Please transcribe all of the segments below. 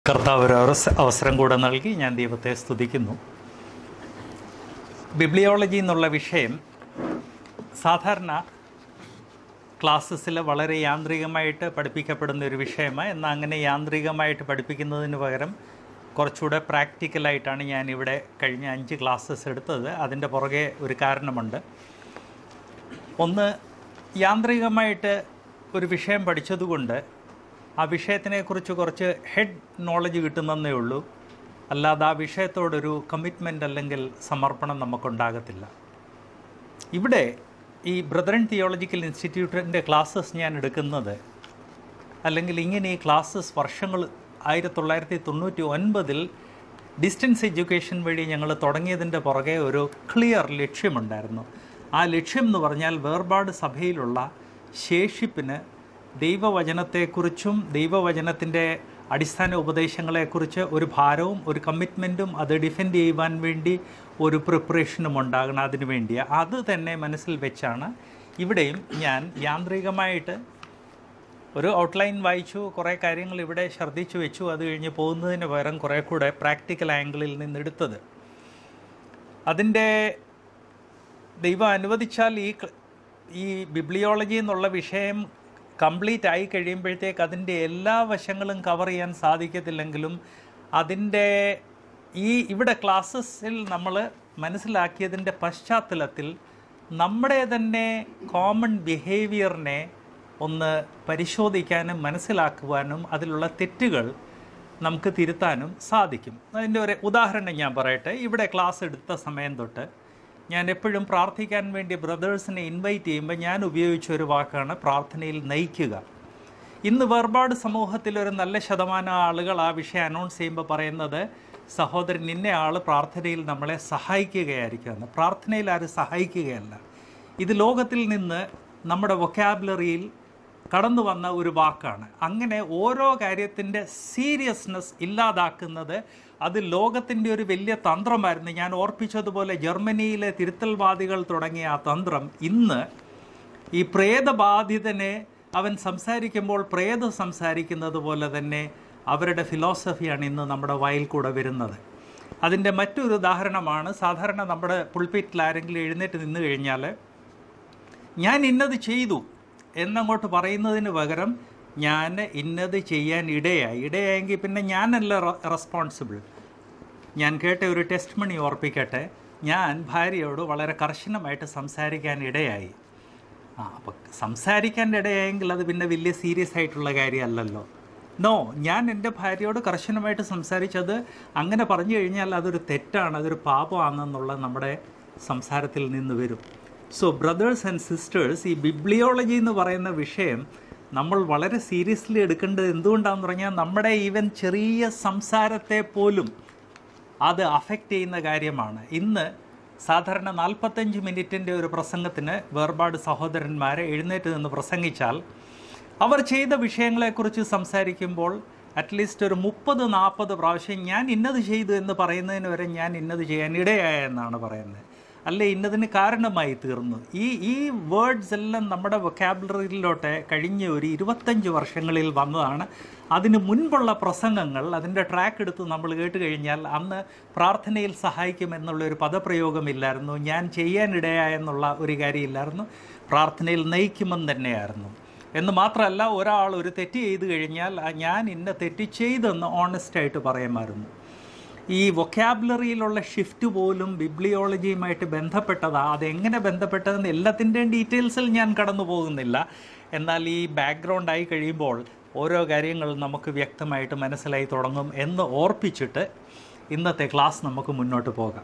കർത്താവ് ഒരു അവസ- അവസരം കൂടെ നൽകി ഞാൻ ദൈവത്തെ സ്തുതിക്കുന്നു ബിബ്ലിയോളജി എന്നുള്ള വിഷയം സാധാരണ ക്ലാസ്സസിൽ വളരെ യാന്ത്രികമായിട്ട് പഠിപ്പിക്കപ്പെടുന്ന ഒരു വിഷയമാണ് എന്നാൽ അങ്ങനെ യാന്ത്രികമായിട്ട് പഠിപ്പിക്കുന്നതിന് പകരം കുറച്ചുകൂടെ പ്രാക്ടിക്കലായിട്ടാണ് ഞാൻ ഇവിടെ കഴിഞ്ഞ അഞ്ച് ക്ലാസ്സസ് എടുത്തത് അതിൻ്റെ പുറകെ ഒരു കാരണമുണ്ട് ഒന്ന് യാന്ത്രികമായിട്ട് ഒരു വിഷയം പഠിച്ചതുകൊണ്ട് ആ വിഷയത്തിനെക്കുറിച്ച് കുറച്ച് ഹെഡ് നോളജ് കിട്ടുന്നതേ ഉള്ളൂ അല്ലാതെ ആ വിഷയത്തോടൊരു കമ്മിറ്റ്മെൻ്റ് അല്ലെങ്കിൽ സമർപ്പണം നമുക്കുണ്ടാകത്തില്ല ഇവിടെ ഈ ബ്രദറൻ തിയോളജിക്കൽ ഇൻസ്റ്റിറ്റ്യൂട്ടിൻ്റെ ക്ലാസ്സസ് ഞാൻ എടുക്കുന്നത് അല്ലെങ്കിൽ ഇങ്ങനെ ഈ ക്ലാസ്സസ് വർഷങ്ങൾ ആയിരത്തി തൊള്ളായിരത്തി തൊണ്ണൂറ്റി ഒൻപതിൽ ഡിസ്റ്റൻസ് എഡ്യൂക്കേഷൻ വഴി ഞങ്ങൾ തുടങ്ങിയതിൻ്റെ പുറകെ ഒരു ക്ലിയർ ലക്ഷ്യമുണ്ടായിരുന്നു ആ ലക്ഷ്യം എന്ന് പറഞ്ഞാൽ വേർപാട് സഭയിലുള്ള ശേഷിപ്പിന് ദൈവവചനത്തെക്കുറിച്ചും ദൈവവചനത്തിൻ്റെ അടിസ്ഥാന ഉപദേശങ്ങളെക്കുറിച്ച് ഒരു ഭാരവും ഒരു കമ്മിറ്റ്മെൻറ്റും അത് ഡിഫെൻഡ് ചെയ്യുവാൻ വേണ്ടി ഒരു പ്രിപ്പറേഷനും ഉണ്ടാകണം അതിനു വേണ്ടി അത് തന്നെ മനസ്സിൽ വെച്ചാണ് ഇവിടെയും ഞാൻ യാന്ത്രികമായിട്ട് ഒരു ഔട്ട്ലൈൻ വായിച്ചു കുറേ കാര്യങ്ങൾ ഇവിടെ ശ്രദ്ധിച്ചു വെച്ചു അത് കഴിഞ്ഞ് പോകുന്നതിന് പകരം കുറേ കൂടെ പ്രാക്ടിക്കൽ ആംഗിളിൽ നിന്നെടുത്തത് അതിൻ്റെ ദൈവം അനുവദിച്ചാൽ ഈ ക്ല- ഈ ബിബ്ലിയോളജി എന്നുള്ള വിഷയം കംപ്ലീറ്റ് ആയി കഴിയുമ്പോഴത്തേക്ക് അതിൻ്റെ എല്ലാ വശങ്ങളും കവർ ചെയ്യാൻ സാധിക്കത്തില്ലെങ്കിലും അതിൻ്റെ ഈ ഇവിടെ ക്ലാസ്സസിൽ നമ്മൾ മനസ്സിലാക്കിയതിൻ്റെ പശ്ചാത്തലത്തിൽ നമ്മുടെ തന്നെ കോമൺ ബിഹേവിയറിനെ ഒന്ന് പരിശോധിക്കാനും മനസ്സിലാക്കുവാനും അതിലുള്ള തെറ്റുകൾ നമുക്ക് തിരുത്താനും സാധിക്കും അതിൻ്റെ ഒരു ഉദാഹരണം ഞാൻ പറയട്ടെ ഇവിടെ ക്ലാസ് എടുത്ത സമയം തൊട്ട് ഞാൻ എപ്പോഴും പ്രാർത്ഥിക്കാൻ വേണ്ടി ബ്രദേഴ്സിനെ ഇൻവൈറ്റ് ചെയ്യുമ്പോൾ ഞാൻ ഉപയോഗിച്ച ഒരു വാക്കാണ് പ്രാർത്ഥനയിൽ നയിക്കുക ഇന്ന് വേർപാട് സമൂഹത്തിൽ ഒരു നല്ല ശതമാനം ആളുകൾ ആ വിഷയം അനൗൺസ് ചെയ്യുമ്പോൾ പറയുന്നത് സഹോദരൻ ഇന്ന ആൾ പ്രാർത്ഥനയിൽ നമ്മളെ സഹായിക്കുകയായിരിക്കുമെന്ന് പ്രാർത്ഥനയിൽ ആരും സഹായിക്കുകയല്ല ഇത് ലോകത്തിൽ നിന്ന് നമ്മുടെ വൊക്കാബുലറിയിൽ കടന്നു വന്ന ഒരു വാക്കാണ് അങ്ങനെ ഓരോ കാര്യത്തിൻ്റെ സീരിയസ്നെസ് ഇല്ലാതാക്കുന്നത് അത് ലോകത്തിൻ്റെ ഒരു വലിയ തന്ത്രമായിരുന്നു ഞാൻ ഓർപ്പിച്ചതുപോലെ ജർമ്മനിയിലെ തിരുത്തൽവാദികൾ തുടങ്ങിയ ആ തന്ത്രം ഇന്ന് ഈ പ്രേതബാധിതനെ അവൻ സംസാരിക്കുമ്പോൾ പ്രേതം സംസാരിക്കുന്നത് പോലെ തന്നെ അവരുടെ ഫിലോസഫിയാണ് ഇന്ന് നമ്മുടെ വായിൽ കൂടെ വരുന്നത് അതിൻ്റെ മറ്റൊരു ഉദാഹരണമാണ് സാധാരണ നമ്മുടെ പുൾപിറ്റിൽ ആരെങ്കിലും എഴുന്നേറ്റ് നിന്ന് കഴിഞ്ഞാൽ ഞാൻ ഇന്നത് ചെയ്തു എന്നങ്ങോട്ട് പറയുന്നതിന് പകരം ഞാൻ ഇന്നത് ചെയ്യാൻ ഇടയായി ഇടയായെങ്കിൽ പിന്നെ ഞാനല്ല റെസ്പോൺസിബിൾ ഞാൻ കേട്ട ഒരു ടെസ്റ്റ് മണി ഓർപ്പിക്കട്ടെ ഞാൻ ഭാര്യയോട് വളരെ കർശനമായിട്ട് സംസാരിക്കാൻ ഇടയായി ആ അപ്പോൾ സംസാരിക്കാൻ ഇടയായെങ്കിൽ അത് പിന്നെ വലിയ സീരിയസ് ആയിട്ടുള്ള കാര്യമല്ലല്ലോ നോ ഞാൻ എൻ്റെ ഭാര്യയോട് കർശനമായിട്ട് സംസാരിച്ചത് അങ്ങനെ പറഞ്ഞു കഴിഞ്ഞാൽ അതൊരു തെറ്റാണ് അതൊരു പാപമാണെന്നുള്ള നമ്മുടെ സംസാരത്തിൽ നിന്ന് വരും സോ ബ്രദേഴ്സ് ആൻഡ് സിസ്റ്റേഴ്സ് ഈ ബിബ്ലിയോളജി എന്ന് പറയുന്ന വിഷയം നമ്മൾ വളരെ സീരിയസ്ലി എടുക്കേണ്ടത് എന്തുകൊണ്ടാണെന്ന് പറഞ്ഞാൽ നമ്മുടെ ഈവൻ ചെറിയ സംസാരത്തെ പോലും അത് അഫക്റ്റ് ചെയ്യുന്ന കാര്യമാണ് ഇന്ന് സാധാരണ നാൽപ്പത്തഞ്ച് മിനിറ്റിൻ്റെ ഒരു പ്രസംഗത്തിന് വേർപാട് സഹോദരന്മാരെ എഴുന്നേറ്റ് നിന്ന് പ്രസംഗിച്ചാൽ അവർ ചെയ്ത വിഷയങ്ങളെക്കുറിച്ച് സംസാരിക്കുമ്പോൾ അറ്റ്ലീസ്റ്റ് ഒരു മുപ്പത് നാൽപ്പത് പ്രാവശ്യം ഞാൻ ഇന്നത് ചെയ്തു എന്ന് പറയുന്നതിന് വരെ ഞാൻ ഇന്നത് ചെയ്യാൻ ഇടയായ എന്നാണ് പറയുന്നത് അല്ലെ ഇന്നതിന് കാരണമായി തീർന്നു ഈ ഈ വേർഡ്സ് എല്ലാം നമ്മുടെ വൊക്കാബുലറിയിലോട്ട് കഴിഞ്ഞ ഒരു ഇരുപത്തഞ്ച് വർഷങ്ങളിൽ വന്നതാണ് അതിന് മുൻപുള്ള പ്രസംഗങ്ങൾ അതിൻ്റെ ട്രാക്ക് എടുത്ത് നമ്മൾ കേട്ട് കഴിഞ്ഞാൽ അന്ന് പ്രാർത്ഥനയിൽ സഹായിക്കുമെന്നുള്ള ഒരു പദപ്രയോഗമില്ലായിരുന്നു ഞാൻ ചെയ്യാനിടയായ എന്നുള്ള ഒരു കാര്യമില്ലായിരുന്നു പ്രാർത്ഥനയിൽ നയിക്കുമെന്ന് തന്നെയായിരുന്നു എന്ന് മാത്രമല്ല ഒരാൾ ഒരു തെറ്റ് ചെയ്തു കഴിഞ്ഞാൽ ആ ഞാൻ ഇന്ന തെറ്റ് ചെയ്തെന്ന് ഓണസ്റ്റായിട്ട് പറയുമായിരുന്നു ഈ വൊക്കാബുലറിയിലുള്ള ഷിഫ്റ്റ് പോലും ബിബ്ലിയോളജിയുമായിട്ട് ബന്ധപ്പെട്ടതാണ് അതെങ്ങനെ ബന്ധപ്പെട്ടതെന്ന് എല്ലാത്തിൻ്റെയും ഡീറ്റെയിൽസിൽ ഞാൻ കടന്നു പോകുന്നില്ല എന്നാൽ ഈ ബാക്ക്ഗ്രൗണ്ട് ആയി കഴിയുമ്പോൾ ഓരോ കാര്യങ്ങൾ നമുക്ക് വ്യക്തമായിട്ട് മനസ്സിലായി തുടങ്ങും എന്ന് ഓർപ്പിച്ചിട്ട് ഇന്നത്തെ ക്ലാസ് നമുക്ക് മുന്നോട്ട് പോകാം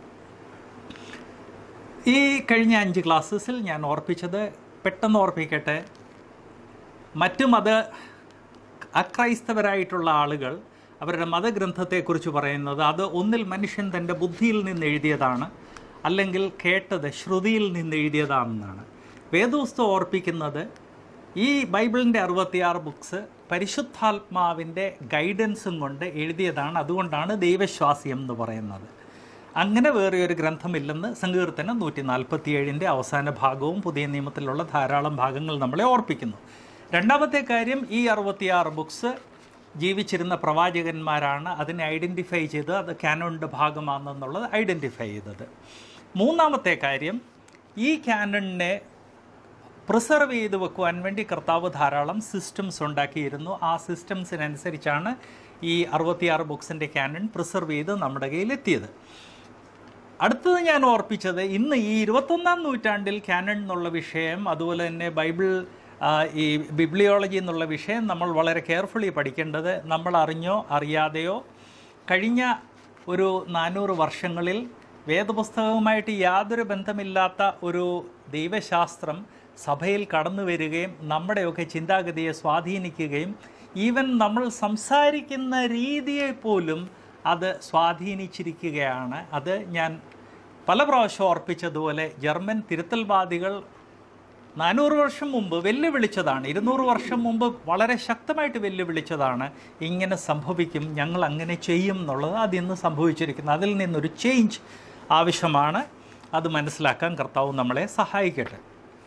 ഈ കഴിഞ്ഞ അഞ്ച് ക്ലാസ്സസിൽ ഞാൻ ഓർപ്പിച്ചത് പെട്ടെന്ന് ഓർപ്പിക്കട്ടെ മറ്റ് മത അക്രൈസ്തവരായിട്ടുള്ള ആളുകൾ അവരുടെ മതഗ്രന്ഥത്തെക്കുറിച്ച് പറയുന്നത് അത് ഒന്നിൽ മനുഷ്യൻ തൻ്റെ ബുദ്ധിയിൽ നിന്ന് എഴുതിയതാണ് അല്ലെങ്കിൽ കേട്ടത് ശ്രുതിയിൽ നിന്ന് എഴുതിയതാണെന്നാണ് വേദോസ്തം ഓർപ്പിക്കുന്നത് ഈ ബൈബിളിൻ്റെ അറുപത്തിയാറ് ബുക്സ് പരിശുദ്ധാത്മാവിൻ്റെ ഗൈഡൻസും കൊണ്ട് എഴുതിയതാണ് അതുകൊണ്ടാണ് ദൈവശ്വാസ്യം എന്ന് പറയുന്നത് അങ്ങനെ വേറെ ഒരു ഗ്രന്ഥമില്ലെന്ന് സങ്കീർത്തനം നൂറ്റി നാൽപ്പത്തിയേഴിൻ്റെ അവസാന ഭാഗവും പുതിയ നിയമത്തിലുള്ള ധാരാളം ഭാഗങ്ങൾ നമ്മളെ ഓർപ്പിക്കുന്നു രണ്ടാമത്തെ കാര്യം ഈ അറുപത്തിയാറ് ബുക്സ് ജീവിച്ചിരുന്ന പ്രവാചകന്മാരാണ് അതിനെ ഐഡൻറ്റിഫൈ ചെയ്ത് അത് കാനോണിൻ്റെ ഭാഗമാണെന്നുള്ളത് ഐഡൻറ്റിഫൈ ചെയ്തത് മൂന്നാമത്തെ കാര്യം ഈ കാനണിനെ പ്രിസർവ് ചെയ്ത് വെക്കുവാൻ വേണ്ടി കർത്താവ് ധാരാളം സിസ്റ്റംസ് ഉണ്ടാക്കിയിരുന്നു ആ സിസ്റ്റംസിനനുസരിച്ചാണ് ഈ അറുപത്തിയാറ് ബുക്സിൻ്റെ കാനൺ പ്രിസർവ് ചെയ്ത് നമ്മുടെ കയ്യിലെത്തിയത് അടുത്തത് ഞാൻ ഓർപ്പിച്ചത് ഇന്ന് ഈ ഇരുപത്തൊന്നാം നൂറ്റാണ്ടിൽ കാനൺ എന്നുള്ള വിഷയം അതുപോലെ തന്നെ ബൈബിൾ ആ, ഈ ബിബ്ലിയോളജി എന്നുള്ള വിഷയം നമ്മൾ വളരെ കെയർഫുള്ളി പഠിക്കേണ്ടത് നമ്മൾ അറിഞ്ഞോ അറിയാതെയോ കഴിഞ്ഞ ഒരു നാനൂറ് വർഷങ്ങളിൽ വേദപുസ്തകവുമായിട്ട് യാതൊരു ബന്ധമില്ലാത്ത ഒരു ദൈവശാസ്ത്രം സഭയിൽ കടന്നു വരികയും നമ്മുടെയൊക്കെ ചിന്താഗതിയെ സ്വാധീനിക്കുകയും ഈവൻ നമ്മൾ സംസാരിക്കുന്ന രീതിയെ പോലും അത് സ്വാധീനിച്ചിരിക്കുകയാണ് അത് ഞാൻ പല പ്രാവശ്യം ഓർപ്പിച്ചതുപോലെ ജർമ്മൻ തിരുത്തൽവാദികൾ നാനൂറ് വർഷം മുമ്പ് വെല്ലുവിളിച്ചതാണ് ഇരുന്നൂറ് വർഷം മുമ്പ് വളരെ ശക്തമായിട്ട് വെല്ലുവിളിച്ചതാണ് ഇങ്ങനെ സംഭവിക്കും ഞങ്ങൾ അങ്ങനെ ചെയ്യും എന്നുള്ളത് അത് ഇന്ന് സംഭവിച്ചിരിക്കുന്നു അതിൽ നിന്നൊരു ചേഞ്ച് ആവശ്യമാണ് അത് മനസ്സിലാക്കാൻ കർത്താവ് നമ്മളെ സഹായിക്കട്ടെ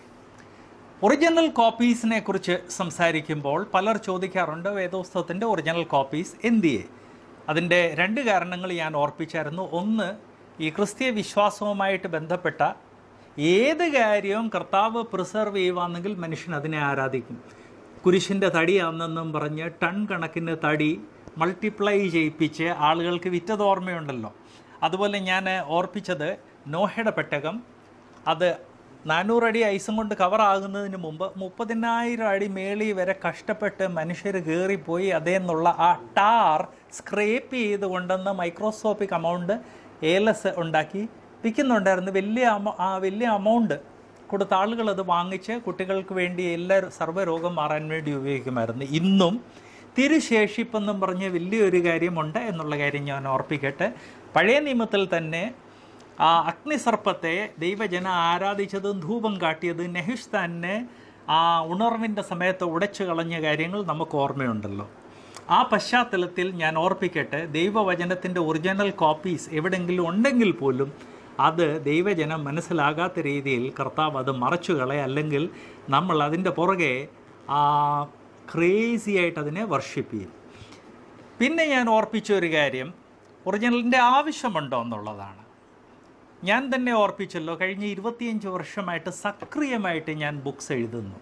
ഒറിജിനൽ കോപ്പീസിനെ കുറിച്ച് സംസാരിക്കുമ്പോൾ പലർ ചോദിക്കാറുണ്ട് വേദോത്സവത്തിൻ്റെ ഒറിജിനൽ കോപ്പീസ് എന്തിയെ അതിൻ്റെ രണ്ട് കാരണങ്ങൾ ഞാൻ ഓർപ്പിച്ചായിരുന്നു ഒന്ന് ഈ ക്രിസ്തീയ വിശ്വാസവുമായിട്ട് ബന്ധപ്പെട്ട ഏത് കാര്യവും കർത്താവ് പ്രിസർവ് ചെയ്യുവാണെങ്കിൽ മനുഷ്യൻ അതിനെ ആരാധിക്കും കുരിശിൻ്റെ തടിയാണെന്നും പറഞ്ഞ് ടൺ കണക്കിന് തടി മൾട്ടിപ്ലൈ ചെയ്യിപ്പിച്ച് ആളുകൾക്ക് വിറ്റത് ഓർമ്മയുണ്ടല്ലോ അതുപോലെ ഞാൻ ഓർപ്പിച്ചത് നോഹയുടെ പെട്ടകം അത് നാനൂറടി ഐസും കൊണ്ട് കവറാകുന്നതിന് മുമ്പ് മുപ്പതിനായിരം അടി മേളി വരെ കഷ്ടപ്പെട്ട് മനുഷ്യർ കയറിപ്പോയി അതേന്നുള്ള ആ ടാർ സ്ക്രേപ്പ് ചെയ്ത് കൊണ്ടുവന്ന് മൈക്രോസ്കോപ്പിക് അമൗണ്ട് ഏലസ് ഉണ്ടാക്കി വിൽക്കുന്നുണ്ടായിരുന്നു വലിയ അമൗ ആ വലിയ അമൗണ്ട് കൊടുത്ത ആളുകൾ അത് വാങ്ങിച്ച് കുട്ടികൾക്ക് വേണ്ടി എല്ലാ സർവ്വരോഗം മാറാൻ വേണ്ടി ഉപയോഗിക്കുമായിരുന്നു ഇന്നും തിരുശേഷിപ്പെന്നും പറഞ്ഞ് വലിയൊരു കാര്യമുണ്ട് എന്നുള്ള കാര്യം ഞാൻ ഓർപ്പിക്കട്ടെ പഴയ നിയമത്തിൽ തന്നെ ആ അഗ്നിസർപ്പത്തെ ദൈവജന ആരാധിച്ചതും ധൂപം കാട്ടിയത് നെഹിഷ്താനെ ആ ഉണർവിൻ്റെ സമയത്ത് ഉടച്ചു കളഞ്ഞ കാര്യങ്ങൾ നമുക്ക് ഓർമ്മയുണ്ടല്ലോ ആ പശ്ചാത്തലത്തിൽ ഞാൻ ഓർപ്പിക്കട്ടെ ദൈവവചനത്തിൻ്റെ ഒറിജിനൽ കോപ്പീസ് എവിടെയെങ്കിലും ഉണ്ടെങ്കിൽ പോലും അത് ദൈവജനം മനസ്സിലാകാത്ത രീതിയിൽ കർത്താവ് അത് മറച്ചു കളയ അല്ലെങ്കിൽ നമ്മൾ അതിൻ്റെ പുറകെ ആ ക്രേസി ആയിട്ട് അതിനെ വർഷിപ്പ് ചെയ്യും പിന്നെ ഞാൻ ഓർപ്പിച്ച ഒരു കാര്യം ഒറിജിനലിൻ്റെ ആവശ്യമുണ്ടോ എന്നുള്ളതാണ് ഞാൻ തന്നെ ഓർപ്പിച്ചല്ലോ കഴിഞ്ഞ ഇരുപത്തിയഞ്ച് വർഷമായിട്ട് സക്രിയമായിട്ട് ഞാൻ ബുക്സ് എഴുതുന്നു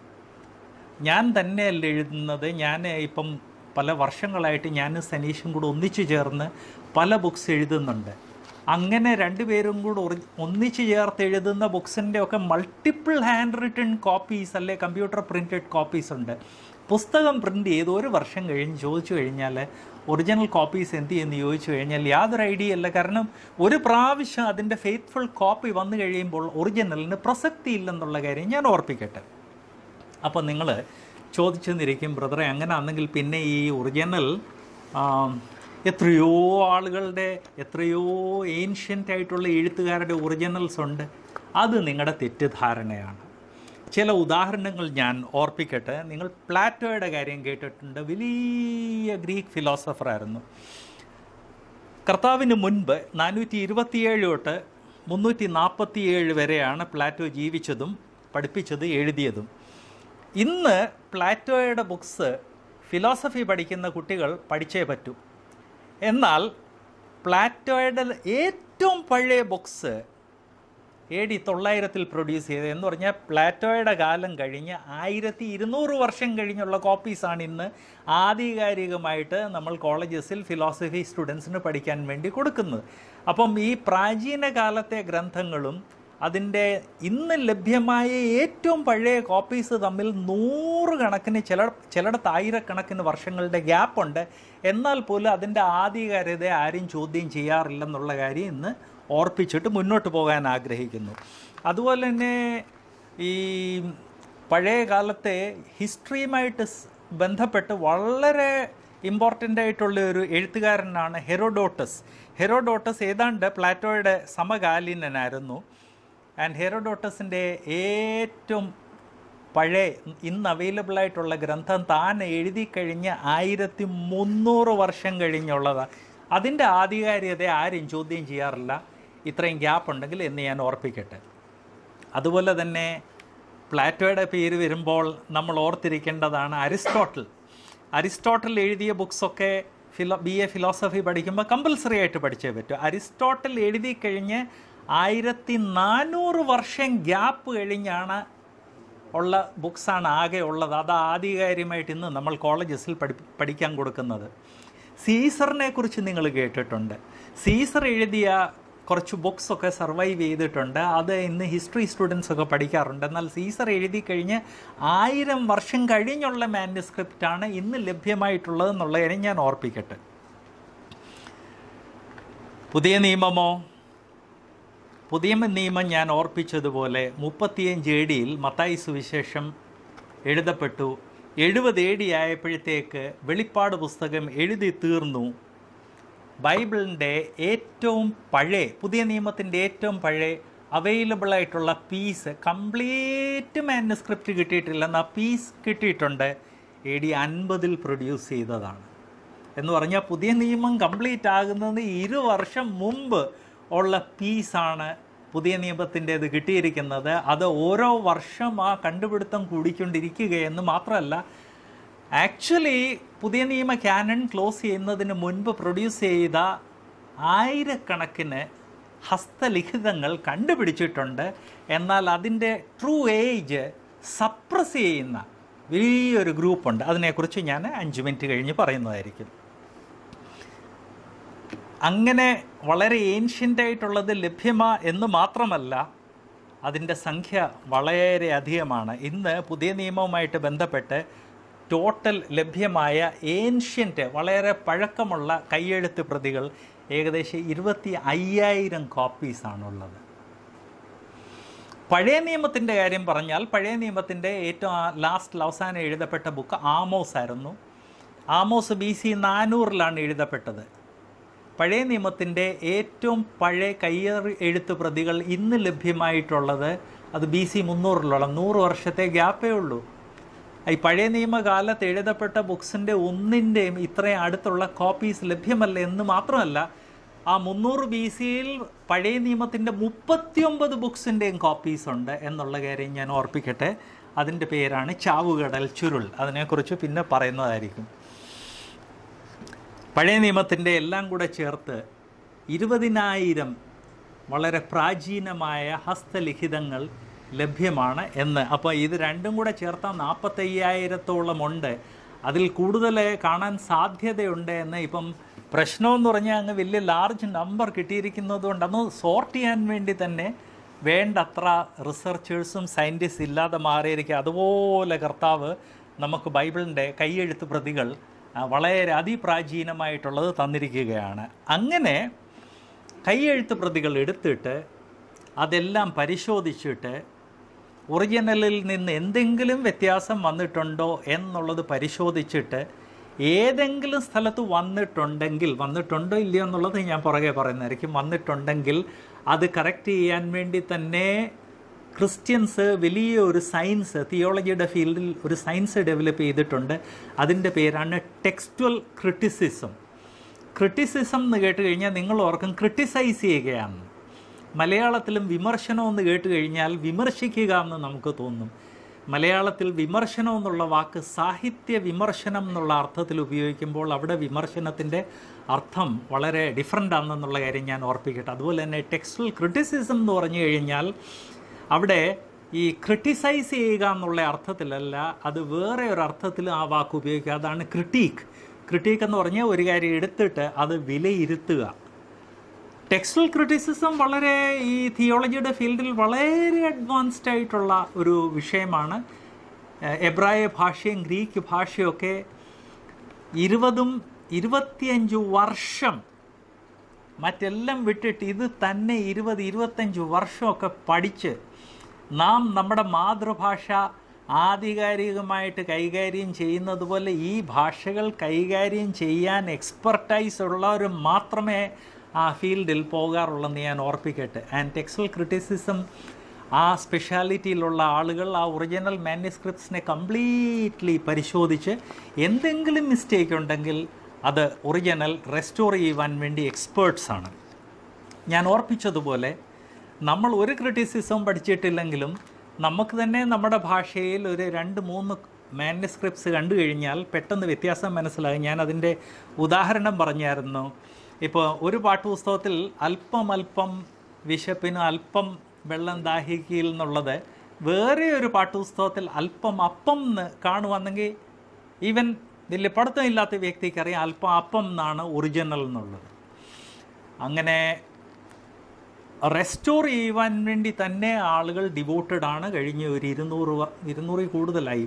ഞാൻ തന്നെയല്ല എഴുതുന്നത് ഞാൻ ഇപ്പം പല വർഷങ്ങളായിട്ട് ഞാൻ സനീഷും കൂടെ ഒന്നിച്ചു ചേർന്ന് പല ബുക്സ് എഴുതുന്നുണ്ട് അങ്ങനെ രണ്ടുപേരും കൂടെ ഒറി- ഒന്നിച്ചു ചേർത്ത് എഴുതുന്ന ബുക്സിൻ്റെ ഒക്കെ മൾട്ടിപ്പിൾ ഹാൻഡ് റിട്ടൺ കോപ്പീസ് അല്ലെ കമ്പ്യൂട്ടർ പ്രിൻറ്റഡ് കോപ്പീസ് ഉണ്ട് പുസ്തകം പ്രിൻ്റ് ചെയ്ത് ഒരു വർഷം കഴിഞ്ഞ് ചോദിച്ചു കഴിഞ്ഞാൽ ഒറിജിനൽ കോപ്പീസ് എന്ത് ചെയ്യുമെന്ന് ചോദിച്ചു കഴിഞ്ഞാൽ യാതൊരു ഐഡിയ ഇല്ല കാരണം ഒരു പ്രാവശ്യം അതിൻ്റെ ഫെയ്ത്ത്ഫുൾ കോപ്പി വന്നു കഴിയുമ്പോൾ ഒറിജിനലിന് പ്രസക്തി ഇല്ലെന്നുള്ള കാര്യം ഞാൻ ഓർപ്പിക്കട്ടെ അപ്പോൾ നിങ്ങൾ ചോദിച്ചെന്നിരിക്കും ബ്രദറെ അങ്ങനെ ആണെങ്കിൽ പിന്നെ ഈ ഒറിജിനൽ ആം, എത്രയോ ആളുകളുടെ എത്രയോ ഏൻഷ്യൻ്റ് ആയിട്ടുള്ള എഴുത്തുകാരുടെ ഒറിജിനൽസ് ഉണ്ട് അത് നിങ്ങളുടെ തെറ്റിദ്ധാരണയാണ് ചില ഉദാഹരണങ്ങൾ ഞാൻ ഓർപ്പിക്കട്ടെ നിങ്ങൾ പ്ലാറ്റോയുടെ കാര്യം കേട്ടിട്ടുണ്ട് വലിയ ഗ്രീക്ക് ഫിലോസഫറായിരുന്നു കർത്താവിന് മുൻപ് നാനൂറ്റി ഇരുപത്തിയേഴ് തൊട്ട് മുന്നൂറ്റി നാൽപ്പത്തിയേഴ് വരെയാണ് പ്ലാറ്റോ ജീവിച്ചതും പഠിപ്പിച്ചത് എഴുതിയതും ഇന്ന് പ്ലാറ്റോയുടെ ബുക്സ് ഫിലോസഫി പഠിക്കുന്ന കുട്ടികൾ പഠിച്ചേ പറ്റൂ എന്നാൽ പ്ലാറ്റോയുടെ ഏറ്റവും പഴയ ബുക്സ് എ ഡി തൊള്ളായിരത്തിൽ പ്രൊഡ്യൂസ് ചെയ്തത് എന്ന് പറഞ്ഞാൽ പ്ലാറ്റോയുടെ കാലം കഴിഞ്ഞ് ആയിരത്തി ഇരുന്നൂറ് വർഷം കഴിഞ്ഞുള്ള കോപ്പീസാണ് ഇന്ന് ആധികാരികമായിട്ട് നമ്മൾ കോളേജസിൽ ഫിലോസഫി സ്റ്റുഡൻസിന് പഠിക്കാൻ വേണ്ടി കൊടുക്കുന്നത് അപ്പം ഈ പ്രാചീന കാലത്തെ ഗ്രന്ഥങ്ങളും അതിൻ്റെ ഇന്ന് ലഭ്യമായ ഏറ്റവും പഴയ കോപ്പീസ് തമ്മിൽ നൂറുകണക്കിന് ചില ചിലയിടത്ത് ആയിരക്കണക്കിന് വർഷങ്ങളുടെ ഗ്യാപ്പുണ്ട് എന്നാൽ പോലും അതിൻ്റെ ആധികാരികത ആരും ചോദ്യം ചെയ്യാറില്ലെന്നുള്ള കാര്യം ഇന്ന് ഓർപ്പിച്ചിട്ട് മുന്നോട്ട് പോകാൻ ആഗ്രഹിക്കുന്നു അതുപോലെ തന്നെ ഈ പഴയ കാലത്തെ ഹിസ്റ്ററിയുമായിട്ട് സ് ബന്ധപ്പെട്ട് വളരെ ഇമ്പോർട്ടൻ്റ് ആയിട്ടുള്ള ഒരു എഴുത്തുകാരനാണ് ഹെറോഡോട്ടസ് ഹെറോഡോട്ടസ് ഏതാണ്ട് പ്ലാറ്റോയുടെ സമകാലീനനായിരുന്നു ആൻഡ് ഹെറോഡോട്ടസിൻ്റെ ഏറ്റവും പഴയ ഇന്ന് അവൈലബിൾ ആയിട്ടുള്ള ഗ്രന്ഥം താൻ എഴുതി കഴിഞ്ഞ ആയിരത്തി മുന്നൂറ് വർഷം കഴിഞ്ഞുള്ളതാണ് അതിൻ്റെ ആധികാരികത ആരും ചോദ്യം ചെയ്യാറില്ല ഇത്രയും ഗ്യാപ്പ് ഉണ്ടെങ്കിൽ എന്ന് ഞാൻ ഓർപ്പിക്കട്ടെ അതുപോലെ തന്നെ പ്ലാറ്റോയുടെ പേര് വരുമ്പോൾ നമ്മൾ ഓർത്തിരിക്കേണ്ടതാണ് അരിസ്റ്റോട്ടിൽ അരിസ്റ്റോട്ടൽ എഴുതിയ ബുക്സൊക്കെ ഫിലോ ബി എ ഫിലോസഫി പഠിക്കുമ്പോൾ കമ്പൽസറി ആയിട്ട് പഠിച്ചേ പറ്റൂ അരിസ്റ്റോട്ടൽ എഴുതി കഴിഞ്ഞ് ആയിരത്തി നാനൂറ് വർഷം ഗ്യാപ്പ് കഴിഞ്ഞാണ് ഉള്ള ബുക്സാണ് ആകെ ഉള്ളത് അത് ആധികാരികമായിട്ട് ഇന്ന് നമ്മൾ കോളേജസിൽ പഠി പഠിക്കാൻ കൊടുക്കുന്നത് സീസറിനെ കുറിച്ച് നിങ്ങൾ കേട്ടിട്ടുണ്ട് സീസർ എഴുതിയ കുറച്ച് ബുക്സ് ഒക്കെ സർവൈവ് ചെയ്തിട്ടുണ്ട് അത് ഇന്ന് ഹിസ്റ്ററി സ്റ്റുഡൻസ് ഒക്കെ പഠിക്കാറുണ്ട് എന്നാൽ സീസർ എഴുതി കഴിഞ്ഞ് ആയിരം വർഷം കഴിഞ്ഞുള്ള മാനുസ്ക്രിപ്റ്റാണ് ഇന്ന് ലഭ്യമായിട്ടുള്ളത് എന്നുള്ള കാര്യം ഞാൻ ഓർപ്പിക്കട്ടെ പുതിയ നിയമമോ പുതിയ നിയമം ഞാൻ ഓർപ്പിച്ചതുപോലെ മുപ്പത്തിയഞ്ച് എ ഡിയിൽ മത്തായി സുവിശേഷം എഴുതപ്പെട്ടു എഴുപത് എ ഡി ആയപ്പോഴത്തേക്ക് വെളിപ്പാട് പുസ്തകം എഴുതി തീർന്നു ബൈബിളിൻ്റെ ഏറ്റവും പഴയ പുതിയ നിയമത്തിൻ്റെ ഏറ്റവും പഴയ അവൈലബിൾ ആയിട്ടുള്ള പീസ് കംപ്ലീറ്റ് മാനുസ്ക്രിപ്റ്റ് കിട്ടിയിട്ടില്ല എന്നാൽ പീസ് കിട്ടിയിട്ടുണ്ട് എ ഡി അൻപതിൽ പ്രൊഡ്യൂസ് ചെയ്തതാണ് എന്ന് പറഞ്ഞാൽ പുതിയ നിയമം കംപ്ലീറ്റ് ആകുന്നതിന് ഇരു വർഷം മുമ്പ് ഉള്ള പീസാണ് പുതിയ നിയമത്തിൻ്റേത് കിട്ടിയിരിക്കുന്നത് അത് ഓരോ വർഷം ആ കണ്ടുപിടുത്തം കൂടിക്കൊണ്ടിരിക്കുകയെന്ന് മാത്രമല്ല ആക്ച്വലി പുതിയ നിയമ ക്യാനൺ ക്ലോസ് ചെയ്യുന്നതിന് മുൻപ് പ്രൊഡ്യൂസ് ചെയ്ത ആയിരക്കണക്കിന് ഹസ്തലിഖിതങ്ങൾ കണ്ടുപിടിച്ചിട്ടുണ്ട് എന്നാൽ അതിൻ്റെ ട്രൂ ഏജ് സപ്രസ് ചെയ്യുന്ന വലിയൊരു ഗ്രൂപ്പുണ്ട് അതിനെക്കുറിച്ച് ഞാൻ അഞ്ച് മിനിറ്റ് കഴിഞ്ഞ് പറയുന്നതായിരിക്കും അങ്ങനെ വളരെ ഏൻഷ്യൻ്റ് ആയിട്ടുള്ളത് ലഭ്യമാ എന്ന് മാത്രമല്ല അതിൻ്റെ സംഖ്യ വളരെ അധികമാണ് ഇന്ന് പുതിയ നിയമവുമായിട്ട് ബന്ധപ്പെട്ട് ടോട്ടൽ ലഭ്യമായ ഏൻഷ്യൻ്റ് വളരെ പഴക്കമുള്ള കയ്യെഴുത്ത് പ്രതികൾ ഏകദേശം ഇരുപത്തി അയ്യായിരം കോപ്പീസാണുള്ളത് പഴയ നിയമത്തിൻ്റെ കാര്യം പറഞ്ഞാൽ പഴയ നിയമത്തിൻ്റെ ഏറ്റവും ലാസ്റ്റ് അവസാനം എഴുതപ്പെട്ട ബുക്ക് ആമോസ് ആയിരുന്നു ആമോസ് ബി സി നാനൂറിലാണ് എഴുതപ്പെട്ടത് പഴയ നിയമത്തിൻ്റെ ഏറ്റവും പഴയ കയ്യേറി എഴുത്ത് പ്രതികൾ ഇന്ന് ലഭ്യമായിട്ടുള്ളത് അത് ബി സി മുന്നൂറിലുള്ള നൂറ് വർഷത്തെ ഗ്യാപ്പേ ഉള്ളൂ ഈ പഴയ നിയമകാലത്ത് എഴുതപ്പെട്ട ബുക്സിൻ്റെ ഒന്നിൻ്റെയും ഇത്രയും അടുത്തുള്ള കോപ്പീസ് ലഭ്യമല്ല എന്ന് മാത്രമല്ല ആ മുന്നൂറ് ബി സിയിൽ പഴയ നിയമത്തിൻ്റെ മുപ്പത്തിയൊമ്പത് ബുക്സിൻ്റെയും കോപ്പീസ് ഉണ്ട് എന്നുള്ള കാര്യം ഞാൻ ഓർപ്പിക്കട്ടെ അതിൻ്റെ പേരാണ് ചാവുകടൽ ചുരുൾ അതിനെക്കുറിച്ച് പിന്നെ പറയുന്നതായിരിക്കും പഴയ നിയമത്തിൻ്റെ എല്ലാം കൂടെ ചേർത്ത് ഇരുപതിനായിരം വളരെ പ്രാചീനമായ ഹസ്തലിഖിതങ്ങൾ ലഭ്യമാണ് എന്ന് അപ്പോൾ ഇത് രണ്ടും കൂടെ ചേർത്താൽ നാൽപ്പത്തയ്യായിരത്തോളം ഉണ്ട് അതിൽ കൂടുതൽ കാണാൻ സാധ്യതയുണ്ട് എന്ന് ഇപ്പം പ്രശ്നമെന്ന് പറഞ്ഞാൽ അങ്ങ് വലിയ ലാർജ് നമ്പർ കിട്ടിയിരിക്കുന്നത് കൊണ്ട് അന്ന് സോർട്ട് ചെയ്യാൻ വേണ്ടി തന്നെ വേണ്ടത്ര റിസർച്ചേഴ്സും സയൻറ്റിസ്റ്റ് ഇല്ലാതെ മാറിയിരിക്കുക അതുപോലെ കർത്താവ് നമുക്ക് ബൈബിളിൻ്റെ കൈയെഴുത്ത് പ്രതികൾ ആ, വളരെ അതിപ്രാചീനമായിട്ടുള്ളത് തന്നിരിക്കുകയാണ് അങ്ങനെ കൈയെഴുത്ത് പ്രതികൾ എടുത്തിട്ട് അതെല്ലാം പരിശോധിച്ചിട്ട് ഒറിജിനലിൽ നിന്ന് എന്തെങ്കിലും വ്യത്യാസം വന്നിട്ടുണ്ടോ എന്നുള്ളത് പരിശോധിച്ചിട്ട് ഏതെങ്കിലും സ്ഥലത്ത് വന്നിട്ടുണ്ടെങ്കിൽ വന്നിട്ടുണ്ടോ ഇല്ലയോ എന്നുള്ളത് ഞാൻ പുറകെ പറയുന്നതായിരിക്കും വന്നിട്ടുണ്ടെങ്കിൽ അത് കറക്റ്റ് ചെയ്യാൻ വേണ്ടി തന്നെ ക്രിസ്ത്യൻസ് വലിയ ഒരു സയൻസ് തിയോളജിയുടെ ഫീൽഡിൽ ഒരു സയൻസ് ഡെവലപ്പ് ചെയ്തിട്ടുണ്ട് അതിൻ്റെ പേരാണ് ടെക്സ്റ്റുവൽ ക്രിറ്റിസിസം ക്രിറ്റിസിസം എന്ന് കേട്ട് കഴിഞ്ഞാൽ നിങ്ങൾ ഓർക്കും ക്രിട്ടിസൈസ് ചെയ്യുകയാണ് മലയാളത്തിലും വിമർശനം എന്ന് കേട്ട് കഴിഞ്ഞാൽ വിമർശിക്കുക എന്ന് നമുക്ക് തോന്നും മലയാളത്തിൽ വിമർശനം എന്നുള്ള വാക്ക് സാഹിത്യ വിമർശനം എന്നുള്ള അർത്ഥത്തിൽ ഉപയോഗിക്കുമ്പോൾ അവിടെ വിമർശനത്തിൻ്റെ അർത്ഥം വളരെ ഡിഫറെൻ്റ് ആണെന്നുള്ള കാര്യം ഞാൻ ഓർപ്പിക്കട്ടെ അതുപോലെ തന്നെ ടെക്സ്റ്റൽ ക്രിറ്റിസിസം എന്ന് പറഞ്ഞു കഴിഞ്ഞാൽ അവിടെ ഈ ക്രിട്ടിസൈസ് ചെയ്യുക എന്നുള്ള അർത്ഥത്തിലല്ല അത് വേറെ ഒരു അർത്ഥത്തിൽ ആ വാക്ക് ഉപയോഗിക്കുക അതാണ് ക്രിട്ടീക്ക് ക്രിട്ടീക്ക് എന്ന് പറഞ്ഞാൽ ഒരു കാര്യം എടുത്തിട്ട് അത് വിലയിരുത്തുക ടെക്സ്റ്റൽ ക്രിറ്റിസിസം വളരെ ഈ തിയോളജിയുടെ ഫീൽഡിൽ വളരെ അഡ്വാൻസ്ഡ് ആയിട്ടുള്ള ഒരു വിഷയമാണ് എഹ് എബ്രായ ഭാഷയും ഗ്രീക്ക് ഭാഷയൊക്കെ ഇരുപതും ഇരുപത്തിയഞ്ച് വർഷം മറ്റെല്ലാം വിട്ടിട്ട് ഇത് തന്നെ ഇരുപത് ഇരുപത്തഞ്ച് വർഷമൊക്കെ പഠിച്ച് നാം നമ്മുടെ മാതൃഭാഷ ആധികാരികമായിട്ട് കൈകാര്യം ചെയ്യുന്നത് പോലെ ഈ ഭാഷകൾ കൈകാര്യം ചെയ്യാൻ എക്സ്പെർട്ടൈസ് ഉള്ളവർ മാത്രമേ ആ ഫീൽഡിൽ പോകാറുള്ളെന്ന് ഞാൻ ഓർപ്പിക്കട്ടെ ആൻഡ് ടെക്സ്റ്റൽ ക്രിറ്റിസിസം ആ സ്പെഷ്യാലിറ്റിയിലുള്ള ആളുകൾ ആ ഒറിജിനൽ മാനുസ്ക്രിപ്റ്റ്സിനെ കംപ്ലീറ്റ്ലി പരിശോധിച്ച് എന്തെങ്കിലും മിസ്റ്റേക്ക് ഉണ്ടെങ്കിൽ അത് ഒറിജിനൽ റെസ്റ്റോർ ചെയ്യുവാൻ വേണ്ടി എക്സ്പേർട്സ് ആണ് ഞാൻ ഓർപ്പിച്ചതുപോലെ നമ്മൾ ഒരു ക്രിറ്റിസിസം പഠിച്ചിട്ടില്ലെങ്കിലും നമുക്ക് തന്നെ നമ്മുടെ ഭാഷയിൽ ഒരു രണ്ട് മൂന്ന് മാനുസ്ക്രിപ്റ്റ്സ് കണ്ടു കഴിഞ്ഞാൽ പെട്ടെന്ന് വ്യത്യാസം മനസ്സിലാകും ഞാൻ അതിൻ്റെ ഉദാഹരണം പറഞ്ഞായിരുന്നു ഇപ്പോൾ ഒരു പാഠപുസ്തകത്തിൽ അല്പം അല്പം വിശപ്പിന് അല്പം വെള്ളം ദാഹിക്കയിൽ എന്നുള്ളത് വേറെ ഒരു പാഠപുസ്തകത്തിൽ അല്പം അപ്പം എന്ന് കാണുവാണെങ്കിൽ ഈവൻ വലിയ പഠിത്തമില്ലാത്ത വ്യക്തിക്ക് അറിയാം അല്പം അപ്പം എന്നാണ് ഒറിജിനൽ എന്നുള്ളത് അങ്ങനെ റെസ്റ്റോർ ചെയ്യുവാൻ വേണ്ടി തന്നെ ആളുകൾ ഡിവോട്ടഡ് ആണ് കഴിഞ്ഞ ഒരു ഇരുന്നൂറ് വ- ഇരുന്നൂറിൽ കൂടുതലായി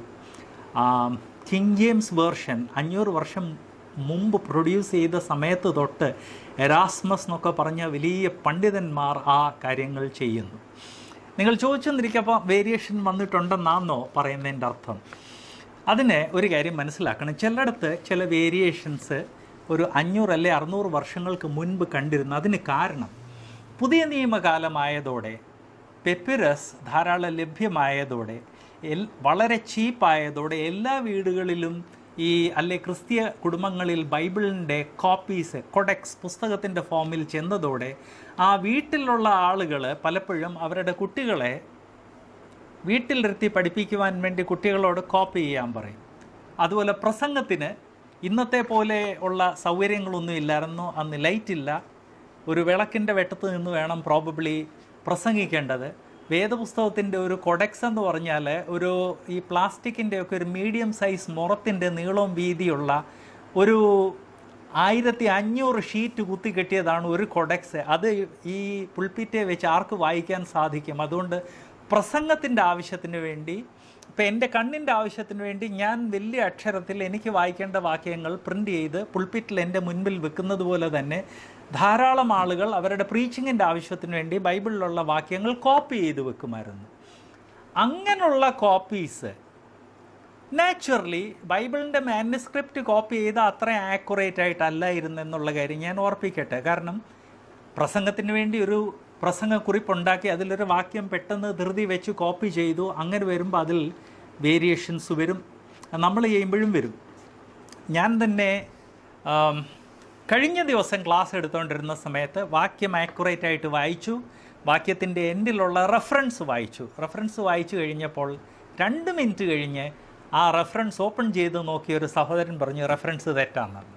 കിങ് ജെയിംസ് വേർഷൻ അഞ്ഞൂറ് വർഷം മുമ്പ് പ്രൊഡ്യൂസ് ചെയ്ത സമയത്ത് തൊട്ട് എറാസ്മസ് എന്നൊക്കെ പറഞ്ഞ വലിയ പണ്ഡിതന്മാർ ആ കാര്യങ്ങൾ ചെയ്യുന്നു നിങ്ങൾ ചോദിച്ചെന്നിരിക്കപ്പോൾ വേരിയേഷൻ വന്നിട്ടുണ്ടെന്നാണോ പറയുന്നതിൻ്റെ അർത്ഥം അതിന് ഒരു കാര്യം മനസ്സിലാക്കണം ചിലയിടത്ത് ചില വേരിയേഷൻസ് ഒരു അഞ്ഞൂറ് അല്ലെ അറുന്നൂറ് വർഷങ്ങൾക്ക് മുൻപ് കണ്ടിരുന്നു അതിന് കാരണം പുതിയ നിയമകാലമായതോടെ പെപ്പിറസ് ധാരാളം ലഭ്യമായതോടെ എൽ വളരെ ചീപ്പായതോടെ എല്ലാ വീടുകളിലും ഈ അല്ലെ ക്രിസ്തീയ കുടുംബങ്ങളിൽ ബൈബിളിൻ്റെ കോപ്പീസ് കൊഡെക്സ് പുസ്തകത്തിൻ്റെ ഫോമിൽ ചെന്നതോടെ ആ വീട്ടിലുള്ള ആളുകൾ പലപ്പോഴും അവരുടെ കുട്ടികളെ വീട്ടിലിരുത്തി പഠിപ്പിക്കുവാൻ വേണ്ടി കുട്ടികളോട് കോപ്പി ചെയ്യാൻ പറയും അതുപോലെ പ്രസംഗത്തിന് ഇന്നത്തെ പോലെ ഉള്ള സൗകര്യങ്ങളൊന്നും ഇല്ലായിരുന്നു അന്ന് ലൈറ്റ് ഇല്ല ഒരു വിളക്കിൻ്റെ വെട്ടത്ത് നിന്ന് വേണം പ്രോബബ്ലി പ്രസംഗിക്കേണ്ടത് വേദപുസ്തകത്തിൻ്റെ ഒരു കൊഡെക്സ് എന്ന് പറഞ്ഞാൽ ഒരു ഈ പ്ലാസ്റ്റിക്കിൻ്റെ ഒക്കെ ഒരു മീഡിയം സൈസ് മുറത്തിൻ്റെ നീളവും വീതിയുള്ള ഒരു ആയിരത്തി അഞ്ഞൂറ് ഷീറ്റ് കുത്തി കെട്ടിയതാണ് ഒരു കൊഡെക്സ് അത് ഈ പുൾപ്പിറ്റെ വെച്ച് ആർക്ക് വായിക്കാൻ സാധിക്കും അതുകൊണ്ട് പ്രസംഗത്തിൻ്റെ ആവശ്യത്തിന് വേണ്ടി ഇപ്പം എൻ്റെ കണ്ണിൻ്റെ ആവശ്യത്തിന് വേണ്ടി ഞാൻ വലിയ അക്ഷരത്തിൽ എനിക്ക് വായിക്കേണ്ട വാക്യങ്ങൾ പ്രിൻ്റ് ചെയ്ത് പുൾപ്പിറ്റിൽ എൻ്റെ മുൻപിൽ വെക്കുന്നത് പോലെ തന്നെ ധാരാളം ആളുകൾ അവരുടെ പ്രീച്ചിങ്ങിൻ്റെ ആവശ്യത്തിന് വേണ്ടി ബൈബിളിലുള്ള വാക്യങ്ങൾ കോപ്പി ചെയ്ത് വെക്കുമായിരുന്നു അങ്ങനെയുള്ള കോപ്പീസ് നാച്ചുറലി ബൈബിളിൻ്റെ മാനുസ്ക്രിപ്റ്റ് കോപ്പി ചെയ്ത അത്ര ആക്യുറേറ്റ് ആയിട്ടല്ലായിരുന്നു എന്നുള്ള കാര്യം ഞാൻ ഓർപ്പിക്കട്ടെ കാരണം പ്രസംഗത്തിന് വേണ്ടി ഒരു പ്രസംഗക്കുറിപ്പുണ്ടാക്കി അതിലൊരു വാക്യം പെട്ടെന്ന് ധൃതി വെച്ച് കോപ്പി ചെയ്തു അങ്ങനെ വരുമ്പോൾ അതിൽ വേരിയേഷൻസ് വരും നമ്മൾ ചെയ്യുമ്പോഴും വരും ഞാൻ തന്നെ ആം, കഴിഞ്ഞ ദിവസം ക്ലാസ് എടുത്തുകൊണ്ടിരുന്ന സമയത്ത് വാക്യം ആക്യുറേറ്റ് ആയിട്ട് വായിച്ചു വാക്യത്തിൻ്റെ എൻഡിലുള്ള റെഫറൻസ് വായിച്ചു റെഫറൻസ് വായിച്ചു കഴിഞ്ഞപ്പോൾ രണ്ട് മിനിറ്റ് കഴിഞ്ഞ് ആ റെഫറൻസ് ഓപ്പൺ ചെയ്ത് നോക്കിയ ഒരു സഹോദരൻ പറഞ്ഞു റെഫറൻസ് തെറ്റാണെന്ന്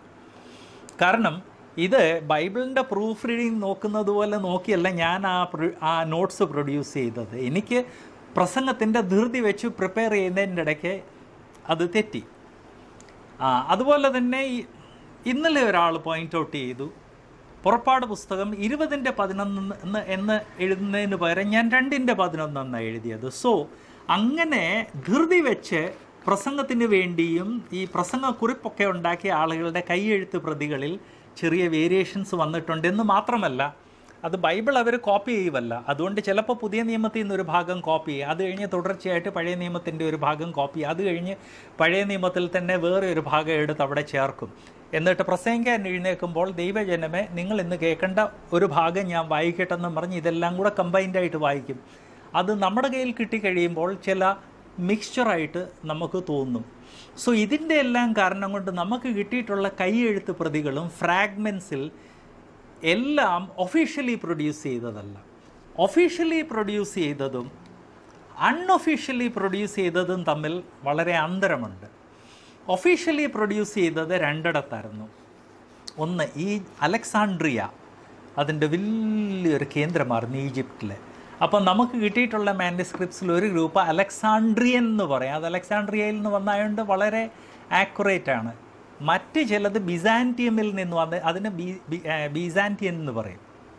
കാരണം ഇത് ബൈബിളിൻ്റെ പ്രൂഫ് റീഡിങ് നോക്കുന്നത് പോലെ നോക്കിയല്ല ഞാൻ ആ പ്രൊ- ആ നോട്ട്സ് പ്രൊഡ്യൂസ് ചെയ്തത് എനിക്ക് പ്രസംഗത്തിൻ്റെ ധൃതി വെച്ച് പ്രിപ്പയർ ചെയ്യുന്നതിൻ്റെ ഇടയ്ക്ക് അത് തെറ്റി ആ അതുപോലെ തന്നെ ഈ- ഇന്നലെ ഒരാൾ പോയിന്റ് ഔട്ട് ചെയ്തു പുറപ്പാട് പുസ്തകം ഇരുപതിൻ്റെ പതിനൊന്ന് എന്ന് എന്ന് എഴുതുന്നതിന് പകരം ഞാൻ രണ്ടിൻ്റെ പതിനൊന്നെന്നാണ് എഴുതിയത് സോ അങ്ങനെ ധൃതി വെച്ച് പ്രസംഗത്തിന് വേണ്ടിയും ഈ പ്രസംഗക്കുറിപ്പൊക്കെ ഉണ്ടാക്കിയ ആളുകളുടെ കൈയെഴുത്ത് പ്രതികളിൽ ചെറിയ വേരിയേഷൻസ് വന്നിട്ടുണ്ട് എന്ന് മാത്രമല്ല അത് ബൈബിൾ അവർ കോപ്പി ചെയ്യുമല്ല അതുകൊണ്ട് ചിലപ്പോൾ പുതിയ നിയമത്തിൽ നിന്ന് ഒരു ഭാഗം കോപ്പി ചെയ്യും അത് കഴിഞ്ഞ് തുടർച്ചയായിട്ട് പഴയ നിയമത്തിൻ്റെ ഒരു ഭാഗം കോപ്പി ചെയ്യും അത് കഴിഞ്ഞ് പഴയ നിയമത്തിൽ തന്നെ വേറെ ഒരു ഭാഗം എടുത്ത് അവിടെ ചേർക്കും എന്നിട്ട് പ്രസംഗിക്കാൻ എഴുന്നേൽക്കുമ്പോൾ ദൈവജനമേ നിങ്ങൾ ഇന്ന് കേൾക്കേണ്ട ഒരു ഭാഗം ഞാൻ വായിക്കട്ടെ എന്ന് പറഞ്ഞ് ഇതെല്ലാം കൂടെ കമ്പൈൻഡ് ആയിട്ട് വായിക്കും അത് നമ്മുടെ കയ്യിൽ കിട്ടിക്കഴിയുമ്പോൾ ചില മിക്സ്ചറായിട്ട് നമുക്ക് തോന്നും സോ ഇതിൻ്റെ എല്ലാം കാരണം കൊണ്ട് നമുക്ക് കിട്ടിയിട്ടുള്ള കൈയെഴുത്ത് പ്രതികളും ഫ്രാഗ്മെൻസിൽ എല്ലാം ഒഫീഷ്യലി പ്രൊഡ്യൂസ് ചെയ്തതല്ല ഒഫീഷ്യലി പ്രൊഡ്യൂസ് ചെയ്തതും അൺഒഫീഷ്യലി പ്രൊഡ്യൂസ് ചെയ്തതും തമ്മിൽ വളരെ അന്തരമുണ്ട് ഒഫീഷ്യലി പ്രൊഡ്യൂസ് ചെയ്തത് രണ്ടിടത്തായിരുന്നു ഒന്ന് ഈ അലക്സാണ്ട്രിയ അതിൻ്റെ വലിയൊരു കേന്ദ്രമായിരുന്നു ഈജിപ്തിൽ അപ്പം നമുക്ക് കിട്ടിയിട്ടുള്ള മാൻഡിസ്ക്രിപ്റ്റ്സിൽ ഒരു ഗ്രൂപ്പ് അലക്സാണ്ട്രിയൻ എന്ന് പറയും അത് അലക്സാണ്ട്രിയയിൽ നിന്ന് വന്നായതുകൊണ്ട് വളരെ ആക്യുറേറ്റ് ആണ് മറ്റ് ചിലത് ബിസാൻറ്റിയമിൽ നിന്ന് വന്ന് അതിന് ബി ബി- ഏ, ബീസാൻറ്റിയൻ എന്ന് പറയും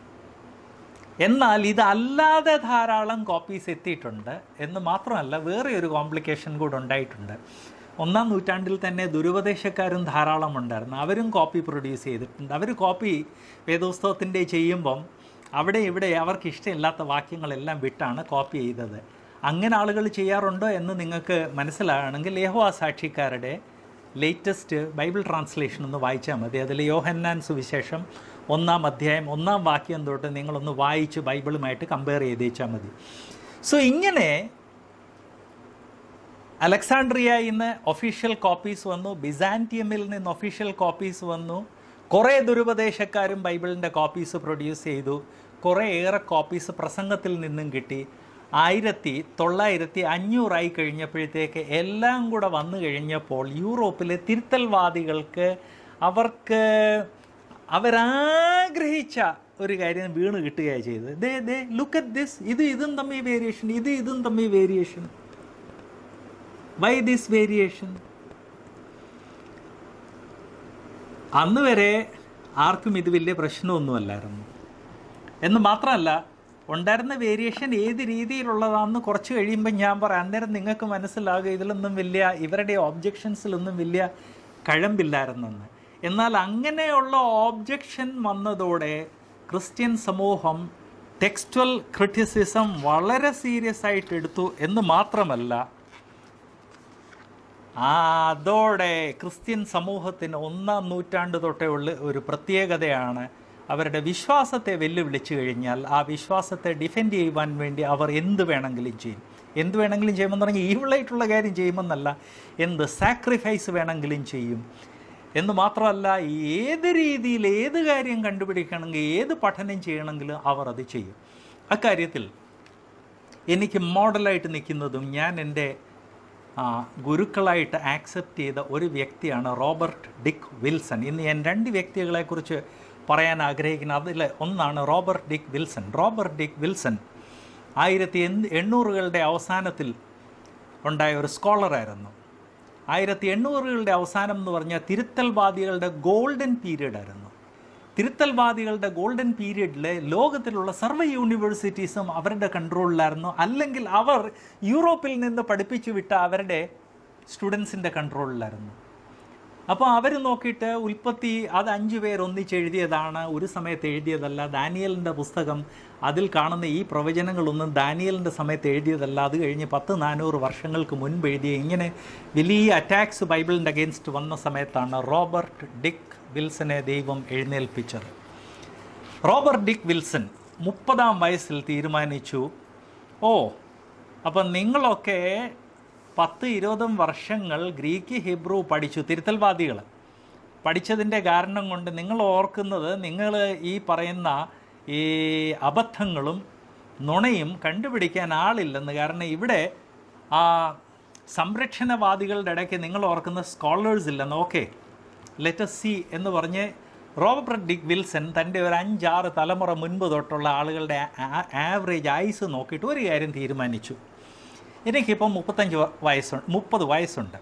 എന്നാൽ ഇതല്ലാതെ ധാരാളം കോപ്പീസ് എത്തിയിട്ടുണ്ട് എന്ന് മാത്രമല്ല വേറെ ഒരു കോംപ്ലിക്കേഷൻ കൂടെ ഉണ്ടായിട്ടുണ്ട് ഒന്നാം നൂറ്റാണ്ടിൽ തന്നെ ദുരുപദേശക്കാരും ധാരാളം ഉണ്ടായിരുന്നു അവരും കോപ്പി പ്രൊഡ്യൂസ് ചെയ്തിട്ടുണ്ട് അവർ കോപ്പി വേദോത്സവത്തിൻ്റെ ചെയ്യുമ്പം അവിടെ ഇവിടെ അവർക്ക് ഇഷ്ടമില്ലാത്ത വാക്യങ്ങളെല്ലാം വിട്ടാണ് കോപ്പി ചെയ്തത് അങ്ങനെ ആളുകൾ ചെയ്യാറുണ്ടോ എന്ന് നിങ്ങൾക്ക് മനസ്സിലാകണമെങ്കിൽ യഹോവ സാക്ഷിക്കാരുടെ ലേറ്റസ്റ്റ് ബൈബിൾ ട്രാൻസ്ലേഷൻ ഒന്ന് വായിച്ചാൽ മതി അതിൽ യോഹന്നാൻ സുവിശേഷം ഒന്നാം അധ്യായം ഒന്നാം വാക്യം തൊട്ട് നിങ്ങളൊന്ന് വായിച്ച് ബൈബിളുമായിട്ട് കമ്പയർ ചെയ്തേച്ചാൽ മതി സോ ഇങ്ങനെ അലക്സാണ്ട്രിയയിൽ നിന്ന് ഒഫീഷ്യൽ കോപ്പീസ് വന്നു ബിസാൻറ്റിയമിൽ നിന്ന് ഒഫീഷ്യൽ കോപ്പീസ് വന്നു കുറേ ദുരുപദേശക്കാരും ബൈബിളിൻ്റെ കോപ്പീസ് പ്രൊഡ്യൂസ് ചെയ്തു കുറേ ഏറെ കോപ്പീസ് പ്രസംഗത്തിൽ നിന്നും കിട്ടി ആയിരത്തി തൊള്ളായിരത്തി അഞ്ഞൂറായി കഴിഞ്ഞപ്പോഴത്തേക്ക് എല്ലാം കൂടെ വന്നു കഴിഞ്ഞപ്പോൾ യൂറോപ്പിലെ തിരുത്തൽവാദികൾക്ക് അവർക്ക് അവരാഗ്രഹിച്ച ഒരു കാര്യം വീണ് കിട്ടുകയാണ് ചെയ്തത് ദേ ദേ ലുക്ക് അറ്റ് ദിസ് ഇത് ഇതും തമ്മിൽ വേരിയേഷൻ ഇത് ഇതും തമ്മിൽ വേരിയേഷൻ വൈ ദിസ് വേരിയേഷൻ അന്ന് വരെ ആർക്കും ഇത് വലിയ പ്രശ്നമൊന്നുമല്ലായിരുന്നു എന്ന് മാത്രമല്ല ഉണ്ടായിരുന്ന വേരിയേഷൻ ഏത് രീതിയിലുള്ളതാണെന്ന് കുറച്ച് കഴിയുമ്പോൾ ഞാൻ പറയാം അന്നേരം നിങ്ങൾക്ക് മനസ്സിലാകുക ഇതിലൊന്നും വലിയ ഇവരുടെ ഓബ്ജെക്ഷൻസിലൊന്നും വലിയ കഴമ്പില്ലായിരുന്നെന്ന് എന്നാൽ അങ്ങനെയുള്ള ഓബ്ജെക്ഷൻ വന്നതോടെ ക്രിസ്ത്യൻ സമൂഹം ടെക്സ്റ്റൽ ക്രിറ്റിസിസം വളരെ സീരിയസ് ആയിട്ട് എടുത്തു എന്ന് മാത്രമല്ല ആ അതോടെ ക്രിസ്ത്യൻ സമൂഹത്തിന് ഒന്നാം നൂറ്റാണ്ട് തൊട്ടേ ഉള്ള ഒരു പ്രത്യേകതയാണ് അവരുടെ വിശ്വാസത്തെ വെല്ലുവിളിച്ചു കഴിഞ്ഞാൽ ആ വിശ്വാസത്തെ ഡിഫെൻഡ് ചെയ്യുവാൻ വേണ്ടി അവർ എന്ത് വേണമെങ്കിലും ചെയ്യും എന്ത് വേണമെങ്കിലും ചെയ്യുമെന്ന് പറഞ്ഞാൽ ഈവിളായിട്ടുള്ള കാര്യം ചെയ്യുമെന്നല്ല എന്ത് സാക്രിഫൈസ് വേണമെങ്കിലും ചെയ്യും എന്ന് മാത്രമല്ല ഏത് രീതിയിൽ ഏത് കാര്യം കണ്ടുപിടിക്കണമെങ്കിൽ ഏത് പഠനം ചെയ്യണമെങ്കിലും അവർ അത് ചെയ്യും അക്കാര്യത്തിൽ എനിക്ക് മോഡലായിട്ട് നിൽക്കുന്നതും ഞാൻ എൻ്റെ ആ, ഗുരുക്കളായിട്ട് ആക്സെപ്റ്റ് ചെയ്ത ഒരു വ്യക്തിയാണ് റോബർട്ട് ഡിക്ക് വിൽസൺ ഇന്ന് ഞാൻ രണ്ട് വ്യക്തികളെക്കുറിച്ച് പറയാൻ ആഗ്രഹിക്കുന്നത് അതിൽ ഒന്നാണ് റോബർട്ട് ഡിക്ക് വിൽസൺ റോബർട്ട് ഡിക്ക് വിൽസൺ ആയിരത്തി എൺ- എണ്ണൂറുകളുടെ അവസാനത്തിൽ ഉണ്ടായ ഒരു സ്കോളറായിരുന്നു ആയിരത്തി എണ്ണൂറുകളുടെ അവസാനം എന്ന് പറഞ്ഞാൽ തിരുത്തൽവാദികളുടെ ഗോൾഡൻ പീരീഡ് ആയിരുന്നു തിരുത്തൽവാദികളുടെ ഗോൾഡൻ പീരീഡിൽ ലോകത്തിലുള്ള സർവ്വ യൂണിവേഴ്സിറ്റീസും അവരുടെ കൺട്രോളിലായിരുന്നു അല്ലെങ്കിൽ അവർ യൂറോപ്പിൽ നിന്ന് പഠിപ്പിച്ചു വിട്ട അവരുടെ സ്റ്റുഡൻസിൻ്റെ കൺട്രോളിലായിരുന്നു അപ്പോൾ അവർ നോക്കിയിട്ട് ഉൽപ്പത്തി അത് അഞ്ചു പേർ ഒന്നിച്ച് എഴുതിയതാണ് ഒരു സമയത്ത് എഴുതിയതല്ല ദാനിയലിൻ്റെ പുസ്തകം അതിൽ കാണുന്ന ഈ പ്രവചനങ്ങളൊന്നും ദാനിയലിൻ്റെ സമയത്ത് എഴുതിയതല്ല അത് കഴിഞ്ഞ് പത്ത് നാനൂറ് വർഷങ്ങൾക്ക് മുൻപ് എഴുതിയ ഇങ്ങനെ വലിയ അറ്റാക്സ് ബൈബിളിൻ്റെ അഗേൻസ്റ്റ് വന്ന സമയത്താണ് റോബർട്ട് ഡിക്ക് വിൽസനെ ദൈവം എഴുന്നേൽപ്പിച്ചത് റോബർട്ട് ഡിക്ക് വിൽസൺ മുപ്പതാം വയസ്സിൽ തീരുമാനിച്ചു ഓ അപ്പം നിങ്ങളൊക്കെ പത്ത് ഇരുപതും വർഷങ്ങൾ ഗ്രീക്ക് ഹിബ്രു പഠിച്ചു തിരുത്തൽവാദികൾ പഠിച്ചതിൻ്റെ കാരണം കൊണ്ട് നിങ്ങൾ ഓർക്കുന്നത് നിങ്ങൾ ഈ പറയുന്ന ഈ അബദ്ധങ്ങളും നുണയും കണ്ടുപിടിക്കാൻ ആളില്ലെന്ന് കാരണം ഇവിടെ ആ സംരക്ഷണവാദികളുടെ ഇടയ്ക്ക് നിങ്ങൾ ഓർക്കുന്ന സ്കോളേഴ്സ് ഇല്ലെന്ന് ഓക്കെ ലെറ്റസ് സി എന്ന് പറഞ്ഞ് റോബർട്ട് ഡിക് വിൽസൺ തൻ്റെ ഒരു അഞ്ചാറ് തലമുറ മുൻപ് തൊട്ടുള്ള ആളുകളുടെ ആവറേജ് ആയുസ് നോക്കിയിട്ട് ഒരു കാര്യം തീരുമാനിച്ചു എനിക്കിപ്പം മുപ്പത്തഞ്ച് വ- വയസ്സുണ്ട് മുപ്പത് വയസ്സുണ്ട്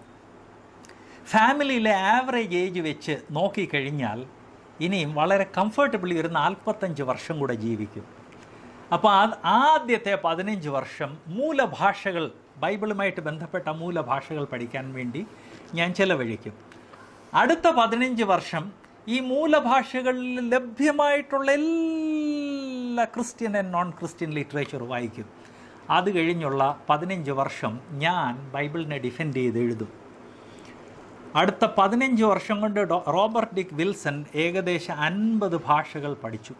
ഫാമിലിയിലെ ആവറേജ് ഏജ് വെച്ച് നോക്കിക്കഴിഞ്ഞാൽ ഇനിയും വളരെ കംഫർട്ടബിളി ഒരു നാൽപ്പത്തഞ്ച് വർഷം കൂടെ ജീവിക്കും അപ്പോൾ അത് ആദ്യത്തെ പതിനഞ്ച് വർഷം മൂലഭാഷകൾ ബൈബിളുമായിട്ട് ബന്ധപ്പെട്ട മൂലഭാഷകൾ പഠിക്കാൻ വേണ്ടി ഞാൻ ചെലവഴിക്കും അടുത്ത പതിനഞ്ച് വർഷം ഈ മൂലഭാഷകളിൽ ലഭ്യമായിട്ടുള്ള എല്ലാ Christian and non Christian literature വായിക്കും അത് കഴിഞ്ഞുള്ള പതിനഞ്ച് വർഷം ഞാൻ ബൈബിളിനെ ഡിഫെൻഡ് ചെയ്ത് എഴുതും അടുത്ത പതിനഞ്ച് വർഷം കൊണ്ട് ഡോ- റോബർട്ട് ഡിക് വിൽസൺ ഏകദേശം അൻപത് ഭാഷകൾ പഠിച്ചു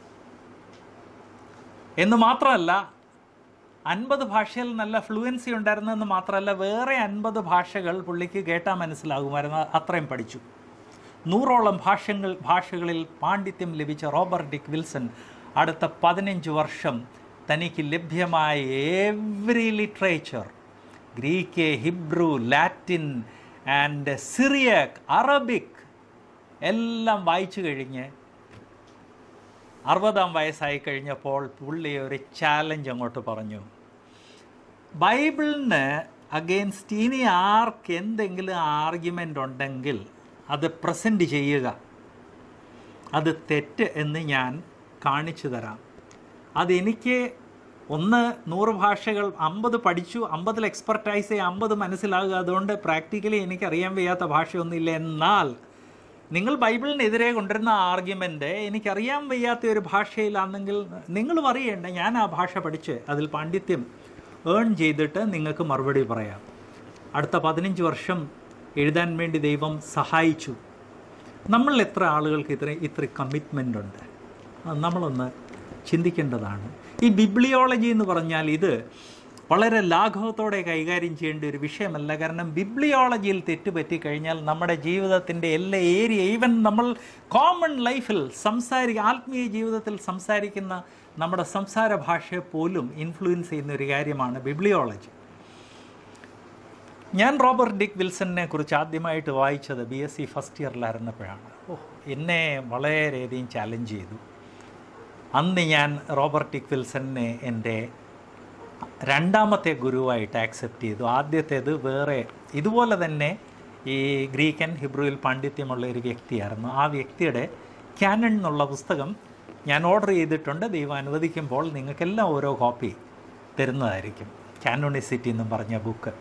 എന്ന് മാത്രമല്ല അൻപത് ഭാഷയിൽ നല്ല ഫ്ലുവൻസി ഉണ്ടായിരുന്നെന്ന് മാത്രമല്ല വേറെ അൻപത് ഭാഷകൾ പുള്ളിക്ക് കേട്ടാൽ മനസ്സിലാകുമായിരുന്നു അത്രയും പഠിച്ചു നൂറോളം ഭാഷകൾ ഭാഷകളിൽ പാണ്ഡിത്യം ലഭിച്ച റോബർട്ട് ഡിക് വിൽസൺ അടുത്ത പതിനഞ്ച് വർഷം തനിക്ക് ലഭ്യമായ every literature Greek Hebrew Latin and Syriac Arabic എല്ലാം വായിച്ചു കഴിഞ്ഞ് അറുപതാം വയസ്സായി കഴിഞ്ഞപ്പോൾ പുള്ളി ഒരു ചാലഞ്ച് അങ്ങോട്ട് പറഞ്ഞു ബൈബിളിന് അഗെയിൻസ്റ്റ് ഇനി ആർക്ക് എന്തെങ്കിലും ആർഗ്യുമെൻ്റ് ഉണ്ടെങ്കിൽ അത് പ്രസൻറ്റ് ചെയ്യുക അത് തെറ്റ് എന്ന് ഞാൻ കാണിച്ചു തരാം അതെനിക്ക് ഒന്ന് നൂറ് ഭാഷകൾ അമ്പത് പഠിച്ചു അമ്പതിൽ എക്സ്പെർട്ടൈസ് ചെയ്യുക അമ്പത് മനസ്സിലാകുക അതുകൊണ്ട് പ്രാക്ടിക്കലി എനിക്കറിയാൻ വയ്യാത്ത ഭാഷയൊന്നുമില്ല എന്നാൽ നിങ്ങൾ ബൈബിളിനെതിരെ കൊണ്ടുവരുന്ന ആർഗ്യുമെൻ്റ് എനിക്കറിയാൻ വയ്യാത്ത ഒരു ഭാഷയിലാണെങ്കിൽ നിങ്ങളും അറിയേണ്ട ഞാൻ ആ ഭാഷ പഠിച്ച് അതിൽ പാണ്ഡിത്യം ഏൺ ചെയ്തിട്ട് നിങ്ങൾക്ക് മറുപടി പറയാം അടുത്ത പതിനഞ്ച് വർഷം എഴുതാൻ വേണ്ടി ദൈവം സഹായിച്ചു നമ്മൾ എത്ര ആളുകൾക്ക് ഇത്ര ഇത്ര കമ്മിറ്റ്മെൻ്റ് ഉണ്ട് അത് നമ്മളൊന്ന് ചിന്തിക്കേണ്ടതാണ് ഈ ബിബ്ലിയോളജി എന്ന് പറഞ്ഞാൽ ഇത് വളരെ ലാഘവത്തോടെ കൈകാര്യം ചെയ്യേണ്ട ഒരു വിഷയമല്ല കാരണം ബിബ്ലിയോളജിയിൽ തെറ്റുപറ്റി കഴിഞ്ഞാൽ നമ്മുടെ ജീവിതത്തിൻ്റെ എല്ലാ ഏരിയ ഈവൻ നമ്മൾ കോമൺ ലൈഫിൽ സംസാരി ആത്മീയ ജീവിതത്തിൽ സംസാരിക്കുന്ന നമ്മുടെ സംസാര ഭാഷയെ പോലും ഇൻഫ്ലുവൻസ് ചെയ്യുന്ന ഒരു കാര്യമാണ് ബിബ്ലിയോളജി ഞാൻ റോബർട്ട് ഡിക്ക് വിൽസണിനെ കുറിച്ച് ആദ്യമായിട്ട് വായിച്ചത് ബി എസ് സി ഫസ്റ്റ് ഇയറിലായിരുന്നപ്പോഴാണ് ഓ എന്നെ വളരെയധികം ചാലഞ്ച് ചെയ്തു അന്ന് ഞാൻ റോബർട്ട് ഡിക്ക് വിൽസണിനെ എൻ്റെ രണ്ടാമത്തെ ഗുരുവായിട്ട് ആക്സെപ്റ്റ് ചെയ്തു ആദ്യത്തേത് വേറെ ഇതുപോലെ തന്നെ ഈ ഗ്രീക്കൻ ഹിബ്രുവിൽ പാണ്ഡിത്യമുള്ള ഒരു വ്യക്തിയായിരുന്നു ആ വ്യക്തിയുടെ ക്യാനൺ എന്നുള്ള പുസ്തകം ഞാൻ ഓർഡർ ചെയ്തിട്ടുണ്ട് ദൈവം അനുവദിക്കുമ്പോൾ നിങ്ങൾക്കെല്ലാം ഓരോ കോപ്പി തരുന്നതായിരിക്കും കാനോണിസിറ്റി എന്നും പറഞ്ഞ ബുക്ക്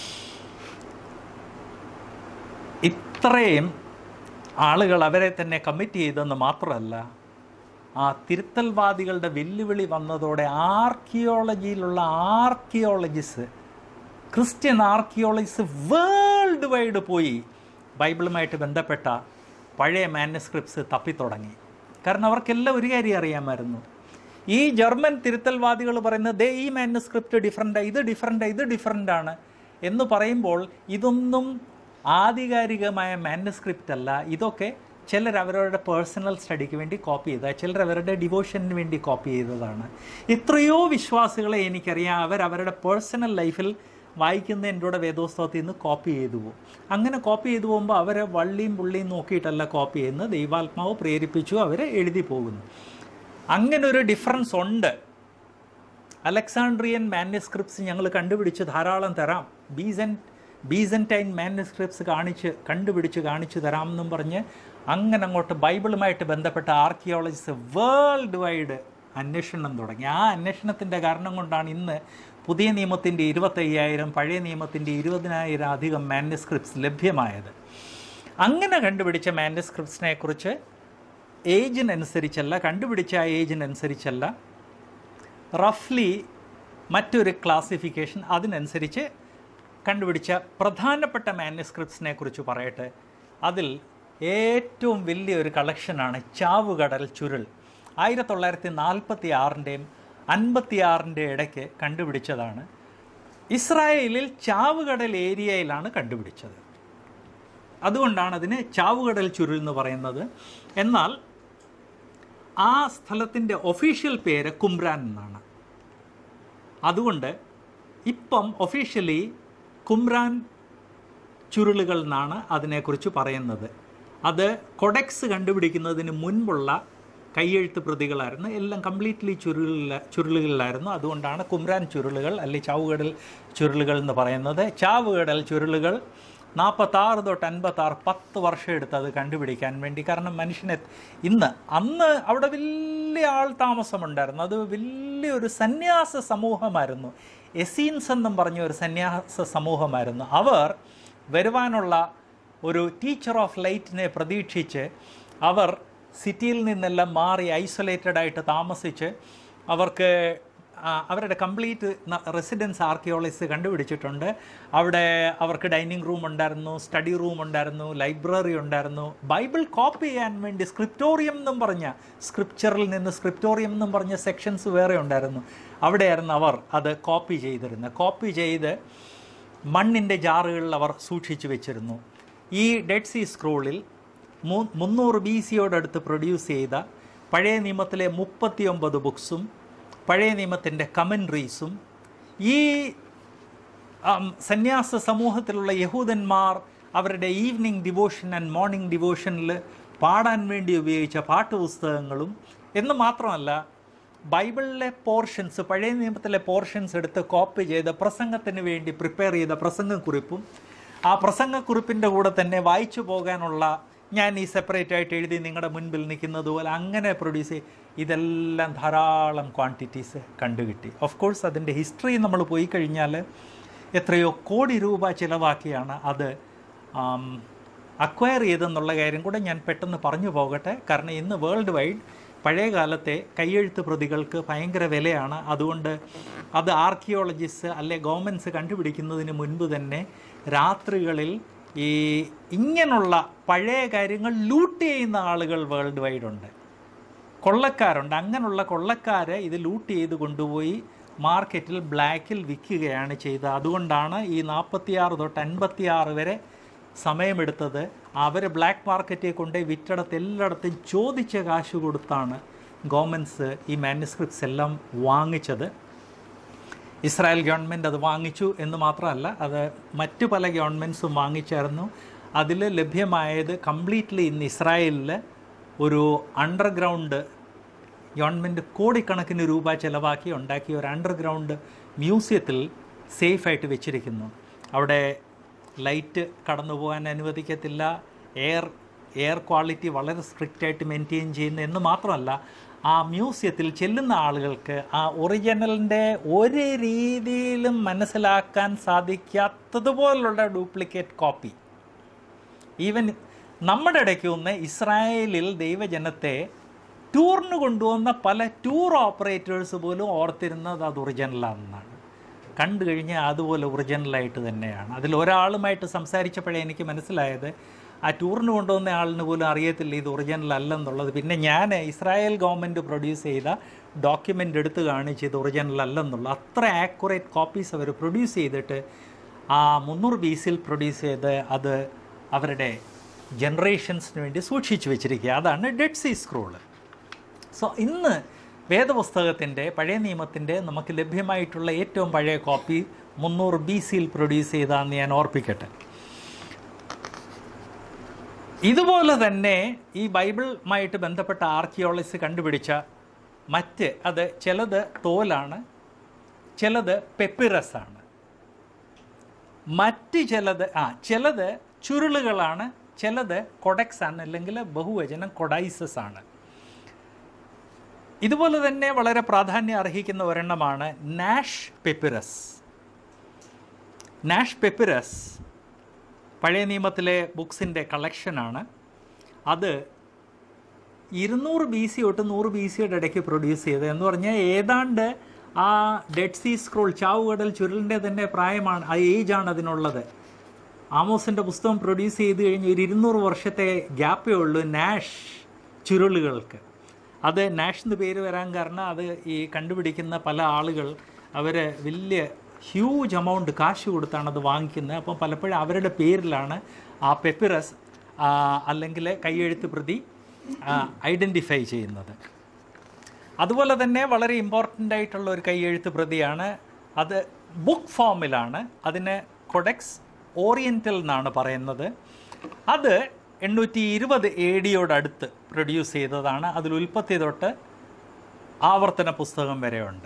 ഇത്രയും ആളുകൾ അവരെ തന്നെ കമ്മിറ്റ് ചെയ്തെന്ന് മാത്രമല്ല ആ തിരുത്തൽവാദികളുടെ വെല്ലുവിളി വന്നതോടെ ആർക്കിയോളജിയിലുള്ള archaeologist Christian archaeologist world wide പോയി ബൈബിളുമായിട്ട് ബന്ധപ്പെട്ട പഴയ മാനുസ്ക്രിപ്റ്റ്സ് തപ്പിത്തുടങ്ങി കാരണം അവർക്കെല്ലാം ഒരു കാര്യം അറിയാമായിരുന്നു ഈ ജർമ്മൻ തിരുത്തൽവാദികൾ പറയുന്നത് ദേ ഈ മാനുസ്ക്രിപ്റ്റ് ഡിഫറെൻ്റ് ഇത് ഡിഫറെൻ്റ് ഇത് ഡിഫറെൻ്റ് ആണ് എന്ന് പറയുമ്പോൾ ഇതൊന്നും ആധികാരികമായ മാനുസ്ക്രിപ്റ്റ് അല്ല ഇതൊക്കെ ചിലർ അവരവരുടെ പേഴ്സണൽ സ്റ്റഡിക്ക് വേണ്ടി കോപ്പി ചെയ്ത ചിലർ അവരുടെ ഡിവോഷന് വേണ്ടി കോപ്പി ചെയ്തതാണ് എത്രയോ വിശ്വാസികളെ എനിക്കറിയാം അവർ അവരുടെ പേഴ്സണൽ ലൈഫിൽ വായിക്കുന്ന എൻ്റെ കൂടെ വേദോസ്തവത്തിൽ നിന്ന് കോപ്പി ചെയ്തു പോകും അങ്ങനെ കോപ്പി ചെയ്തു പോകുമ്പോൾ അവരെ വള്ളിയും പുള്ളിയും നോക്കിയിട്ടല്ല കോപ്പി ചെയ്യുന്നത് ദൈവാത്മാവ് പ്രേരിപ്പിച്ചു അവരെ എഴുതി പോകുന്നു അങ്ങനെ ഒരു ഡിഫറൻസ് ഉണ്ട് അലക്സാണ്ട്രിയൻ മാനുസ്ക്രിപ്റ്റ്സ് ഞങ്ങൾ കണ്ടുപിടിച്ച് ധാരാളം തരാം ബീസൻ ബീസൻറ്റൈൻ മാനുസ്ക്രിപ്റ്റ്സ് കാണിച്ച് കണ്ടുപിടിച്ച് കാണിച്ചു തരാമെന്നും പറഞ്ഞ് അങ്ങനെ അങ്ങോട്ട് ബൈബിളുമായിട്ട് ബന്ധപ്പെട്ട ആർക്കിയോളജിസ്റ്റ് വേൾഡ് വൈഡ് അന്വേഷണം തുടങ്ങി ആ അന്വേഷണത്തിൻ്റെ കാരണം കൊണ്ടാണ് ഇന്ന് പുതിയ നിയമത്തിൻ്റെ ഇരുപത്തയ്യായിരം പഴയ നിയമത്തിൻ്റെ ഇരുപതിനായിരം അധികം മാനുസ്ക്രിപ്റ്റ്സ് ലഭ്യമായത് അങ്ങനെ കണ്ടുപിടിച്ച മാനുസ്ക്രിപ്റ്റ്സിനെ കുറിച്ച് ഏജിനനുസരിച്ചല്ല കണ്ടുപിടിച്ച ആ ഏജിനനുസരിച്ചല്ല റഫ്ലി മറ്റൊരു ക്ലാസിഫിക്കേഷൻ അതിനനുസരിച്ച് കണ്ടുപിടിച്ച പ്രധാനപ്പെട്ട മാനുസ്ക്രിപ്റ്റ്സിനെ കുറിച്ച് പറയട്ടെ അതിൽ ഏറ്റവും വലിയൊരു കളക്ഷനാണ് ചാവുകടൽ ചുരുൾ ആയിരത്തി തൊള്ളായിരത്തി നാൽപ്പത്തി ആറിൻ്റെയും അൻപത്തി ആറിൻ്റെ ഇടയ്ക്ക് കണ്ടുപിടിച്ചതാണ് ഇസ്രായേലിൽ ചാവുകടൽ ഏരിയയിലാണ് കണ്ടുപിടിച്ചത് അതുകൊണ്ടാണ് അതിന് ചാവുകടൽ ചുരുൾ എന്ന് പറയുന്നത് എന്നാൽ ആ സ്ഥലത്തിൻ്റെ ഒഫീഷ്യൽ പേര് കുംബ്രാൻ എന്നാണ് അതുകൊണ്ട് ഇപ്പം ഒഫീഷ്യലി കുംബ്രാൻ ചുരുളുകൾ എന്നാണ് അതിനെക്കുറിച്ച് പറയുന്നത് അത് കൊഡെക്സ് കണ്ടുപിടിക്കുന്നതിന് മുൻപുള്ള കയ്യെഴുത്ത് പ്രതികളായിരുന്നു എല്ലാം കംപ്ലീറ്റ്ലി ചുരുളില ചുരുളുകളിലായിരുന്നു അതുകൊണ്ടാണ് കുമ്രാൻ ചുരുളുകൾ അല്ലെങ്കിൽ ചാവുകടൽ ചുരുളുകൾ എന്ന് പറയുന്നത് ചാവുകടൽ ചുരുളുകൾ നാൽപ്പത്താറ് തൊട്ട് അൻപത്താറ് പത്ത് വർഷം എടുത്ത് അത് കണ്ടുപിടിക്കാൻ വേണ്ടി കാരണം മനുഷ്യനെ ഇന്ന് അന്ന് അവിടെ വലിയ ആൾ താമസമുണ്ടായിരുന്നു അത് വലിയൊരു സന്യാസ സമൂഹമായിരുന്നു എസീൻസ് എന്നും പറഞ്ഞ ഒരു സന്യാസ സമൂഹമായിരുന്നു അവർ വരുവാനുള്ള ഒരു ടീച്ചർ ഓഫ് ലൈറ്റിനെ പ്രതീക്ഷിച്ച് അവർ സിറ്റിയിൽ നിന്നെല്ലാം മാറി ഐസൊലേറ്റഡ് ആയിട്ട് താമസിച്ച് അവർക്ക് ആ, അവരുടെ കംപ്ലീറ്റ് റെസിഡൻസ് ആർക്കിയോളജിസ്റ്റ് കണ്ടുപിടിച്ചിട്ടുണ്ട് അവിടെ അവർക്ക് ഡൈനിങ് റൂം ഉണ്ടായിരുന്നു സ്റ്റഡി റൂം ഉണ്ടായിരുന്നു ലൈബ്രറി ഉണ്ടായിരുന്നു ബൈബിൾ കോപ്പി ചെയ്യാൻ വേണ്ടി സ്ക്രിപ്റ്റോറിയം എന്നും പറഞ്ഞ സ്ക്രിപ്ചറിൽ നിന്ന് സ്ക്രിപ്റ്റോറിയം എന്നും പറഞ്ഞ സെക്ഷൻസ് വേറെ ഉണ്ടായിരുന്നു അവിടെയായിരുന്നു അവർ അത് കോപ്പി ചെയ്തിരുന്നത് കോപ്പി ചെയ്ത് മണ്ണിൻ്റെ ജാറുകളിൽ അവർ സൂക്ഷിച്ചു വെച്ചിരുന്നു ഈ ഡെഡ് സീ സ്ക്രോളിൽ മു മുന്നൂറ് ബി സിയോടടുത്ത് പ്രൊഡ്യൂസ് ചെയ്ത പഴയ നിയമത്തിലെ മുപ്പത്തിയൊമ്പത് ബുക്സും പഴയ നിയമത്തിൻ്റെ കമൻട്രീസും ഈ ആം, സന്യാസ സമൂഹത്തിലുള്ള യഹൂദന്മാർ അവരുടെ ഈവനിങ് ഡിവോഷൻ ആൻഡ് മോർണിംഗ് ഡിവോഷനിൽ പാടാൻ വേണ്ടി ഉപയോഗിച്ച പാട്ടുപുസ്തകങ്ങളും എന്ന് മാത്രമല്ല ബൈബിളിലെ പോർഷൻസ് പഴയ നിയമത്തിലെ പോർഷൻസ് എടുത്ത് കോപ്പി ചെയ്ത് പ്രസംഗത്തിന് വേണ്ടി പ്രിപ്പയർ ചെയ്ത പ്രസംഗക്കുറിപ്പും ആ പ്രസംഗക്കുറിപ്പിൻ്റെ കൂടെ തന്നെ വായിച്ചു പോകാനുള്ള ഞാൻ ഈ സെപ്പറേറ്റ് ആയിട്ട് എഴുതി നിങ്ങളുടെ മുൻപിൽ നിൽക്കുന്നത് പോലെ അങ്ങനെ പ്രൊഡ്യൂസ് ചെയ്ത് ഇതെല്ലാം ധാരാളം ക്വാണ്ടിറ്റീസ് കണ്ടുകിട്ടി ഓഫ് കോഴ്സ് അതിൻ്റെ ഹിസ്റ്ററി നമ്മൾ പോയി കഴിഞ്ഞാൽ എത്രയോ കോടി രൂപ ചിലവാക്കിയാണ് അത് അക്വയർ ചെയ്തെന്നുള്ള കാര്യം കൂടെ ഞാൻ പെട്ടെന്ന് പറഞ്ഞു പോകട്ടെ കാരണം ഇന്ന് വേൾഡ് വൈഡ് പഴയ കാലത്തെ കയ്യെഴുത്ത് പ്രതികൾക്ക് ഭയങ്കര വിലയാണ് അതുകൊണ്ട് അത് ആർക്കിയോളജിസ്റ്റ് അല്ലെ ഗവൺമെൻറ്റ്സ് കണ്ടുപിടിക്കുന്നതിന് മുൻപ് തന്നെ രാത്രികളിൽ ഈ ഇങ്ങനെയുള്ള പഴയ കാര്യങ്ങൾ ലൂട്ട് ചെയ്യുന്ന ആളുകൾ വേൾഡ് വൈഡ് ഉണ്ട് കൊള്ളക്കാരുണ്ട് അങ്ങനെയുള്ള കൊള്ളക്കാരെ ഇത് ലൂട്ട് ചെയ്ത് കൊണ്ടുപോയി മാർക്കറ്റിൽ ബ്ലാക്കിൽ വിൽക്കുകയാണ് ചെയ്തത് അതുകൊണ്ടാണ് ഈ നാൽപ്പത്തിയാറ് തൊട്ട് അൻപത്തിയാറ് വരെ സമയമെടുത്തത് അവർ ബ്ലാക്ക് മാർക്കറ്റിൽ കൊണ്ട് വിറ്റിടത്ത് എല്ലായിടത്തും ചോദിച്ച കാശ് കൊടുത്താണ് ഗവൺമെൻറ്റ്സ് ഈ മാനുസ്ക്രിപ്റ്റ്സ് എല്ലാം വാങ്ങിച്ചത് ഇസ്രായേൽ ഗവൺമെൻറ് അത് വാങ്ങിച്ചു എന്ന് മാത്രമല്ല അത് മറ്റു പല ഗവൺമെൻറ്റ്സും വാങ്ങിച്ചായിരുന്നു അതിൽ ലഭ്യമായത് കംപ്ലീറ്റ്ലി ഇന്ന് ഇസ്രായേലിൽ ഒരു അണ്ടർഗ്രൗണ്ട് ഗവൺമെൻറ് കോടിക്കണക്കിന് രൂപ ചിലവാക്കി ഉണ്ടാക്കിയ ഒരു അണ്ടർഗ്രൗണ്ട് മ്യൂസിയത്തിൽ സേഫായിട്ട് വെച്ചിരിക്കുന്നു അവിടെ ലൈറ്റ് കടന്നു പോകാൻ അനുവദിക്കത്തില്ല എയർ എയർ ക്വാളിറ്റി വളരെ സ്ട്രിക്റ്റ് ആയിട്ട് മെയിൻറ്റെയിൻ ചെയ്യുന്നു എന്ന് മാത്രമല്ല ആ മ്യൂസിയത്തിൽ ചെല്ലുന്ന ആളുകൾക്ക് ആ ഒറിജിനലിൻ്റെ ഒരു രീതിയിലും മനസ്സിലാക്കാൻ സാധിക്കാത്തതുപോലുള്ള ഡ്യൂപ്ലിക്കേറ്റ് കോപ്പി ഈവൻ നമ്മുടെ ഇടയ്ക്ക് ഒന്ന് ഇസ്രായേലിൽ ദൈവജനത്തെ ടൂറിന് കൊണ്ടുവന്ന പല ടൂർ ഓപ്പറേറ്റേഴ്സ് പോലും ഓർത്തിരുന്നത് അത് ഒറിജിനലാണെന്നാണ് കണ്ടു കഴിഞ്ഞാൽ അതുപോലെ ഒറിജിനലായിട്ട് തന്നെയാണ് അതിൽ ഒരാളുമായിട്ട് സംസാരിച്ചപ്പോഴേ എനിക്ക് മനസ്സിലായത് ആ ടൂറിന് കൊണ്ടുവന്ന ആളിന് പോലും അറിയത്തില്ല ഇത് ഒറിജിനൽ അല്ലെന്നുള്ളത് പിന്നെ ഞാൻ ഇസ്രായേൽ ഗവൺമെൻറ് പ്രൊഡ്യൂസ് ചെയ്ത ഡോക്യുമെൻ്റ് എടുത്ത് കാണിച്ച് ഇത് ഒറിജിനൽ അല്ലെന്നുള്ളത് അത്ര ആക്യുറേറ്റ് കോപ്പീസ് അവർ പ്രൊഡ്യൂസ് ചെയ്തിട്ട് ആ മുന്നൂറ് ബീസിൽ പ്രൊഡ്യൂസ് ചെയ്ത് അത് അവരുടെ ജനറേഷൻസിന് വേണ്ടി സൂക്ഷിച്ചു വെച്ചിരിക്കുക അതാണ് ഡെഡ് സീ സ്ക്രോള് സോ ഇന്ന് വേദപുസ്തകത്തിൻ്റെ പഴയ നിയമത്തിൻ്റെ നമുക്ക് ലഭ്യമായിട്ടുള്ള ഏറ്റവും പഴയ കോപ്പി മുന്നൂറ് ബി സിയിൽ പ്രൊഡ്യൂസ് ചെയ്താന്ന് ഞാൻ ഓർപ്പിക്കട്ടെ ഇതുപോലെ തന്നെ ഈ ബൈബിളുമായിട്ട് ബന്ധപ്പെട്ട ആർക്കിയോളജിസ്റ്റ് കണ്ടുപിടിച്ച മറ്റ് അത് ചിലത് തോലാണ് ചിലത് പെപ്പിറസ് ആണ് മറ്റ് ചിലത് ആ ചിലത് ചുരുളുകളാണ് ചിലത് കൊഡക്സ് ആണ് അല്ലെങ്കിൽ ബഹുവചനം കൊഡൈസസ് ആണ് ഇതുപോലെ തന്നെ വളരെ പ്രാധാന്യം അർഹിക്കുന്ന ഒരെണ്ണമാണ് നാഷ് പെപ്പിറസ് നാഷ് പെപ്പിറസ് പഴയ നിയമത്തിലെ ബുക്സിൻ്റെ കളക്ഷനാണ് അത് ഇരുന്നൂറ് ബി സി തൊട്ട് നൂറ് ബി സിയുടെ ഇടയ്ക്ക് പ്രൊഡ്യൂസ് ചെയ്തത് എന്ന് പറഞ്ഞാൽ ഏതാണ്ട് ആ ഡെഡ് സീ സ്ക്രോൾ ചാവുകടൽ ചുരുളിൻ്റെ തന്നെ പ്രായമാണ് ആ ഏജാണ് അതിനുള്ളത് ആമോസിൻ്റെ പുസ്തകം പ്രൊഡ്യൂസ് ചെയ്ത് കഴിഞ്ഞ് ഒരു ഇരുന്നൂറ് വർഷത്തെ ഗ്യാപ്പേ ഉള്ളൂ നാഷ് ചുരുളുകൾക്ക് അത് നാഷ് എന്ന് പേര് വരാൻ കാരണം അത് ഈ കണ്ടുപിടിക്കുന്ന പല ആളുകൾ അവർ വലിയ ഹ്യൂജ് എമൗണ്ട് കാശ് കൊടുത്താണ് അത് വാങ്ങിക്കുന്നത് അപ്പം പലപ്പോഴും അവരുടെ പേരിലാണ് ആ പെപ്പിറസ് അല്ലെങ്കിൽ കൈയെഴുത്ത് പ്രതി ഐഡൻറ്റിഫൈ ചെയ്യുന്നത് അതുപോലെ തന്നെ വളരെ ഇമ്പോർട്ടൻ്റ് ആയിട്ടുള്ള ഒരു കൈയെഴുത്ത് പ്രതിയാണ് അത് ബുക്ക് ഫോമിലാണ് അതിന് കൊഡെക്സ് ഓറിയൻ്റൽ എന്നാണ് പറയുന്നത് അത് എണ്ണൂറ്റി ഇരുപത് എ ഡിയോടടുത്ത് പ്രൊഡ്യൂസ് ചെയ്തതാണ് അതിൽ ഉൽപ്പത്തി തൊട്ട് ആവർത്തന പുസ്തകം വരെയുണ്ട്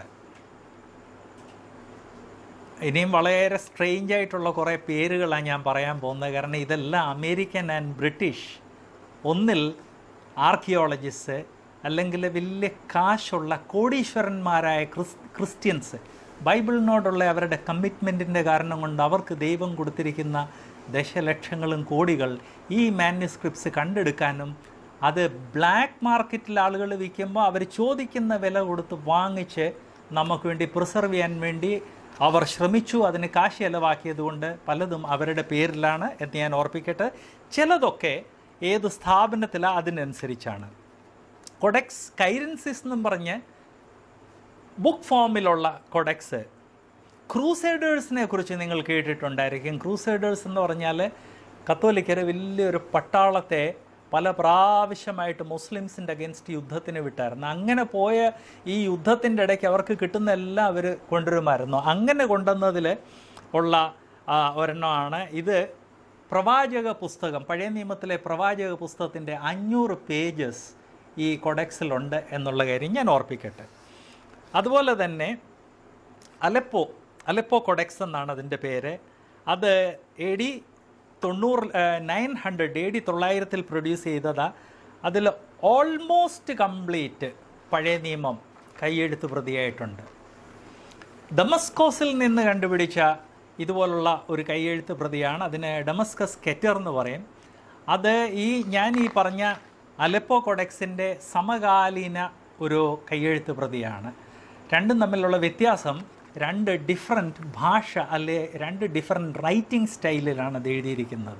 ഇനിയും വളരെ സ്ട്രെയിഞ്ച് ആയിട്ടുള്ള കുറേ പേരുകളാണ് ഞാൻ പറയാൻ പോകുന്നത് കാരണം ഇതെല്ലാം അമേരിക്കൻ ആൻഡ് ബ്രിട്ടീഷ് ഒന്നിൽ ആർക്കിയോളജിസ്റ്റ് അല്ലെങ്കിൽ വലിയ കാശുള്ള കോടീശ്വരന്മാരായ ക്രിസ് ക്രിസ്ത്യൻസ് ബൈബിളിനോടുള്ള അവരുടെ കമ്മിറ്റ്മെൻറ്റിൻ്റെ കാരണം കൊണ്ട് അവർക്ക് ദൈവം കൊടുത്തിരിക്കുന്ന ദശലക്ഷങ്ങളും കോടികൾ ഈ മാന്യുസ്ക്രിപ്റ്റ്സ് കണ്ടെടുക്കാനും അത് ബ്ലാക്ക് മാർക്കറ്റിൽ ആളുകൾ വിൽക്കുമ്പോൾ അവർ ചോദിക്കുന്ന വില കൊടുത്ത് വാങ്ങിച്ച് നമുക്ക് വേണ്ടി പ്രിസർവ് ചെയ്യാൻ വേണ്ടി അവർ ശ്രമിച്ചു അതിന് കാശ് ചെലവാക്കിയതുകൊണ്ട് പലതും അവരുടെ പേരിലാണ് എന്ന് ഞാൻ ഓർപ്പിക്കട്ടെ ചിലതൊക്കെ ഏത് സ്ഥാപനത്തിലാണ് അതിനനുസരിച്ചാണ് കൊഡെക്സ് കൈരൻസിസ് എന്നും പറഞ്ഞ് ബുക്ക് ഫോമിലുള്ള കൊഡെക്സ് ക്രൂസൈഡേഴ്സിനെ കുറിച്ച് നിങ്ങൾ കേട്ടിട്ടുണ്ടായിരിക്കും ക്രൂസൈഡേഴ്സ് എന്ന് പറഞ്ഞാൽ കത്തോലിക്കർ വലിയൊരു പട്ടാളത്തെ പല പ്രാവശ്യമായിട്ട് മുസ്ലിംസിൻ്റെ അഗേൻസ്റ്റ് യുദ്ധത്തിന് വിട്ടായിരുന്നു അങ്ങനെ പോയ ഈ യുദ്ധത്തിൻ്റെ ഇടയ്ക്ക് അവർക്ക് കിട്ടുന്ന എല്ലാം അവർ കൊണ്ടുവരുമായിരുന്നു അങ്ങനെ കൊണ്ടുവന്നതിൽ ഉള്ള ആ, ഒരെണ്ണമാണ് ഇത് പ്രവാചക പുസ്തകം പഴയ നിയമത്തിലെ പ്രവാചക പുസ്തകത്തിൻ്റെ അഞ്ഞൂറ് പേജസ് ഈ കൊഡെക്സിലുണ്ട് എന്നുള്ള കാര്യം ഞാൻ ഓർപ്പിക്കട്ടെ അതുപോലെ തന്നെ അലപ്പോ അലപ്പോ കൊഡെക്സ് എന്നാണ് അതിൻ്റെ പേര് അത് എ ഡി തൊണ്ണൂറ് നയൻ ഹൺഡ്രഡ് എ ഡി തൊള്ളായിരത്തിൽ പ്രൊഡ്യൂസ് ചെയ്തതാ അതിൽ ഓൾമോസ്റ്റ് കംപ്ലീറ്റ് പഴയ നിയമം കൈയെഴുത്ത് പ്രതിയായിട്ടുണ്ട് ഡമസ്കോസിൽ നിന്ന് കണ്ടുപിടിച്ച ഇതുപോലുള്ള ഒരു കൈയെഴുത്ത് പ്രതിയാണ് അതിന് ഡമസ്കസ് കെറ്റർ എന്ന് പറയും അത് ഈ ഞാൻ ഈ പറഞ്ഞ അലപ്പോ കൊഡെക്സിൻ്റെ സമകാലീന ഒരു കൈയെഴുത്ത് പ്രതിയാണ് രണ്ടും തമ്മിലുള്ള വ്യത്യാസം രണ്ട് ഡിഫറെൻറ്റ് ഭാഷ അല്ലെ രണ്ട് ഡിഫറെൻറ്റ് റൈറ്റിംഗ് സ്റ്റൈലിലാണ് അത് എഴുതിയിരിക്കുന്നത്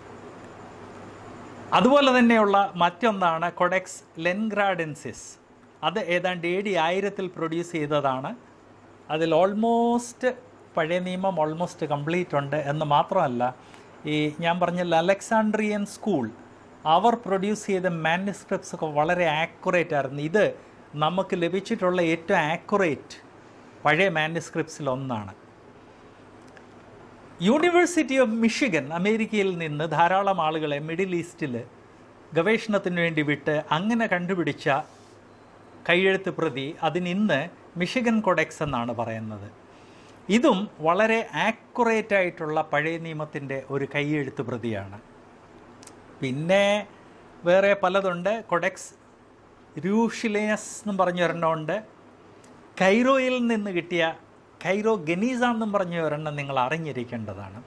അതുപോലെ തന്നെയുള്ള മറ്റൊന്നാണ് കൊഡെക്സ് ലെൻഗ്രാഡൻസിസ് അത് ഏതാണ്ട് എ ഡി ആയിരത്തിൽ പ്രൊഡ്യൂസ് ചെയ്തതാണ് അതിൽ ഓൾമോസ്റ്റ് പഴയ നിയമം ഓൾമോസ്റ്റ് കംപ്ലീറ്റ് ഉണ്ട് എന്ന് മാത്രമല്ല ഈ ഞാൻ പറഞ്ഞ അലക്സാണ്ട്രിയൻ സ്കൂൾ അവർ പ്രൊഡ്യൂസ് ചെയ്ത മാനുസ്ക്രിപ്റ്റ്സ് ഒക്കെ വളരെ ആക്യുറേറ്റ് ആയിരുന്നു ഇത് നമുക്ക് ലഭിച്ചിട്ടുള്ള ഏറ്റവും ആക്യുറേറ്റ് പഴയ മാനുസ്ക്രിപ്റ്റ്സിൽ ഒന്നാണ് യൂണിവേഴ്സിറ്റി ഓഫ് മിഷിഗൻ അമേരിക്കയിൽ നിന്ന് ധാരാളം ആളുകളെ മിഡിൽ ഈസ്റ്റിൽ ഗവേഷണത്തിന് വേണ്ടി വിട്ട് അങ്ങനെ കണ്ടുപിടിച്ച കൈയെഴുത്ത് പ്രതി അതിനിന്ന് മിഷിഗൻ കൊഡെക്സ് എന്നാണ് പറയുന്നത് ഇതും വളരെ ആക്യുറേറ്റ് ആയിട്ടുള്ള പഴയ നിയമത്തിൻ്റെ ഒരു കൈയെഴുത്ത് പ്രതിയാണ് പിന്നെ വേറെ പലതുണ്ട് കൊഡെക്സ് രൂഷിലേനസ് എന്നും പറഞ്ഞ ഒരെണ്ണമുണ്ട് കൈറോയിൽ നിന്ന് കിട്ടിയ കൈറോ ഗനീസ എന്നും പറഞ്ഞ ഒരെണ്ണം നിങ്ങൾ അറിഞ്ഞിരിക്കേണ്ടതാണ്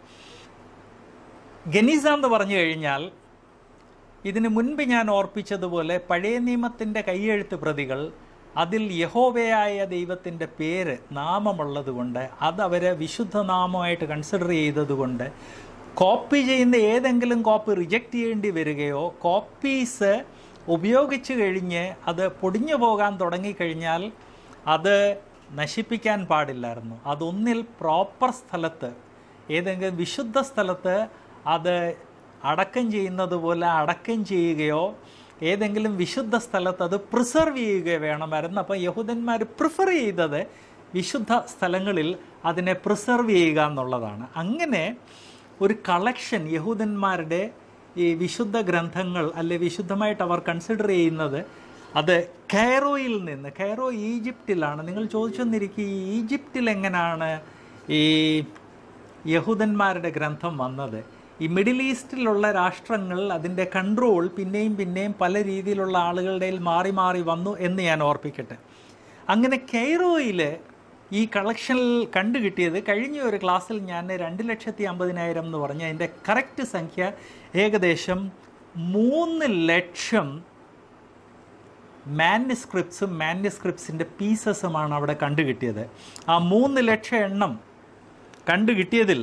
ഗനീസ എന്ന് പറഞ്ഞു കഴിഞ്ഞാൽ ഇതിനു മുൻപ് ഞാൻ ഓർപ്പിച്ചതുപോലെ പഴയ നിയമത്തിൻ്റെ കൈയെഴുത്ത് പ്രതികൾ അതിൽ യഹോവയായ ദൈവത്തിൻ്റെ പേര് നാമമുള്ളതുകൊണ്ട് അത് അവരെ വിശുദ്ധ നാമമായിട്ട് കൺസിഡർ ചെയ്തതുകൊണ്ട് കോപ്പി ചെയ്യുന്ന ഏതെങ്കിലും കോപ്പി റിജക്റ്റ് ചെയ്യേണ്ടി വരികയോ കോപ്പീസ് ഉപയോഗിച്ച് കഴിഞ്ഞ് അത് പൊടിഞ്ഞു പോകാൻ തുടങ്ങിക്കഴിഞ്ഞാൽ അത് നശിപ്പിക്കാൻ പാടില്ലായിരുന്നു അതൊന്നിൽ പ്രോപ്പർ സ്ഥലത്ത് ഏതെങ്കിലും വിശുദ്ധ സ്ഥലത്ത് അത് അടക്കം ചെയ്യുന്നത് പോലെ അടക്കം ചെയ്യുകയോ ഏതെങ്കിലും വിശുദ്ധ സ്ഥലത്ത് അത് പ്രിസർവ് ചെയ്യുകയോ വേണമായിരുന്നു അപ്പോൾ യഹൂദന്മാർ പ്രിഫർ ചെയ്തത് വിശുദ്ധ സ്ഥലങ്ങളിൽ അതിനെ പ്രിസർവ് ചെയ്യുക എന്നുള്ളതാണ് അങ്ങനെ ഒരു കളക്ഷൻ യഹൂദന്മാരുടെ ഈ വിശുദ്ധ ഗ്രന്ഥങ്ങൾ അല്ലെ വിശുദ്ധമായിട്ട് അവർ കൺസിഡർ ചെയ്യുന്നത് അത് കൈറോയിൽ നിന്ന് കൈറോ ഈജിപ്തിലാണ് നിങ്ങൾ ചോദിച്ചെന്നിരിക്കും ഈ ഈജിപ്തിൽ എങ്ങനെയാണ് ഈ യഹൂദന്മാരുടെ ഗ്രന്ഥം വന്നത് ഈ മിഡിൽ ഈസ്റ്റിലുള്ള രാഷ്ട്രങ്ങൾ അതിൻ്റെ കൺട്രോൾ പിന്നെയും പിന്നെയും പല രീതിയിലുള്ള ആളുകളുടെ കയ്യിൽ മാറി മാറി വന്നു എന്ന് ഞാൻ ഓർപ്പിക്കട്ടെ അങ്ങനെ കെയ്റോയിൽ ഈ കളക്ഷനിൽ കണ്ടുകിട്ടിയത് കഴിഞ്ഞ ഒരു ക്ലാസ്സിൽ ഞാൻ രണ്ട് ലക്ഷത്തി അമ്പതിനായിരം എന്ന് പറഞ്ഞ അതിൻ്റെ കറക്റ്റ് സംഖ്യ ഏകദേശം മൂന്ന് ലക്ഷം മാനുസ്ക്രിപ്റ്റ്സും മാനുസ്ക്രിപ്റ്റ്സിൻ്റെ പീസസുമാണ് അവിടെ കണ്ടുകിട്ടിയത് ആ മൂന്ന് ലക്ഷം എണ്ണം കണ്ടുകിട്ടിയതിൽ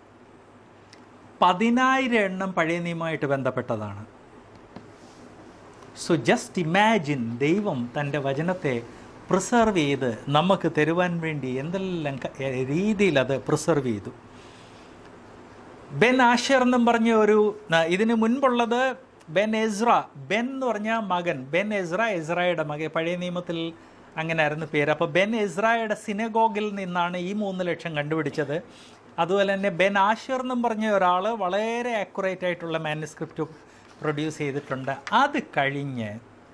പതിനായിരം എണ്ണം പഴയ നിയമമായിട്ട് ബന്ധപ്പെട്ടതാണ് സോ ജസ്റ്റ് ഇമാജിൻ ദൈവം തൻ്റെ വചനത്തെ പ്രിസർവ് ചെയ്ത് നമുക്ക് തരുവാൻ വേണ്ടി എന്തെല്ലാം ക- രീതിയിൽ അത് പ്രിസർവ് ചെയ്തു ബെൻ ആഷർ എന്നും പറഞ്ഞ ഒരു ന- ഇതിന് മുൻപുള്ളത് ബെൻ എസ്ര ബെൻ എന്ന് പറഞ്ഞ മകൻ ബെൻ എസ്ര എസ്രയുടെ മകൻ പഴയ നിയമത്തിൽ അങ്ങനെയായിരുന്നു പേര് അപ്പോൾ ബെൻ എസ്രയുടെ സിനഗോഗിൽ നിന്നാണ് ഈ മൂന്ന് ലക്ഷം കണ്ടുപിടിച്ചത് അതുപോലെ തന്നെ ബെൻ ആഷർ എന്നും പറഞ്ഞ ഒരാൾ വളരെ ആക്യുറേറ്റ് ആയിട്ടുള്ള മാനുസ്ക്രിപ്റ്റ് പ്രൊഡ്യൂസ് ചെയ്തിട്ടുണ്ട് അത് കഴിഞ്ഞ്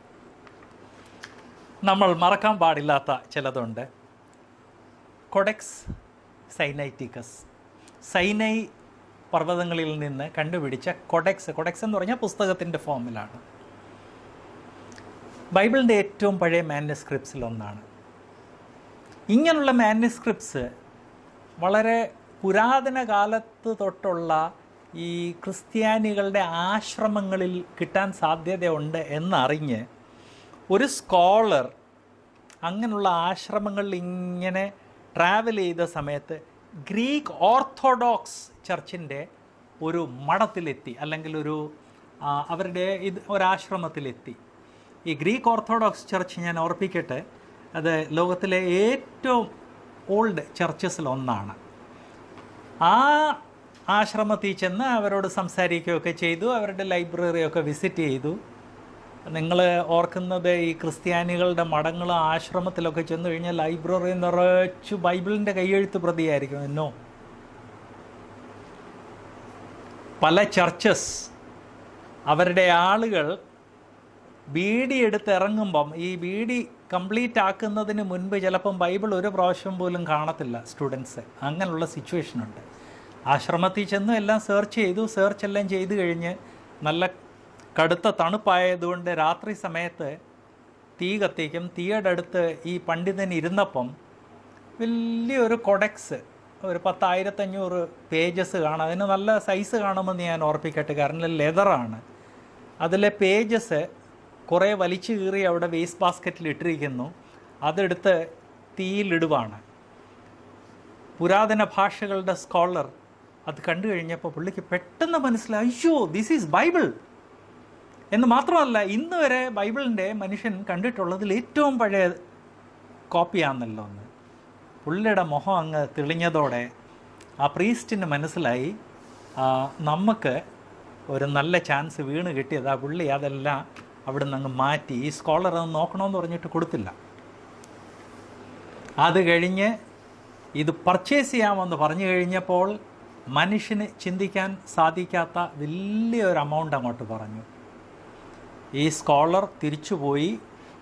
നമ്മൾ മറക്കാൻ പാടില്ലാത്ത ചിലതുണ്ട് കൊഡെക്സ് സൈനൈറ്റിക്കസ് സൈനൈ പർവ്വതങ്ങളിൽ നിന്ന് കണ്ടുപിടിച്ച കൊഡെക്സ് കൊഡെക്സ് എന്ന് പറഞ്ഞാൽ പുസ്തകത്തിൻ്റെ ഫോമിലാണ് ബൈബിളിൻ്റെ ഏറ്റവും പഴയ മാനുസ്ക്രിപ്റ്റ്സിൽ ഒന്നാണ് ഇങ്ങനെയുള്ള മാനുസ്ക്രിപ്റ്റ്സ് വളരെ പുരാതന കാലത്ത് തൊട്ടുള്ള ഈ ക്രിസ്ത്യാനികളുടെ ആശ്രമങ്ങളിൽ കിട്ടാൻ സാധ്യതയുണ്ട് എന്നറിഞ്ഞ് ഒരു സ്കോളർ അങ്ങനെയുള്ള ആശ്രമങ്ങളിൽ ഇങ്ങനെ ട്രാവൽ ചെയ്ത സമയത്ത് ഗ്രീക്ക് ഓർത്തഡോക്സ് ചർച്ചിൻ്റെ ഒരു മഠത്തിലെത്തി അല്ലെങ്കിൽ ഒരു ആ, അവരുടെ ഇത് ഒരാശ്രമത്തിലെത്തി ഈ ഗ്രീക്ക് ഓർത്തഡോക്സ് ചർച്ച് ഞാൻ ഓർപ്പിക്കട്ടെ അത് ലോകത്തിലെ ഏറ്റവും ഓൾഡ് ചർച്ചസിൽ ഒന്നാണ് ആ ആശ്രമത്തിൽ ചെന്ന് അവരോട് സംസാരിക്കുകയൊക്കെ ചെയ്തു അവരുടെ ലൈബ്രറിയൊക്കെ വിസിറ്റ് ചെയ്തു നിങ്ങൾ ഓർക്കുന്നത് ഈ ക്രിസ്ത്യാനികളുടെ മഠങ്ങളും ആശ്രമത്തിലൊക്കെ ചെന്ന് കഴിഞ്ഞാൽ ലൈബ്രറി നിറച്ചു ബൈബിളിൻ്റെ കൈയെഴുത്ത് പ്രതിയായിരിക്കും എന്നോ പല ചർച്ചസ് അവരുടെ ആളുകൾ ബീഡി എടുത്ത് ഇറങ്ങുമ്പം ഈ ബീഡി കംപ്ലീറ്റ് ആക്കുന്നതിന് മുൻപ് ചിലപ്പം ബൈബിൾ ഒരു പ്രാവശ്യം പോലും കാണത്തില്ല സ്റ്റുഡൻസ് അങ്ങനെയുള്ള സിറ്റുവേഷൻ ഉണ്ട് ആശ്രമത്തിൽ ചെന്ന് എല്ലാം സെർച്ച് ചെയ്തു സെർച്ച് എല്ലാം ചെയ്തു കഴിഞ്ഞ് നല്ല കടുത്ത തണുപ്പായതുകൊണ്ട് രാത്രി സമയത്ത് തീ കത്തിക്കും തീയുടെ അടുത്ത് ഈ പണ്ഡിതൻ ഇരുന്നപ്പം വലിയൊരു കൊഡക്സ് ഒരു പത്തായിരത്തഞ്ഞൂറ് പേജസ് കാണാം അതിന് നല്ല സൈസ് കാണുമെന്ന് ഞാൻ ഓർപ്പിക്കട്ടെ കാരണം ലെതറാണ് അതിലെ പേജസ് കുറേ വലിച്ചു കീറി അവിടെ വേസ്റ്റ് ബാസ്ക്കറ്റിൽ ഇട്ടിരിക്കുന്നു അതെടുത്ത് തീയിലിടുവാണ് പുരാതന ഭാഷകളുടെ സ്കോളർ അത് കണ്ടു കഴിഞ്ഞപ്പോൾ പുള്ളിക്ക് പെട്ടെന്ന് മനസ്സിലായി അയ്യോ ദിസ് ഈസ് ബൈബിൾ എന്ന് മാത്രമല്ല ഇന്ന് വരെ ബൈബിളിൻ്റെ മനുഷ്യൻ കണ്ടിട്ടുള്ളതിൽ ഏറ്റവും പഴയ കോപ്പിയാണെന്നല്ലോ ഒന്ന് പുള്ളിയുടെ മുഖം അങ്ങ് തെളിഞ്ഞതോടെ ആ പ്രീസ്റ്റിന് മനസ്സിലായി ആ, നമുക്ക് ഒരു നല്ല ചാൻസ് വീണ് കിട്ടിയത് ആ പുള്ളി അതെല്ലാം അവിടെ നിന്ന് അങ്ങ് മാറ്റി ഈ സ്കോളർ അത് നോക്കണമെന്ന് പറഞ്ഞിട്ട് കൊടുത്തില്ല അത് കഴിഞ്ഞ് ഇത് പർച്ചേസ് ചെയ്യാമെന്ന് പറഞ്ഞു കഴിഞ്ഞപ്പോൾ മനുഷ്യന് ചിന്തിക്കാൻ സാധിക്കാത്ത വലിയൊരു എമൗണ്ട് അങ്ങോട്ട് പറഞ്ഞു ഈ സ്കോളർ തിരിച്ചുപോയി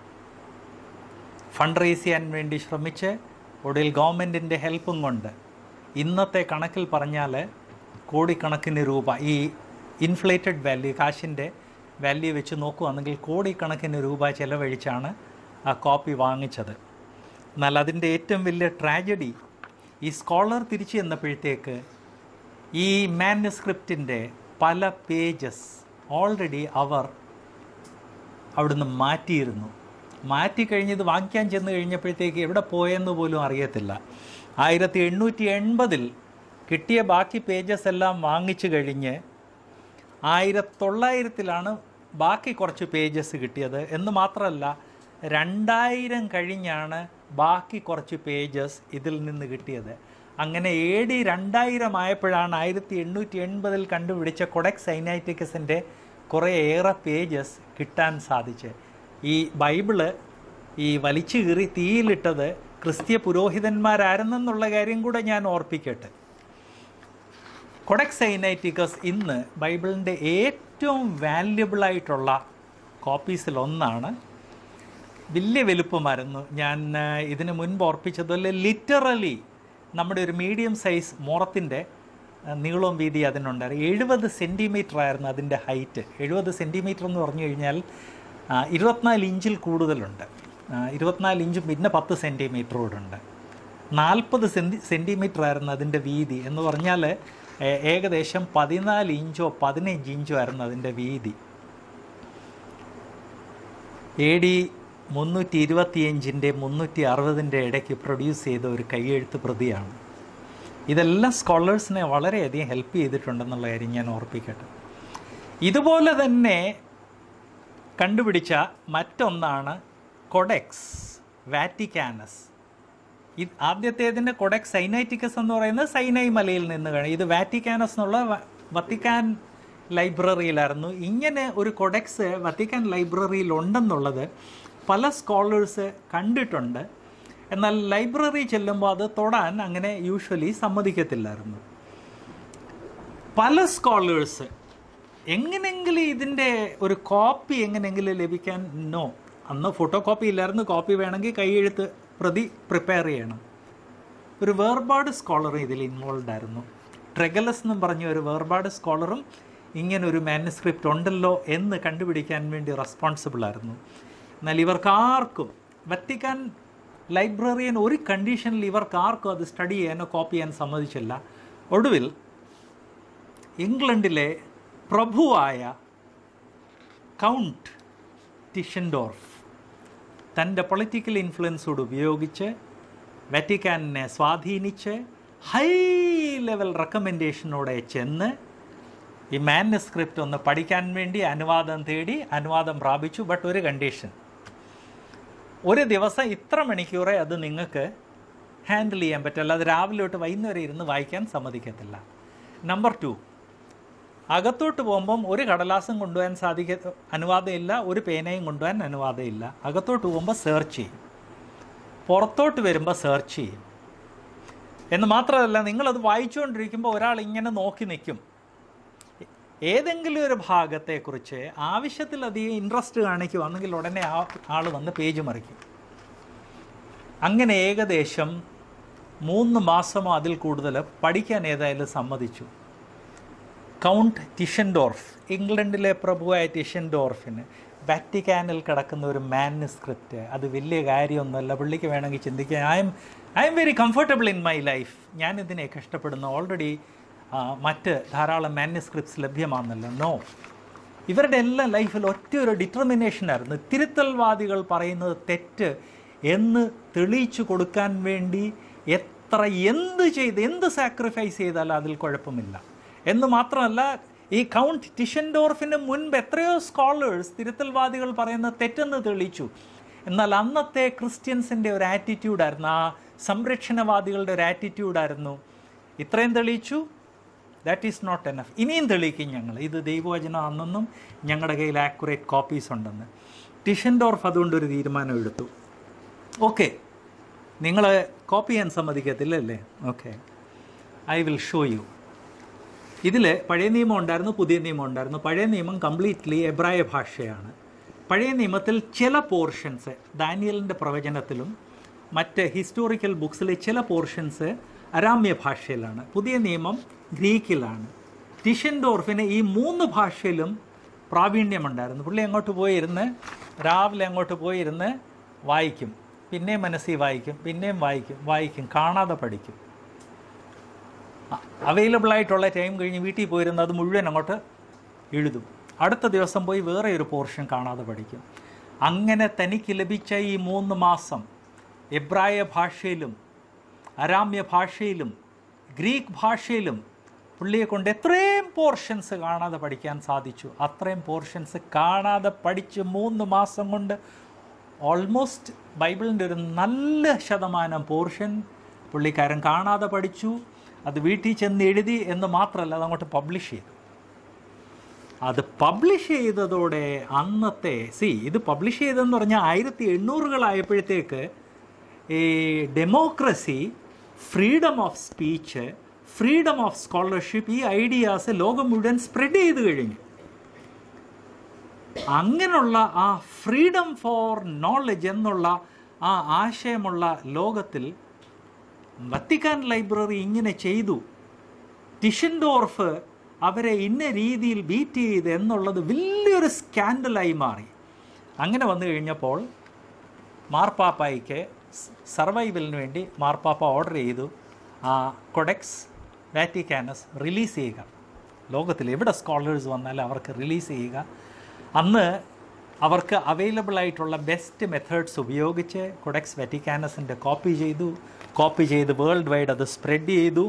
ഫണ്ട് റേസ് ചെയ്യാൻ വേണ്ടി ശ്രമിച്ച് ഒടുവിൽ ഗവൺമെൻറ്റിൻ്റെ ഹെൽപ്പും കൊണ്ട് ഇന്നത്തെ കണക്കിൽ പറഞ്ഞാൽ കോടിക്കണക്കിന് രൂപ ഈ ഇൻഫ്ലേറ്റഡ് വാല്യൂ കാശിൻ്റെ വാല്യൂ വെച്ച് നോക്കുകയാണെങ്കിൽ കോടിക്കണക്കിന് രൂപ ചിലവഴിച്ചാണ് ആ കോപ്പി വാങ്ങിച്ചത് എന്നാൽ അതിൻ്റെ ഏറ്റവും വലിയ ട്രാജഡി ഈ സ്കോളർ തിരിച്ചു ചെന്നപ്പോഴത്തേക്ക് ഈ മാനുസ്ക്രിപ്റ്റിൻ്റെ പല പേജസ് ഓൾറെഡി അവർ അവിടുന്ന് മാറ്റിയിരുന്നു മാറ്റി കഴിഞ്ഞത് വാങ്ങിക്കാൻ ചെന്ന് കഴിഞ്ഞപ്പോഴത്തേക്ക് എവിടെ പോയെന്ന് പോലും അറിയത്തില്ല ആയിരത്തി എണ്ണൂറ്റി എൺപതിൽ കിട്ടിയ ബാക്കി പേജസ് എല്ലാം വാങ്ങിച്ചു കഴിഞ്ഞ് ആയിരത്തി തൊള്ളായിരത്തിലാണ് ബാക്കി കുറച്ച് പേജസ് കിട്ടിയത് എന്ന് മാത്രമല്ല രണ്ടായിരം കഴിഞ്ഞാണ് ബാക്കി കുറച്ച് പേജസ് ഇതിൽ നിന്ന് കിട്ടിയത് അങ്ങനെ എ ഡി രണ്ടായിരം ആയപ്പോഴാണ് ആയിരത്തി എണ്ണൂറ്റി എൺപതിൽ കണ്ടുപിടിച്ച കൊഡെക്സ് സൈനൈറ്റിക്കസിൻ്റെ കുറേയേറെ പേജസ് കിട്ടാൻ സാധിച്ച് ഈ ബൈബിള് ഈ വലിച്ചു കീറി തീയിലിട്ടത് ക്രിസ്തീയ പുരോഹിതന്മാരായിരുന്നെന്നുള്ള കാര്യം കൂടെ ഞാൻ ഓർപ്പിക്കട്ടെ കൊഡെക്സ് സൈനൈറ്റിക്കസ് ഇന്ന് ബൈബിളിൻ്റെ ഏറ്റവും വാല്യബിളായിട്ടുള്ള കോപ്പീസിൽ ഒന്നാണ് വലിയ വലുപ്പമായിരുന്നു ഞാൻ ആ, ഇതിന് മുൻപ് ഓർപ്പിച്ചതുപോലെ ലിറ്ററലി നമ്മുടെ ഒരു മീഡിയം സൈസ് മുറത്തിൻ്റെ ആ, നീളവും വീതി അതിനുണ്ടായിരുന്നു എഴുപത് സെൻറ്റിമീറ്റർ ആയിരുന്നു അതിൻ്റെ ഹൈറ്റ് എഴുപത് സെൻറ്റിമീറ്റർ എന്ന് പറഞ്ഞു കഴിഞ്ഞാൽ ആ, ഇരുപത്തിനാല് ഇഞ്ചിൽ കൂടുതലുണ്ട് ആ, ഇരുപത്തിനാല് ഇഞ്ചും പിന്നെ പത്ത് സെൻറ്റിമീറ്റർ കൂടെ ഉണ്ട് നാൽപ്പത് സെൻറ്റി സെൻറ്റിമീറ്റർ ആയിരുന്നു അതിൻ്റെ വീതി എന്ന് പറഞ്ഞാൽ ഏ- ഏകദേശം പതിനാല് ഇഞ്ചോ പതിനഞ്ച് ഇഞ്ചോ ആയിരുന്നു അതിൻ്റെ വീതി എ ഡി മുന്നൂറ്റി ഇരുപത്തിയഞ്ചിൻ്റെ മുന്നൂറ്റി അറുപതിൻ്റെ ഇടയ്ക്ക് പ്രൊഡ്യൂസ് ചെയ്ത ഒരു കൈയെഴുത്ത് പ്രതിയാണ് ഇതെല്ലാം സ്കോളേഴ്സിനെ വളരെയധികം ഹെൽപ്പ് ചെയ്തിട്ടുണ്ടെന്നുള്ള കാര്യം ഞാൻ ഓർപ്പിക്കട്ടെ ഇതുപോലെ തന്നെ കണ്ടുപിടിച്ച മറ്റൊന്നാണ് കൊഡെക്സ് വാറ്റിക്കാനസ് ഇത് ആദ്യത്തേതിൻ്റെ കൊഡെക്സ് സൈനൈറ്റിക്കസ് എന്ന് പറയുന്നത് സൈനൈ മലയിൽ നിന്ന് കാണും ഇത് വാറ്റിക്കാനസ് എന്നുള്ള വ- വത്തിക്കാൻ ലൈബ്രറിയിലായിരുന്നു ഇങ്ങനെ ഒരു കൊഡെക്സ് വത്തിക്കാൻ ലൈബ്രറിയിൽ ഉണ്ടെന്നുള്ളത് പല സ്കോളേഴ്സ് കണ്ടിട്ടുണ്ട് എന്നാൽ ലൈബ്രറി ചെല്ലുമ്പോൾ അത് തൊടാൻ അങ്ങനെ യൂഷ്വലി സമ്മതിക്കത്തില്ലായിരുന്നു പല സ്കോളേഴ്സ് എങ്ങനെങ്കിലും ഇതിൻ്റെ ഒരു കോപ്പി എങ്ങനെയെങ്കിലും ലഭിക്കാൻ നോ അന്ന് ഫോട്ടോ കോപ്പി ഇല്ലായിരുന്നു കോപ്പി വേണമെങ്കിൽ കൈയെഴുത്ത് പ്രതി പ്രിപ്പയർ ചെയ്യണം ഒരു വേർപാട് സ്കോളറും ഇതിൽ ഇൻവോൾവ് ആയിരുന്നു ട്രെഗലസ് എന്നും പറഞ്ഞ ഒരു വേർപാട് സ്കോളറും ഇങ്ങനെ ഒരു മാനുസ്ക്രിപ്റ്റ് ഉണ്ടല്ലോ എന്ന് കണ്ടുപിടിക്കാൻ വേണ്ടി റെസ്പോൺസിബിൾ ആയിരുന്നു എന്നാൽ ഇവർക്കാർക്കും വത്തിക്കാൻ ലൈബ്രറിയൻ ഒരു കണ്ടീഷനിൽ ഇവർക്കാർക്കും അത് സ്റ്റഡി ചെയ്യാനോ കോപ്പി ചെയ്യാൻ സമ്മതിച്ചില്ല ഒടുവിൽ ഇംഗ്ലണ്ടിലെ പ്രഭുവായ കൗണ്ട് ടിഷൻഡോർഫ് തൻ്റെ പൊളിറ്റിക്കൽ ഇൻഫ്ലുവൻസോട് ഉപയോഗിച്ച് വാറ്റിക്കാനെ സ്വാധീനിച്ച് ഹൈ ലെവൽ റെക്കമെൻഡേഷനോടെ ചെന്ന് ഈ മാനുസ്ക്രിപ്റ്റ് ഒന്ന് പഠിക്കാൻ വേണ്ടി അനുവാദം തേടി അനുവാദം പ്രാപിച്ചു ബട്ട് ഒരു കണ്ടീഷൻ ഒരു ദിവസം ഇത്ര മണിക്കൂറേ അത് നിങ്ങൾക്ക് ഹാൻഡിൽ ചെയ്യാൻ പറ്റില്ല അത് രാവിലെ തൊട്ട് വൈകുന്നേരം ഇരുന്ന് വായിക്കാൻ സമ്മതിക്കത്തില്ല നമ്പർ ടു അകത്തോട്ട് പോകുമ്പം ഒരു കടലാസും കൊണ്ടുപോകാൻ സാധിക്ക അനുവാദമില്ല ഒരു പേനയും കൊണ്ടുപോകാൻ അനുവാദമില്ല അകത്തോട്ട് പോകുമ്പോൾ സെർച്ച് ചെയ്യും പുറത്തോട്ട് വരുമ്പോൾ സെർച്ച് ചെയ്യും എന്ന് മാത്രമല്ല നിങ്ങളത് വായിച്ചുകൊണ്ടിരിക്കുമ്പോൾ ഒരാൾ ഇങ്ങനെ നോക്കി നിൽക്കും ഏതെങ്കിലും ഒരു ഭാഗത്തെക്കുറിച്ച് ആവശ്യത്തിലധികം ഇൻട്രസ്റ്റ് കാണിക്കുവാണെങ്കിൽ ഉടനെ ആ ആൾ വന്ന് പേജ് മറിക്കും അങ്ങനെ ഏകദേശം മൂന്ന് മാസമോ അതിൽ കൂടുതൽ പഠിക്കാൻ ഏതായാലും സമ്മതിച്ചു കൗണ്ട് ടിഷൻഡോർഫ് ഇംഗ്ലണ്ടിലെ പ്രഭുവായ ടിഷൻഡോർഫിന് വാറ്റിക്കാനിൽ കിടക്കുന്ന ഒരു മാനുസ്ക്രിപ്റ്റ് അത് വലിയ കാര്യമൊന്നുമല്ല പുള്ളിക്ക് വേണമെങ്കിൽ ചിന്തിക്കാൻ I'm I'm very comfortable in my life ഞാൻ ഇതിനെയൊക്കെ ഇഷ്ടപ്പെടുന്നു ഓൾറെഡി മറ്റ് ധാരാളം മാനുസ്ക്രിപ്റ്റ്സ് ലഭ്യമാണെന്നല്ലോ നോ ഇവരുടെ എല്ലാ ലൈഫിൽ ഒറ്റ ഒരു ഡിറ്റർമിനേഷനായിരുന്നു തിരുത്തൽവാദികൾ പറയുന്നത് തെറ്റ് എന്ന് തെളിയിച്ചു കൊടുക്കാൻ വേണ്ടി എത്ര എന്ത് ചെയ്ത് എന്ത് സാക്രിഫൈസ് ചെയ്താലും അതിൽ കുഴപ്പമില്ല എന്ന് മാത്രമല്ല ഈ കൗണ്ട് ടിഷൻഡോർഫിന് മുൻപ് എത്രയോ സ്കോളേഴ്സ് തിരുത്തൽവാദികൾ പറയുന്ന തെറ്റെന്ന് തെളിയിച്ചു എന്നാൽ അന്നത്തെ ക്രിസ്ത്യൻസിൻ്റെ ഒരു ആറ്റിറ്റ്യൂഡായിരുന്നു ആ സംരക്ഷണവാദികളുടെ ഒരു ആറ്റിറ്റ്യൂഡായിരുന്നു ഇത്രയും തെളിയിച്ചു ദാറ്റ് ഈസ് നോട്ട് എനഫ് ഇനിയും തെളിയിക്കും ഞങ്ങൾ ഇത് ദൈവവചനം അന്നൊന്നും ഞങ്ങളുടെ കയ്യിൽ ആക്യുറേറ്റ് കോപ്പീസ് ഉണ്ടെന്ന് ടിഷൻഡോർഫ് അതുകൊണ്ട് ഒരു തീരുമാനം എടുത്തു ഓക്കെ നിങ്ങൾ കോപ്പി ചെയ്യാൻ സമ്മതിക്കത്തില്ലല്ലേ okay I will show you ഇതിൽ പഴയ നിയമം ഉണ്ടായിരുന്നു പുതിയ നിയമം ഉണ്ടായിരുന്നു പഴയ നിയമം കംപ്ലീറ്റ്ലി എബ്രായ ഭാഷയാണ് പഴയ നിയമത്തിൽ ചില പോർഷൻസ് ദാനിയലിൻ്റെ പ്രവചനത്തിലും മറ്റ് ഹിസ്റ്റോറിക്കൽ ബുക്സിലെ ചില പോർഷൻസ് അരാമ്യ ഭാഷയിലാണ് പുതിയ നിയമം ഗ്രീക്കിലാണ് ടിഷൻഡോർഫിന് ഈ മൂന്ന് ഭാഷയിലും പ്രാവീണ്യമുണ്ടായിരുന്നു പുള്ളി അങ്ങോട്ട് പോയിരുന്ന് രാവിലെ അങ്ങോട്ട് പോയിരുന്ന് വായിക്കും പിന്നെയും മനസ്സിൽ വായിക്കും പിന്നെയും വായിക്കും വായിക്കും കാണാതെ പഠിക്കും അവൈലബിൾ ആയിട്ടുള്ള ടൈം കഴിഞ്ഞ് വീട്ടിൽ പോയിരുന്ന് അത് മുഴുവൻ അങ്ങോട്ട് എഴുതും അടുത്ത ദിവസം പോയി വേറെ ഒരു പോർഷൻ കാണാതെ പഠിക്കും അങ്ങനെ തനിക്ക് ലഭിച്ച ഈ മൂന്ന് മാസം എബ്രായ ഭാഷയിലും അരാമ്യ ഭാഷയിലും ഗ്രീക്ക് ഭാഷയിലും പുള്ളിയെ കൊണ്ട് എത്രയും പോർഷൻസ് കാണാതെ പഠിക്കാൻ സാധിച്ചു അത്രയും പോർഷൻസ് കാണാതെ പഠിച്ച് മൂന്ന് മാസം കൊണ്ട് ഓൾമോസ്റ്റ് ബൈബിളിൻ്റെ ഒരു നല്ല ശതമാനം പോർഷൻ പുള്ളിക്കാരൻ കാണാതെ പഠിച്ചു അത് വീട്ടിൽ ചെന്ന് എഴുതി എന്ന് മാത്രമല്ല അത് അങ്ങോട്ട് പബ്ലിഷ് ചെയ്തു അത് പബ്ലിഷ് ചെയ്തതോടെ അന്നത്തെ സി ഇത് പബ്ലിഷ് ചെയ്തതെന്ന് പറഞ്ഞാൽ ആയിരത്തി എണ്ണൂറുകളായപ്പോഴത്തേക്ക് ഈ democracy freedom of speech freedom of scholarship ഈ ഐഡിയാസ് ലോകം മുഴുവൻ സ്പ്രെഡ് ചെയ്ത് കഴിഞ്ഞു അങ്ങനെയുള്ള ആ ഫ്രീഡം ഫോർ നോളജ് എന്നുള്ള ആ ആശയമുള്ള ലോകത്തിൽ വത്തിക്കാൻ ലൈബ്രറി ഇങ്ങനെ ചെയ്തു ടിഷൻഡോർഫ് അവരെ ഇന്ന രീതിയിൽ ബീറ്റ് ചെയ്ത് എന്നുള്ളത് വലിയൊരു സ്കാൻഡലായി മാറി അങ്ങനെ വന്നു കഴിഞ്ഞപ്പോൾ മാർപ്പാപ്പായ്ക്ക് സർവൈവലിന് വേണ്ടി മാർപ്പാപ്പ ഓർഡർ ചെയ്തു ആ കൊഡെക്സ് വാറ്റിക്കാനസ് റിലീസ് ചെയ്യുക ലോകത്തിൽ എവിടെ സ്കോളേഴ്സ് വന്നാലും അവർക്ക് റിലീസ് ചെയ്യുക അന്ന് അവർക്ക് അവൈലബിൾ ആയിട്ടുള്ള ബെസ്റ്റ് മെത്തേഡ്സ് ഉപയോഗിച്ച് കൊഡെക്സ് വാറ്റിക്കാനസിൻ്റെ കോപ്പി ചെയ്തു കോപ്പി ചെയ്ത് വേൾഡ് വൈഡ് അത് സ്പ്രെഡ് ചെയ്തു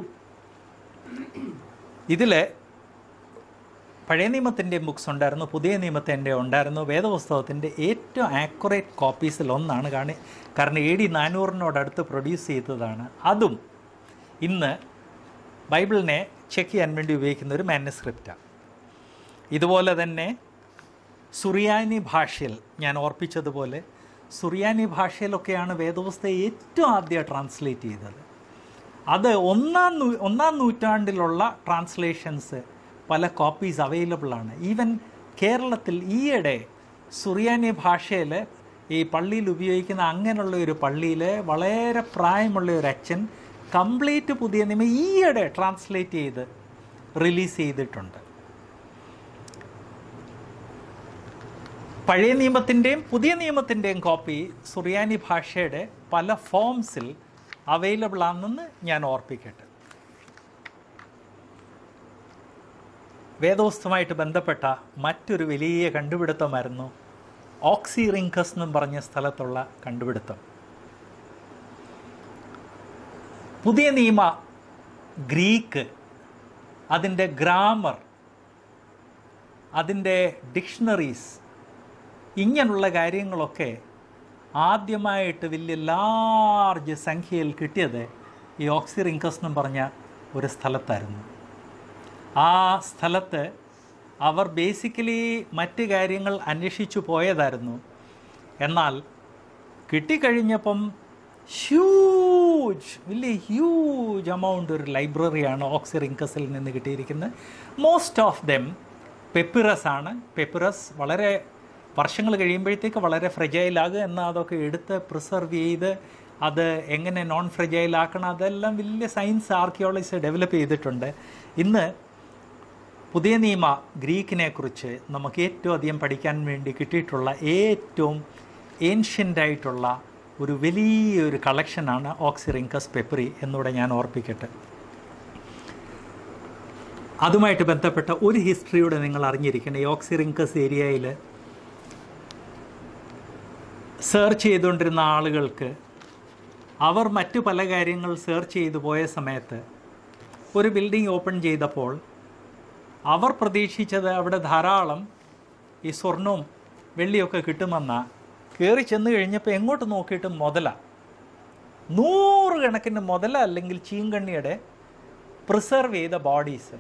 ഇതിൽ പഴയ നിയമത്തിൻ്റെയും ബുക്സ് ഉണ്ടായിരുന്നു പുതിയ നിയമത്തിൻ്റെ ഉണ്ടായിരുന്നു വേദപുസ്തകത്തിൻ്റെ ഏറ്റവും ആക്യുറേറ്റ് കോപ്പീസിൽ ഒന്നാണ് കാണി കാരണം എ ഡി നാനൂറിനോടടുത്ത് പ്രൊഡ്യൂസ് ചെയ്തതാണ് അതും ഇന്ന് ബൈബിളിനെ ചെക്ക് ചെയ്യാൻ വേണ്ടി ഉപയോഗിക്കുന്ന ഒരു മാനുസ്ക്രിപ്റ്റാണ് ഇതുപോലെ തന്നെ സുറിയാനി ഭാഷയിൽ ഞാൻ ഓർപ്പിച്ചതുപോലെ സുറിയാനി ഭാഷയിലൊക്കെയാണ് വേദപുസ്തകം ഏറ്റവും ആദ്യം ട്രാൻസ്ലേറ്റ് ചെയ്തത് അത് ഒന്നാം നൂ ഒന്നാം നൂറ്റാണ്ടിലുള്ള ട്രാൻസ്ലേഷൻസ് പല കോപ്പീസ് അവൈലബിൾ ആണ് ഈവൻ കേരളത്തിൽ ഈയിടെ സുറിയാനി ഭാഷയിൽ ഈ പള്ളിയിൽ ഉപയോഗിക്കുന്ന അങ്ങനെയുള്ള ഒരു പള്ളിയിൽ വളരെ പ്രായമുള്ള ഒരു അച്ഛൻ കംപ്ലീറ്റ് പുതിയ നിയമം ഈയിടെ ട്രാൻസ്ലേറ്റ് ചെയ്ത് റിലീസ് ചെയ്തിട്ടുണ്ട് പഴയ നിയമത്തിൻ്റെയും പുതിയ നിയമത്തിൻ്റെയും കോപ്പി സുറിയാനി ഭാഷയുടെ പല ഫോംസിൽ അവൈലബിൾ ആണെന്ന് ഞാൻ ഓർപ്പിക്കട്ടെ വേദോസ്തമായിട്ട് ബന്ധപ്പെട്ട മറ്റൊരു വലിയ കണ്ടുപിടുത്തമായിരുന്നു ഓക്സിറിങ്കസ് എന്നും പറഞ്ഞ സ്ഥലത്തുള്ള കണ്ടുപിടുത്തം പുതിയ നിയമ ഗ്രീക്ക് അതിൻ്റെ ഗ്രാമർ അതിൻ്റെ ഡിക്ഷണറീസ് ഇങ്ങനെയുള്ള കാര്യങ്ങളൊക്കെ ആദ്യമായിട്ട് വലിയ ലാർജ് സംഖ്യയിൽ കിട്ടിയത് ഈ ഓക്സിറിങ്കസ് എന്നും പറഞ്ഞ ഒരു സ്ഥലത്തായിരുന്നു ആ സ്ഥലത്ത് അവർ ബേസിക്കലി മറ്റ് കാര്യങ്ങൾ അന്വേഷിച്ചു പോയതായിരുന്നു എന്നാൽ കിട്ടിക്കഴിഞ്ഞപ്പം ഹ്യൂജ് വലിയ ഹ്യൂജ് എമൗണ്ട് ഒരു ലൈബ്രറിയാണ് ഓക്സിറിങ്കസിൽ നിന്ന് കിട്ടിയിരിക്കുന്നത് മോസ്റ്റ് ഓഫ് ദെം പെപ്പിറസ് ആണ് പെപ്പിറസ് വളരെ വർഷങ്ങൾ കഴിയുമ്പോഴത്തേക്ക് വളരെ ഫ്രജൈലാകുക എന്നാൽ അതൊക്കെ എടുത്ത് പ്രിസർവ് ചെയ്ത് അത് എങ്ങനെ നോൺ ഫ്രജൈൽ ആക്കണം അതെല്ലാം വലിയ സയൻസ് ആർക്കിയോളജിസ്റ്റ് ഡെവലപ്പ് ചെയ്തിട്ടുണ്ട് ഇന്ന് പുതിയ നിയമ ഗ്രീക്കിനെ കുറിച്ച് നമുക്ക് ഏറ്റവും അധികം പഠിക്കാൻ വേണ്ടി കിട്ടിയിട്ടുള്ള ഏറ്റവും ഏൻഷ്യൻ്റ് ആയിട്ടുള്ള ഒരു വലിയൊരു കളക്ഷനാണ് ഓക്സിറിങ്കസ് പെപ്പറി എന്നിവിടെ ഞാൻ ഓർപ്പിക്കട്ടെ അതുമായിട്ട് ബന്ധപ്പെട്ട ഒരു ഹിസ്റ്ററിയുടെ നിങ്ങൾ അറിഞ്ഞിരിക്കണം ഈ ഓക്സിറിങ്കസ് ഏരിയയിൽ സെർച്ച് ചെയ്തുകൊണ്ടിരുന്ന ആളുകൾക്ക് അവർ മറ്റു പല കാര്യങ്ങൾ സെർച്ച് ചെയ്തു പോയ സമയത്ത് ഒരു ബിൽഡിംഗ് ഓപ്പൺ ചെയ്തപ്പോൾ അവർ പ്രതീക്ഷിച്ചത് അവിടെ ധാരാളം ഈ സ്വർണവും വെള്ളിയൊക്കെ കിട്ടുമെന്ന കയറി ചെന്ന് കഴിഞ്ഞപ്പോൾ എങ്ങോട്ട് നോക്കിയിട്ടും മുതല നൂറുകണക്കിന് മുതല അല്ലെങ്കിൽ ചീങ്കണ്ണിയുടെ പ്രിസർവ് ചെയ്ത ബോഡീസ്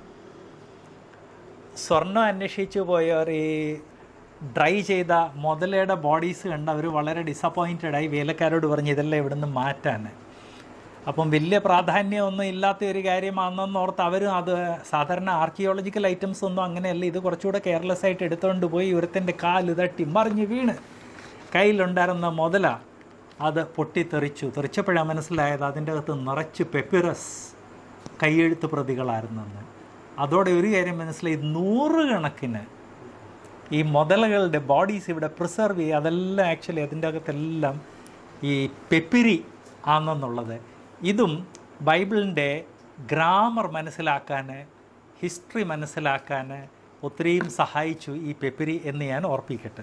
സ്വർണം അന്വേഷിച്ചു പോയവർ ഈ ഡ്രൈ ചെയ്ത മുതലയുടെ ബോഡീസ് കണ്ട് അവർ വളരെ ഡിസപ്പോയിൻറ്റഡ് ആയി വേലക്കാരോട് പറഞ്ഞ് ഇതെല്ലാം ഇവിടുന്ന് മാറ്റാൻ അപ്പം വലിയ പ്രാധാന്യമൊന്നും ഇല്ലാത്ത ഒരു കാര്യമാണെന്ന് ഓർത്ത് അവരും അത് സാധാരണ ആർക്കിയോളജിക്കൽ ഐറ്റംസ് ഒന്നും അങ്ങനെയല്ല ഇത് കുറച്ചുകൂടെ കെയർലെസ് ആയിട്ട് എടുത്തുകൊണ്ട് പോയി ഒരുത്തൻ്റെ കാല് തട്ടി മറിഞ്ഞ് വീണ് കയ്യിലുണ്ടായിരുന്ന മുതല അത് പൊട്ടിത്തെറിച്ചു തെറിച്ചപ്പോഴാണ് മനസ്സിലായത് അതിൻ്റെ അകത്ത് നിറച്ച് പെപ്പിറസ് കൈയെഴുത്ത് പ്രതികളായിരുന്നെന്ന് അതോടെ ഒരു കാര്യം മനസ്സിലായി നൂറുകണക്കിന് ഈ മുതലകളുടെ ബോഡീസ് ഇവിടെ പ്രിസർവ് ചെയ്യുക അതെല്ലാം ആക്ച്വലി അതിൻ്റെ അകത്തെല്ലാം ഈ പെപ്പിരി ആണെന്നുള്ളത് ഇതും ബൈബിളിൻ്റെ ഗ്രാമർ മനസ്സിലാക്കാൻ ഹിസ്റ്ററി മനസ്സിലാക്കാൻ ഒത്തിരിയും സഹായിച്ചു ഈ പെപ്പിരി എന്ന് ഞാൻ ഓർപ്പിക്കട്ടെ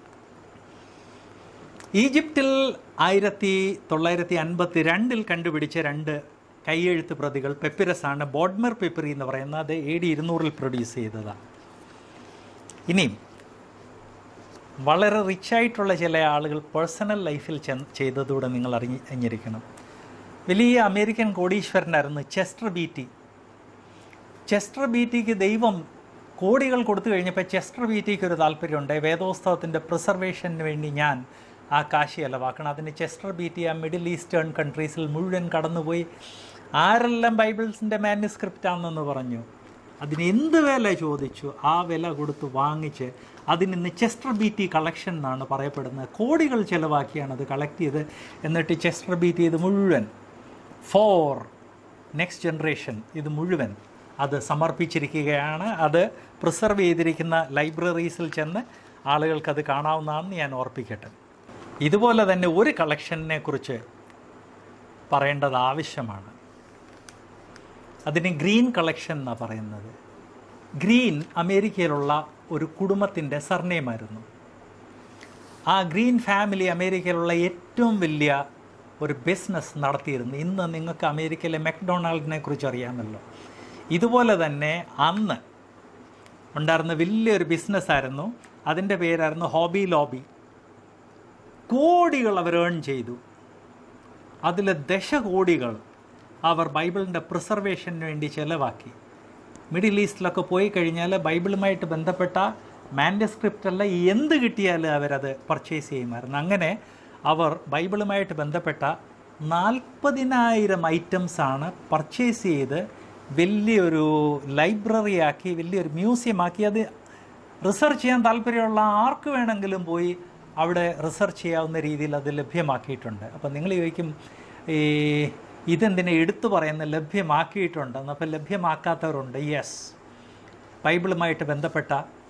ഈജിപ്തിൽ ആയിരത്തി തൊള്ളായിരത്തി അൻപത്തി രണ്ടിൽ കണ്ടുപിടിച്ച രണ്ട് കൈയെഴുത്ത് പ്രതികൾ പെപ്പിരസ് ആണ് ബോഡ്മർ പെപ്പിറി എന്ന് പറയുന്നത് അത് എ ഡി ഇരുന്നൂറിൽ പ്രൊഡ്യൂസ് ചെയ്തതാണ് ഇനിയും വളരെ റിച്ചായിട്ടുള്ള ചില ആളുകൾ പേഴ്സണൽ ലൈഫിൽ ചെന്ന് ചെയ്തതൂടെ നിങ്ങൾ അറിഞ്ഞി അറിഞ്ഞിരിക്കണം വലിയ അമേരിക്കൻ കോടീശ്വരനായിരുന്നു ചെസ്റ്റർ ബീറ്റി ചെസ്റ്റർ ബീറ്റിക്ക് ദൈവം കോടികൾ കൊടുത്തു കഴിഞ്ഞപ്പോൾ ചെസ്റ്റർ ബീറ്റിക്ക് ഒരു താല്പര്യമുണ്ട് വേദോത്സവത്തിൻ്റെ പ്രിസർവേഷന് വേണ്ടി ഞാൻ ആ കാശി ചെലവാക്കണം അതിന് ചെസ്റ്റർ ബീറ്റി ആ മിഡിൽ ഈസ്റ്റേൺ കൺട്രീസിൽ മുഴുവൻ കടന്നുപോയി ആരെല്ലാം ബൈബിൾസിൻ്റെ മാനുസ്ക്രിപ്റ്റ് ആണെന്ന് പറഞ്ഞു അതിന് എന്ത് വില ചോദിച്ചു ആ വില കൊടുത്ത് വാങ്ങിച്ച് അതിന് ഇന്ന് ചെസ്റ്റർ ബീറ്റി കളക്ഷൻ എന്നാണ് പറയപ്പെടുന്നത് കോടികൾ ചിലവാക്കിയാണ് അത് കളക്ട് ചെയ്ത് എന്നിട്ട് ചെസ്റ്റർ ബീറ്റി ഇത് മുഴുവൻ ഫോർ നെക്സ്റ്റ് ജനറേഷൻ ഇത് മുഴുവൻ അത് സമർപ്പിച്ചിരിക്കുകയാണ് അത് പ്രിസർവ് ചെയ്തിരിക്കുന്ന ലൈബ്രറീസിൽ ചെന്ന് ആളുകൾക്കത് കാണാവുന്നതാണെന്ന് ഞാൻ ഓർപ്പിക്കട്ടെ ഇതുപോലെ തന്നെ ഒരു കളക്ഷനെ കുറിച്ച് പറയേണ്ടത് ആവശ്യമാണ് അതിന് ഗ്രീൻ കളക്ഷൻ എന്നാണ് പറയുന്നത് ഗ്രീൻ അമേരിക്കയിലുള്ള ഒരു കുടുംബത്തിൻ്റെ സർനെയിമായിരുന്നു ആ ഗ്രീൻ ഫാമിലി അമേരിക്കയിലുള്ള ഏറ്റവും വലിയ ഒരു ബിസിനസ് നടത്തിയിരുന്നു ഇന്ന് നിങ്ങൾക്ക് അമേരിക്കയിലെ മെക്ഡൊണാൾഡിനെ കുറിച്ച് അറിയാമല്ലോ ഇതുപോലെ തന്നെ അന്ന് ഉണ്ടായിരുന്ന വലിയൊരു ബിസിനസ്സായിരുന്നു അതിൻ്റെ പേരായിരുന്നു ഹോബി ലോബി കോടികൾ അവർ ഏൺ ചെയ്തു അതിൽ ദശകോടികൾ അവർ ബൈബിളിൻ്റെ പ്രിസർവേഷന് വേണ്ടി ചെലവാക്കി മിഡിൽ ഈസ്റ്റിലൊക്കെ പോയി കഴിഞ്ഞാൽ ബൈബിളുമായിട്ട് ബന്ധപ്പെട്ട മാൻഡസ്ക്രിപ്റ്റ് അല്ല എന്ത് കിട്ടിയാലും അവരത് പർച്ചേസ് ചെയ്യുമായിരുന്നു അങ്ങനെ അവർ ബൈബിളുമായിട്ട് ബന്ധപ്പെട്ട നാൽപ്പതിനായിരം ഐറ്റംസാണ് പർച്ചേസ് ചെയ്ത് വലിയൊരു ലൈബ്രറി ആക്കി വലിയൊരു മ്യൂസിയം ആക്കി അത് റിസർച്ച് ചെയ്യാൻ താല്പര്യമുള്ള ആർക്ക് വേണമെങ്കിലും പോയി അവിടെ റിസർച്ച് ചെയ്യാവുന്ന രീതിയിൽ അത് ലഭ്യമാക്കിയിട്ടുണ്ട് അപ്പം നിങ്ങൾ ചോദിക്കും ഈ ഇതെന്തിനെ എടുത്തു പറയുന്ന ലഭ്യമാക്കിയിട്ടുണ്ടെന്ന് അപ്പം ലഭ്യമാക്കാത്തവരുണ്ട് യെസ് ബൈബിളുമായിട്ട് ബന്ധപ്പെട്ട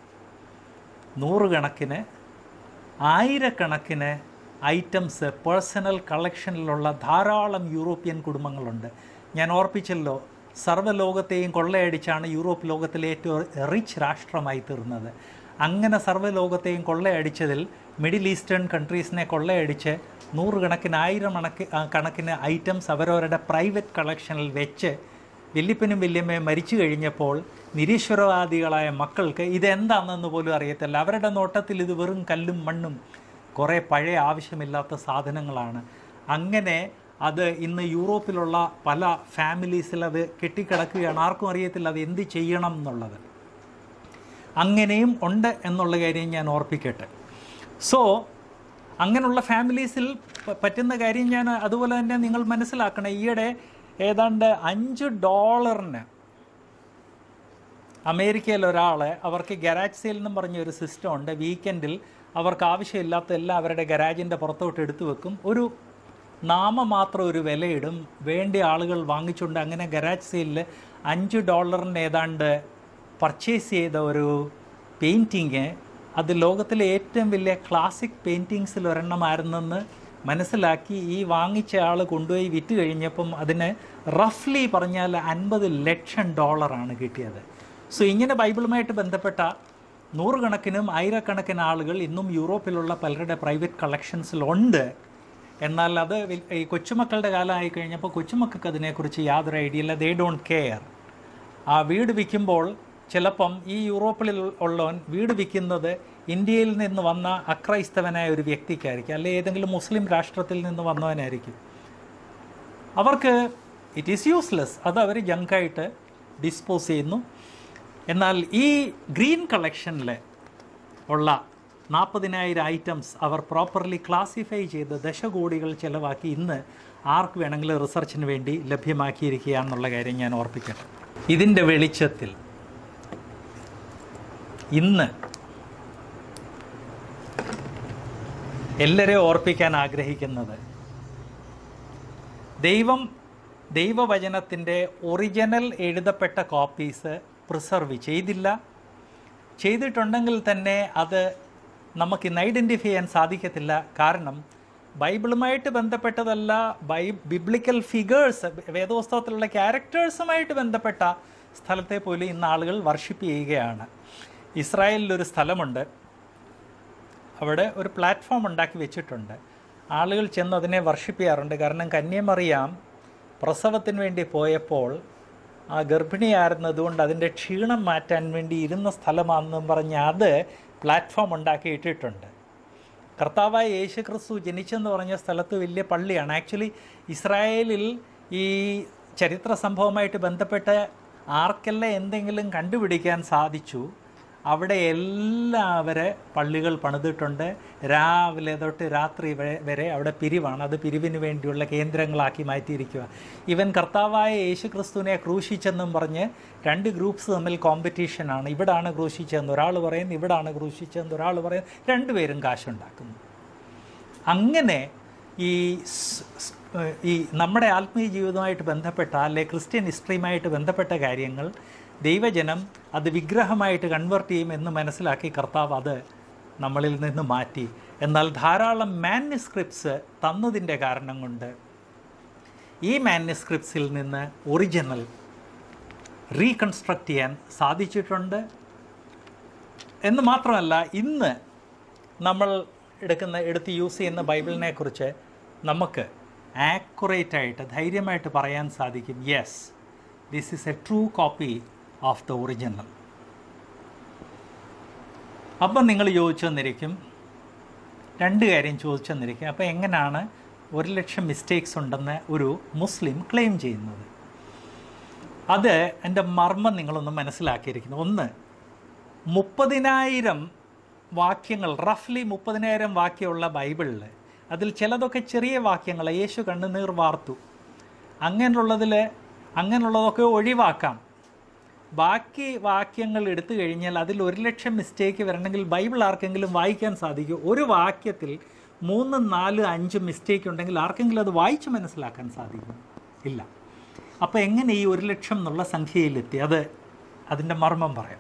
നൂറുകണക്കിന് ആയിരക്കണക്കിന് ഐറ്റംസ് പേഴ്സണൽ കളക്ഷനിലുള്ള ധാരാളം യൂറോപ്യൻ കുടുംബങ്ങളുണ്ട് ഞാൻ ഓർപ്പിച്ചല്ലോ സർവ്വലോകത്തെയും കൊള്ളയടിച്ചാണ് യൂറോപ്പ് ലോകത്തിലെ ഏറ്റവും റിച്ച് രാഷ്ട്രമായി തീർന്നത് അങ്ങനെ സർവ്വലോകത്തെയും കൊള്ളയടിച്ചതിൽ മിഡിൽ ഈസ്റ്റേൺ കൺട്രീസിനെ കൊള്ളയടിച്ച് നൂറുകണക്കിന് ആയിരം കണക്ക് ആ, കണക്കിന് ഐറ്റംസ് അവരവരുടെ പ്രൈവറ്റ് കളക്ഷനിൽ വെച്ച് വല്യപ്പനും വല്യമ്മയും മരിച്ചു കഴിഞ്ഞപ്പോൾ നിരീശ്വരവാദികളായ മക്കൾക്ക് ഇതെന്താണെന്ന് പോലും അറിയത്തില്ല അവരുടെ നോട്ടത്തിൽ ഇത് വെറും കല്ലും മണ്ണും കുറേ പഴയ ആവശ്യമില്ലാത്ത സാധനങ്ങളാണ് അങ്ങനെ അത് ഇന്ന് യൂറോപ്പിലുള്ള പല ഫാമിലീസിൽ അത് കെട്ടിക്കിടക്കുകയാണ് ആർക്കും അറിയത്തില്ല അത് എന്ത് ചെയ്യണം എന്നുള്ളത് അങ്ങനെയും ഉണ്ട് എന്നുള്ള കാര്യം ഞാൻ ഓർപ്പിക്കട്ടെ സോ അങ്ങനെയുള്ള ഫാമിലീസിൽ പ- പറ്റുന്ന കാര്യം ഞാൻ അതുപോലെ തന്നെ നിങ്ങൾ മനസ്സിലാക്കണം ഈയിടെ ഏതാണ്ട് അഞ്ച് ഡോളറിന് അമേരിക്കയിൽ ഒരാൾ അവർക്ക് ഗരാജ് സെയിൽ എന്നും പറഞ്ഞ ഒരു സിസ്റ്റം ഉണ്ട് വീക്കെൻഡിൽ അവർക്ക് ആവശ്യമില്ലാത്ത എല്ലാം അവരുടെ ഗരാജിൻ്റെ പുറത്തോട്ട് എടുത്തു വെക്കും ഒരു നാമമാത്രം ഒരു വിലയിടും വേണ്ടിയ ആളുകൾ വാങ്ങിച്ചുകൊണ്ട് അങ്ങനെ ഗരാജ് സെയിലിൽ അഞ്ച് ഡോളറിന് ഏതാണ്ട് പർച്ചേസ് ചെയ്ത ഒരു പെയിൻറ്റിങ് അത് ലോകത്തിലെ ഏറ്റവും വലിയ ക്ലാസിക് പെയിൻറ്റിങ്സിൽ ഒരെണ്ണമായിരുന്നെന്ന് മനസ്സിലാക്കി ഈ വാങ്ങിച്ച ആൾ കൊണ്ടുപോയി വിറ്റ് കഴിഞ്ഞപ്പം അതിന് റഫ്ലി പറഞ്ഞാൽ അൻപത് ലക്ഷം ഡോളറാണ് കിട്ടിയത് സോ ഇങ്ങനെ ബൈബിളുമായിട്ട് ബന്ധപ്പെട്ട നൂറുകണക്കിനും ആയിരക്കണക്കിന് ആളുകൾ ഇന്നും യൂറോപ്പിലുള്ള പലരുടെ പ്രൈവറ്റ് കളക്ഷൻസിലുണ്ട് എന്നാൽ അത് വൽ- ഈ കൊച്ചുമക്കളുടെ കാലമായി കഴിഞ്ഞപ്പോൾ കൊച്ചുമക്കൾക്ക് അതിനെക്കുറിച്ച് യാതൊരു ഐഡിയ ഇല്ല ദേ ഡോണ്ട് കെയർ ആ വീട് വിൽക്കുമ്പോൾ ചിലപ്പം ഈ യൂറോപ്പിൽ ഉള്ളവൻ വീട് വിൽക്കുന്നത് ഇന്ത്യയിൽ നിന്ന് വന്ന അക്രൈസ്തവനായ ഒരു വ്യക്തിക്കായിരിക്കും അല്ലെ ഏതെങ്കിലും മുസ്ലിം രാഷ്ട്രത്തിൽ നിന്ന് വന്നവനായിരിക്കും അവർക്ക് ഇറ്റ് ഈസ് യൂസ്ലെസ് അത് അവർ ജങ്കായിട്ട് ഡിസ്പോസ് ചെയ്യുന്നു എന്നാൽ ഈ ഗ്രീൻ കളക്ഷനിൽ ഉള്ള നാൽപ്പതിനായിരം ഐറ്റംസ് അവർ പ്രോപ്പർലി ക്ലാസിഫൈ ചെയ്ത് ദശകോടികൾ ചിലവാക്കി ഇന്ന് ആർക്ക് വേണമെങ്കിലും റിസർച്ചിന് വേണ്ടി ലഭ്യമാക്കിയിരിക്കുക എന്നുള്ള കാര്യം ഞാൻ ഓർപ്പിക്കട്ടെ ഇതിൻ്റെ വെളിച്ചത്തിൽ ഇന്ന് എല്ലാവരെയും ഓർപ്പിക്കാൻ ആഗ്രഹിക്കുന്നത് ദൈവം ദൈവവചനത്തിൻ്റെ ഒറിജിനൽ എഴുതപ്പെട്ട കോപ്പീസ് പ്രിസർവ് ചെയ്തില്ല ചെയ്തിട്ടുണ്ടെങ്കിൽ തന്നെ അത് നമുക്ക് ഇന്ന് ഐഡൻറ്റിഫൈ ചെയ്യാൻ സാധിക്കത്തില്ല കാരണം ബൈബിളുമായിട്ട് ബന്ധപ്പെട്ടതല്ല ബൈ ബിബ്ലിക്കൽ ഫിഗേഴ്സ് വേദോസ്തവത്തിലുള്ള ക്യാരക്ടേഴ്സുമായിട്ട് ബന്ധപ്പെട്ട സ്ഥലത്തെ പോലും ഇന്ന് ആളുകൾ വർഷിപ്പ് ചെയ്യുകയാണ് ഇസ്രായേലിലൊരു സ്ഥലമുണ്ട് അവിടെ ഒരു പ്ലാറ്റ്ഫോം ഉണ്ടാക്കി വെച്ചിട്ടുണ്ട് ആളുകൾ ചെന്ന് അതിനെ വർഷിപ്പ് ചെയ്യാറുണ്ട് കാരണം കന്യമറിയാം പ്രസവത്തിന് വേണ്ടി പോയപ്പോൾ ആ ഗർഭിണിയായിരുന്നതുകൊണ്ട് അതിൻ്റെ ക്ഷീണം മാറ്റാൻ വേണ്ടി ഇരുന്ന സ്ഥലമാണെന്നും പറഞ്ഞ് അത് പ്ലാറ്റ്ഫോം ഉണ്ടാക്കി ഇട്ടിട്ടുണ്ട് കർത്താവായ യേശു ക്രിസ്തു ജനിച്ചെന്ന് പറഞ്ഞ സ്ഥലത്ത് വലിയ പള്ളിയാണ് ആക്ച്വലി ഇസ്രായേലിൽ ഈ ചരിത്ര സംഭവമായിട്ട് ബന്ധപ്പെട്ട് ആർക്കെല്ലാം എന്തെങ്കിലും കണ്ടുപിടിക്കാൻ സാധിച്ചു അവിടെ എല്ലാവരെ പള്ളികൾ പണിതിട്ടുണ്ട് രാവിലെ തൊട്ട് രാത്രി വരെ വരെ അവിടെ പിരിവാണ് അത് പിരിവിന് വേണ്ടിയുള്ള കേന്ദ്രങ്ങളാക്കി മാറ്റിയിരിക്കുക ഇവൻ കർത്താവായ യേശു ക്രിസ്തുവിനെ ക്രൂശിച്ചെന്നും പറഞ്ഞ് രണ്ട് ഗ്രൂപ്പ്സ് തമ്മിൽ കോമ്പറ്റീഷനാണ് ഇവിടാണ് ക്രൂശിച്ചതെന്ന് ഒരാൾ പറയുന്നു ഇവിടാണ് ക്രൂശിച്ചതെന്ന് ഒരാൾ പറയുന്നു രണ്ടുപേരും കാശുണ്ടാക്കുന്നു അങ്ങനെ ഈ സ്- സ്- ഏഹ് ഈ നമ്മുടെ ആത്മീയ ജീവിതവുമായിട്ട് ബന്ധപ്പെട്ട അല്ലെ ക്രിസ്ത്യൻ ഹിസ്റ്ററിയുമായിട്ട് ബന്ധപ്പെട്ട കാര്യങ്ങൾ ദൈവജനം അത് വിഗ്രഹമായിട്ട് കൺവേർട്ട് ചെയ്യും എന്ന് മനസ്സിലാക്കി കർത്താവ് അത് നമ്മളിൽ നിന്ന് മാറ്റി എന്നാൽ ധാരാളം മാനുസ്ക്രിപ്റ്റ്സ് തന്നതിൻ്റെ കാരണം കൊണ്ട് ഈ മാനുസ്ക്രിപ്റ്റ്സിൽ നിന്ന് ഒറിജിനൽ റീകൺസ്ട്രക്റ്റ് ചെയ്യാൻ സാധിച്ചിട്ടുണ്ട് എന്ന് മാത്രമല്ല ഇന്ന് നമ്മൾ എടുക്കുന്ന എടുത്ത് യൂസ് ചെയ്യുന്ന ബൈബിളിനെ കുറിച്ച് നമുക്ക് ആക്യുറേറ്റ് ആയിട്ട് ധൈര്യമായിട്ട് പറയാൻ സാധിക്കും yes this is a true copy of the original അപ്പം നിങ്ങൾ ചോദിച്ചെന്നിരിക്കും രണ്ട് കാര്യം ചോദിച്ചെന്നിരിക്കും അപ്പോൾ എങ്ങനെയാണ് ഒരു ലക്ഷം മിസ്റ്റേക്സ് ഉണ്ടെന്ന് ഒരു മുസ്ലിം ക്ലെയിം ചെയ്യുന്നത് അത് എൻ്റെ മർമ്മം നിങ്ങളൊന്ന് മനസ്സിലാക്കിയിരിക്കുന്നു ഒന്ന് മുപ്പതിനായിരം വാക്യങ്ങൾ റഫ്ലി മുപ്പതിനായിരം വാക്യമുള്ള ബൈബിളിൽ അതിൽ ചിലതൊക്കെ ചെറിയ വാക്യങ്ങൾ യേശു കണ്ണുനീർ വാർത്തു അങ്ങനെയുള്ളതിൽ അങ്ങനെയുള്ളതൊക്കെ ഒഴിവാക്കാം ബാക്കി വാക്യങ്ങൾ എടുത്തു കഴിഞ്ഞാൽ അതിൽ ഒരു ലക്ഷം മിസ്റ്റേക്ക് വരണമെങ്കിൽ ബൈബിൾ ആർക്കെങ്കിലും വായിക്കാൻ സാധിക്കും ഒരു വാക്യത്തിൽ മൂന്ന് നാല് അഞ്ച് മിസ്റ്റേക്ക് ഉണ്ടെങ്കിൽ ആർക്കെങ്കിലും അത് വായിച്ച് മനസ്സിലാക്കാൻ സാധിക്കും ഇല്ല അപ്പോൾ എങ്ങനെ ഈ ഒരു ലക്ഷം എന്നുള്ള സംഖ്യയിലെത്തി അത് അതിൻ്റെ മർമ്മം പറയാം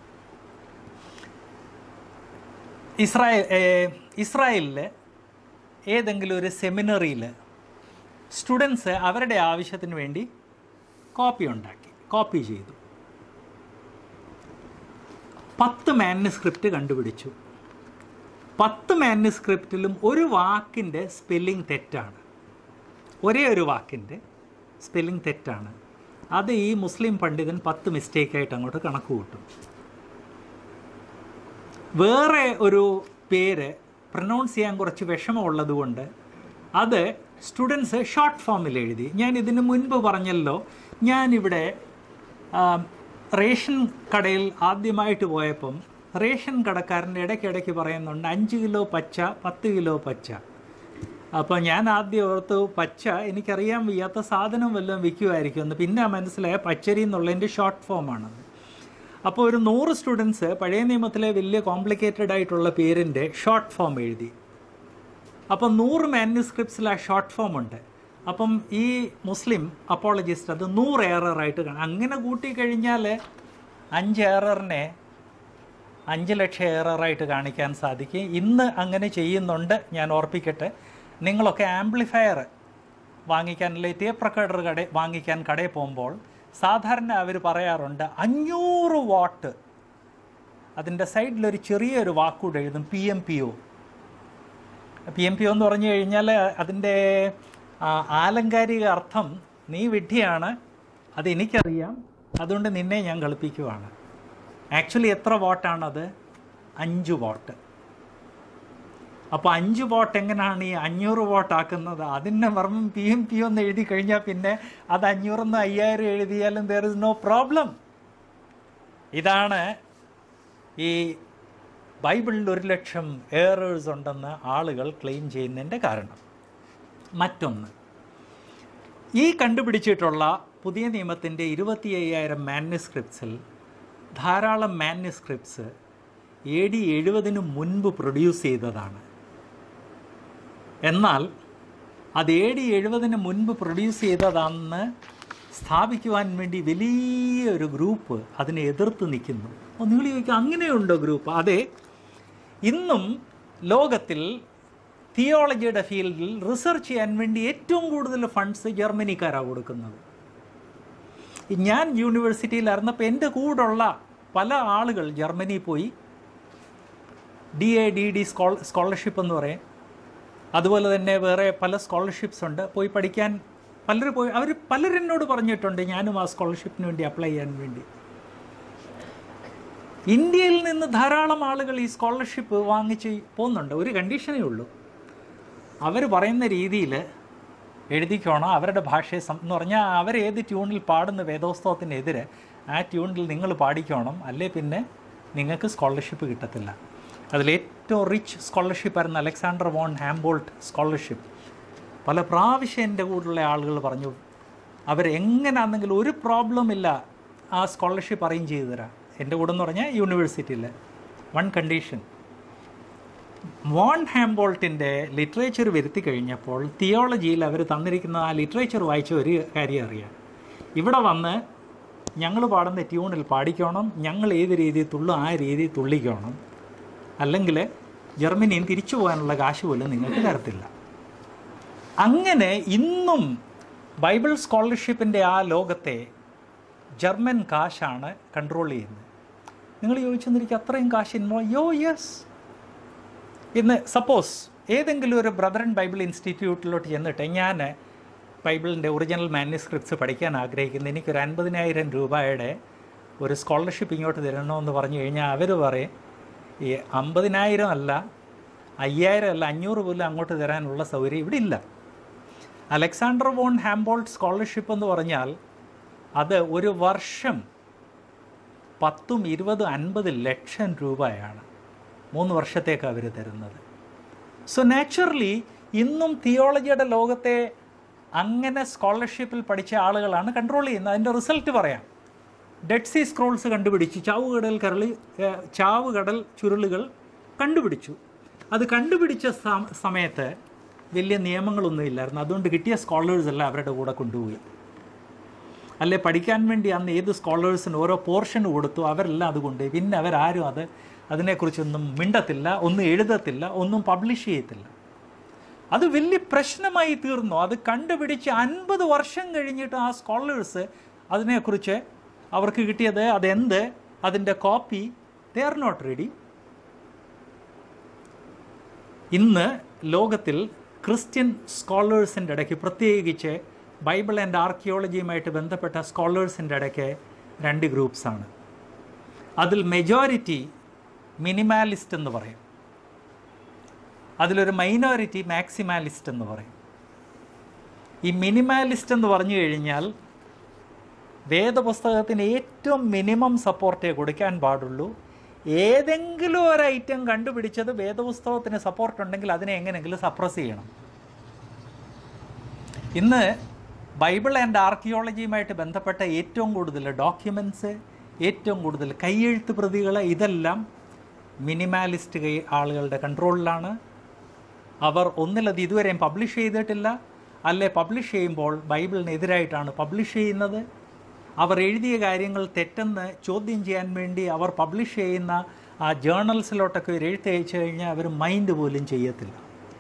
ഇസ്രായേൽ ഇസ്രായേലിൽ ഏതെങ്കിലും ഒരു സെമിനറിയിൽ സ്റ്റുഡൻസ് അവരുടെ ആവശ്യത്തിന് വേണ്ടി കോപ്പി ഉണ്ടാക്കി കോപ്പി ചെയ്തു പത്ത് മാനുസ്ക്രിപ്റ്റ് കണ്ടുപിടിച്ചു പത്ത് മാനുസ്ക്രിപ്റ്റിലും ഒരു വാക്കിൻ്റെ സ്പെല്ലിംഗ് തെറ്റാണ് ഒരേ ഒരു വാക്കിൻ്റെ സ്പെല്ലിംഗ് തെറ്റാണ് അത് ഈ മുസ്ലിം പണ്ഡിതൻ പത്ത് മിസ്റ്റേക്കായിട്ട് അങ്ങോട്ട് കണക്ക് കൂട്ടും വേറെ ഒരു പേര് പ്രൊനൗൺസ് ചെയ്യാൻ കുറച്ച് വിഷമമുള്ളതുകൊണ്ട് അത് സ്റ്റുഡൻസ് ഷോർട്ട് ഫോമിൽ എഴുതി ഞാൻ ഇതിന് മുൻപ് പറഞ്ഞല്ലോ ഞാനിവിടെ ആ, റേഷൻ കടയിൽ ആദ്യമായിട്ട് പോയപ്പം റേഷൻ കടക്കാരൻ്റെ ഇടയ്ക്കിടയ്ക്ക് പറയുന്നുണ്ട് അഞ്ച് കിലോ പച്ച പത്ത് കിലോ പച്ച അപ്പോൾ ഞാൻ ആദ്യം ഓർത്ത് പച്ച എനിക്കറിയാൻ വയ്യാത്ത സാധനം വല്ലതും വിൽക്കുമായിരിക്കും എന്ന് പിന്നെ മനസ്സിലായ പച്ചരി എന്നുള്ളതിൻ്റെ ഷോർട്ട് ഫോമാണെന്ന് അപ്പോൾ ഒരു നൂറ് സ്റ്റുഡൻസ് പഴയ നിയമത്തിലെ വലിയ കോംപ്ലിക്കേറ്റഡ് ആയിട്ടുള്ള പേരിൻ്റെ ഷോർട്ട് ഫോം എഴുതി അപ്പം നൂറ് മാനുസ്ക്രിപ്റ്റ്സിൽ ആ ഷോർട്ട് ഫോം ഉണ്ട് അപ്പം ഈ മുസ്ലിം അപ്പോളജിസ്റ്റ് അത് നൂറ് എററായിട്ട് കാണും അങ്ങനെ കൂട്ടിക്കഴിഞ്ഞാൽ അഞ്ച് എററിനെ അഞ്ച് ലക്ഷം എററായിട്ട് കാണിക്കാൻ സാധിക്കും ഇന്ന് അങ്ങനെ ചെയ്യുന്നുണ്ട് ഞാൻ ഓർപ്പിക്കട്ടെ നിങ്ങളൊക്കെ ആംപ്ലിഫയർ വാങ്ങിക്കാൻ അല്ലെങ്കിൽ ടേപ്പ് റെക്കോർഡർ കട വാങ്ങിക്കാൻ കടയിൽ പോകുമ്പോൾ സാധാരണ അവർ പറയാറുണ്ട് അഞ്ഞൂറ് വാട്ട് അതിൻ്റെ സൈഡിലൊരു ചെറിയൊരു വാക്കൂടെ എഴുതും P M P O P M P O എന്ന് പറഞ്ഞു കഴിഞ്ഞാൽ അതിൻ്റെ ആ, ആലങ്കാരിക അർത്ഥം നീ വിഡ്ഢിയാണ് അത് എനിക്കറിയാം അതുകൊണ്ട് നിന്നെ ഞാൻ കളിപ്പിക്കുവാണ് ആക്ച്വലി എത്ര വാട്ടാണത് അഞ്ച് വാട്ട് അപ്പോൾ അഞ്ച് വാട്ട് എങ്ങനെയാണ് ഈ അഞ്ഞൂറ് വാട്ട് ആക്കുന്നത് അതിൻ്റെ മർമ്മം പി എം പി ഒന്ന് എഴുതി കഴിഞ്ഞാൽ പിന്നെ അത് അഞ്ഞൂറൊന്ന് അയ്യായിരം എഴുതിയാലും ദർ ഇസ് നോ പ്രോബ്ലം ഇതാണ് ഈ ബൈബിളിൽ ഒരു ലക്ഷം എറേഴ്സ് ഉണ്ടെന്ന് ആളുകൾ ക്ലെയിം ചെയ്യുന്നതിൻ്റെ കാരണം മറ്റൊന്ന് ഈ കണ്ടുപിടിച്ചിട്ടുള്ള പുതിയ നിയമത്തിൻ്റെ ഇരുപത്തി അയ്യായിരം മാന്യസ്ക്രിപ്റ്റ്സിൽ ധാരാളം മാന്യസ്ക്രിപ്റ്റ്സ് എ ഡി എഴുപതിന് മുൻപ് പ്രൊഡ്യൂസ് ചെയ്തതാണ് എന്നാൽ അത് എ ഡി എഴുപതിന് മുൻപ് പ്രൊഡ്യൂസ് ചെയ്തതാണെന്ന് സ്ഥാപിക്കുവാൻ വേണ്ടി വലിയൊരു ഗ്രൂപ്പ് അതിനെ എതിർത്ത് നിൽക്കുന്നു അപ്പോൾ നിങ്ങൾ ചോദിക്കുക അങ്ങനെയുണ്ടോ ഗ്രൂപ്പ് അതെ ഇന്നും ലോകത്തിൽ തിയോളജിയുടെ ഫീൽഡിൽ റിസർച്ച് ചെയ്യാൻ വേണ്ടി ഏറ്റവും കൂടുതൽ ഫണ്ട്സ് ജർമ്മനിക്കാരാണ് കൊടുക്കുന്നത് ഞാൻ യൂണിവേഴ്സിറ്റിയിലായിരുന്നപ്പോൾ എൻ്റെ കൂടെയുള്ള പല ആളുകൾ ജർമ്മനി പോയി D A D D schol scholarship എന്ന് പറയും അതുപോലെ തന്നെ വേറെ പല സ്കോളർഷിപ്സ് ഉണ്ട് പോയി പഠിക്കാൻ പലരും പോയി അവർ പലരെന്നോട് പറഞ്ഞിട്ടുണ്ട് ഞാനും ആ സ്കോളർഷിപ്പിന് വേണ്ടി അപ്ലൈ ചെയ്യാൻ വേണ്ടി ഇന്ത്യയിൽ നിന്ന് ധാരാളം ആളുകൾ ഈ സ്കോളർഷിപ്പ് വാങ്ങിച്ച് പോകുന്നുണ്ട് ഒരു കണ്ടീഷനേ ഉള്ളൂ അവർ പറയുന്ന രീതിയിൽ എഴുതിക്കോണം അവരുടെ ഭാഷയെ സം എന്ന് പറഞ്ഞാൽ അവർ ഏത് ട്യൂണിൽ പാടുന്ന വേദോത്സവത്തിനെതിരെ ആ ട്യൂണിൽ നിങ്ങൾ പാടിക്കോണം അല്ലേ പിന്നെ നിങ്ങൾക്ക് സ്കോളർഷിപ്പ് കിട്ടത്തില്ല അതിൽ ഏറ്റവും റിച്ച് സ്കോളർഷിപ്പ് ആയിരുന്നു അലക്സാണ്ടർ വോൺ ഹാംബോൾട്ട് സ്കോളർഷിപ്പ് പല പ്രാവശ്യം എൻ്റെ കൂടെയുള്ള ആളുകൾ പറഞ്ഞു അവരെങ്ങനെയാണെങ്കിലും ഒരു പ്രോബ്ലം ഇല്ല ആ സ്കോളർഷിപ്പ് അറേഞ്ച് ചെയ്തു തരാം എൻ്റെ കൂടെ എന്ന് പറഞ്ഞാൽ യൂണിവേഴ്സിറ്റിയിൽ വൺ കണ്ടീഷൻ വോൺ ഹാംബോൾട്ടിൻ്റെ ലിറ്ററേച്ചർ വരുത്തി കഴിഞ്ഞപ്പോൾ തിയോളജിയിൽ അവർ തന്നിരിക്കുന്ന ആ ലിറ്ററേച്ചർ വായിച്ച ഒരു കാര്യം അറിയാം ഇവിടെ വന്ന് ഞങ്ങൾ പാടുന്ന ട്യൂണിൽ പാടിക്കണം ഞങ്ങൾ ഏത് രീതിയിൽ തുള്ളും ആ രീതിയിൽ തുള്ളിക്കണം അല്ലെങ്കിൽ ജർമ്മനിയിൽ തിരിച്ചു പോകാനുള്ള കാശ് പോലും നിങ്ങൾക്ക് തരത്തില്ല അങ്ങനെ ഇന്നും ബൈബിൾ സ്കോളർഷിപ്പിൻ്റെ ആ ലോകത്തെ ജർമ്മൻ കാശാണ് കൺട്രോൾ ചെയ്യുന്നത് നിങ്ങൾ ചോദിച്ചെന്നിരിക്കും അത്രയും കാശ് ഇൻവോൾവ് യോ യെസ് ഇന്ന് സപ്പോസ് ഏതെങ്കിലും ഒരു ബ്രദറൻ ബൈബിൾ ഇൻസ്റ്റിറ്റ്യൂട്ടിലോട്ട് ചെന്നിട്ട് ഞാൻ ബൈബിളിൻ്റെ ഒറിജിനൽ മാന്യസ്ക്രിപ്റ്റ്സ് പഠിക്കാൻ ആഗ്രഹിക്കുന്നു എനിക്കൊരു അൻപതിനായിരം രൂപയുടെ ഒരു സ്കോളർഷിപ്പ് ഇങ്ങോട്ട് തരണമെന്ന് പറഞ്ഞു കഴിഞ്ഞാൽ അവർ പറയും ഈ അമ്പതിനായിരം അല്ല അയ്യായിരം അല്ല അഞ്ഞൂറ് പോലും അങ്ങോട്ട് തരാനുള്ള സൗകര്യം ഇവിടെ ഇല്ല അലക്സാണ്ടർ വോൺ ഹാംബോൾട്ട് സ്കോളർഷിപ്പ് എന്ന് പറഞ്ഞാൽ അത് ഒരു വർഷം പത്തും ഇരുപതും അൻപത് ലക്ഷം രൂപയാണ് മൂന്ന് വർഷത്തേക്ക് അവർ തരുന്നത് സോ നാച്ചുറലി ഇന്നും തിയോളജിയുടെ ലോകത്തെ അങ്ങനെ സ്കോളർഷിപ്പിൽ പഠിച്ച ആളുകളാണ് കൺട്രോൾ ചെയ്യുന്നത് അതിൻ്റെ റിസൾട്ട് പറയാം ഡെഡ് സീ സ്ക്രോൾസ് കണ്ടുപിടിച്ചു ചാവുകടൽ കരളി ഏഹ്, ചാവുകടൽ ചുരുളുകൾ കണ്ടുപിടിച്ചു അത് കണ്ടുപിടിച്ച സം- സമയത്ത് വലിയ നിയമങ്ങളൊന്നും ഇല്ലായിരുന്നു അതുകൊണ്ട് കിട്ടിയ സ്കോളേഴ്സ് എല്ലാം അവരുടെ കൂടെ കൊണ്ടുപോയി അല്ലെ പഠിക്കാൻ വേണ്ടി അന്ന് ഏത് സ്കോളേഴ്സിന് ഓരോ പോർഷൻ കൊടുത്തു അവരെല്ലാം അത് കൊണ്ടുപോയി പിന്നെ അവരാരും അത് അതിനെക്കുറിച്ചൊന്നും മിണ്ടത്തില്ല ഒന്നും എഴുതത്തില്ല ഒന്നും പബ്ലിഷ് ചെയ്യത്തില്ല അത് വലിയ പ്രശ്നമായി തീർന്നു അത് കണ്ടുപിടിച്ച് അൻപത് വർഷം കഴിഞ്ഞിട്ട് ആ സ്കോളേഴ്സ് അതിനെക്കുറിച്ച് അവർക്ക് കിട്ടിയത് അതെന്ത് അതിൻ്റെ copy they are not ready ഇന്ന് ലോകത്തിൽ ക്രിസ്ത്യൻ സ്കോളേഴ്സിൻ്റെ ഇടയ്ക്ക് പ്രത്യേകിച്ച് ബൈബിൾ ആൻഡ് ആർക്കിയോളജിയുമായിട്ട് ബന്ധപ്പെട്ട സ്കോളേഴ്സിൻ്റെ ഇടയ്ക്ക് രണ്ട് ഗ്രൂപ്പ്സാണ് അതിൽ മെജോറിറ്റി മിനിമാലിസ്റ്റ് എന്ന് പറയും അതിലൊരു മൈനോറിറ്റി മാക്സിമാലിസ്റ്റ് എന്ന് പറയും ഈ മിനിമാലിസ്റ്റ് എന്ന് പറഞ്ഞു കഴിഞ്ഞാൽ വേദപുസ്തകത്തിന് ഏറ്റവും മിനിമം സപ്പോർട്ടേ കൊടുക്കാൻ പാടുള്ളൂ ഏതെങ്കിലും ഒരു ഐറ്റം കണ്ടുപിടിച്ചത് വേദപുസ്തകത്തിന് സപ്പോർട്ട് ഉണ്ടെങ്കിൽ അതിനെ എങ്ങനെയെങ്കിലും സപ്രസ് ചെയ്യണം ഇന്ന് ബൈബിൾ ആൻഡ് ആർക്കിയോളജിയുമായിട്ട് ബന്ധപ്പെട്ട ഏറ്റവും കൂടുതൽ ഡോക്യുമെൻറ്റ്സ് ഏറ്റവും കൂടുതൽ കൈയെഴുത്ത് പ്രതികൾ ഇതെല്ലാം മിനിമാലിസ്റ്റ് കൈ ആളുകളുടെ കൺട്രോളിലാണ് അവർ ഒന്നിലത് ഇതുവരെയും പബ്ലിഷ് ചെയ്തിട്ടില്ല അല്ലെ പബ്ലിഷ് ചെയ്യുമ്പോൾ ബൈബിളിനെതിരായിട്ടാണ് പബ്ലിഷ് ചെയ്യുന്നത് അവർ എഴുതിയ കാര്യങ്ങൾ തെറ്റെന്ന് ചോദ്യം ചെയ്യാൻ വേണ്ടി അവർ പബ്ലിഷ് ചെയ്യുന്ന ആ ജേർണൽസിലോട്ടൊക്കെ ഒരു എഴുത്ത് അയച്ചു കഴിഞ്ഞാൽ അവർ മൈൻഡ് പോലും ചെയ്യത്തില്ല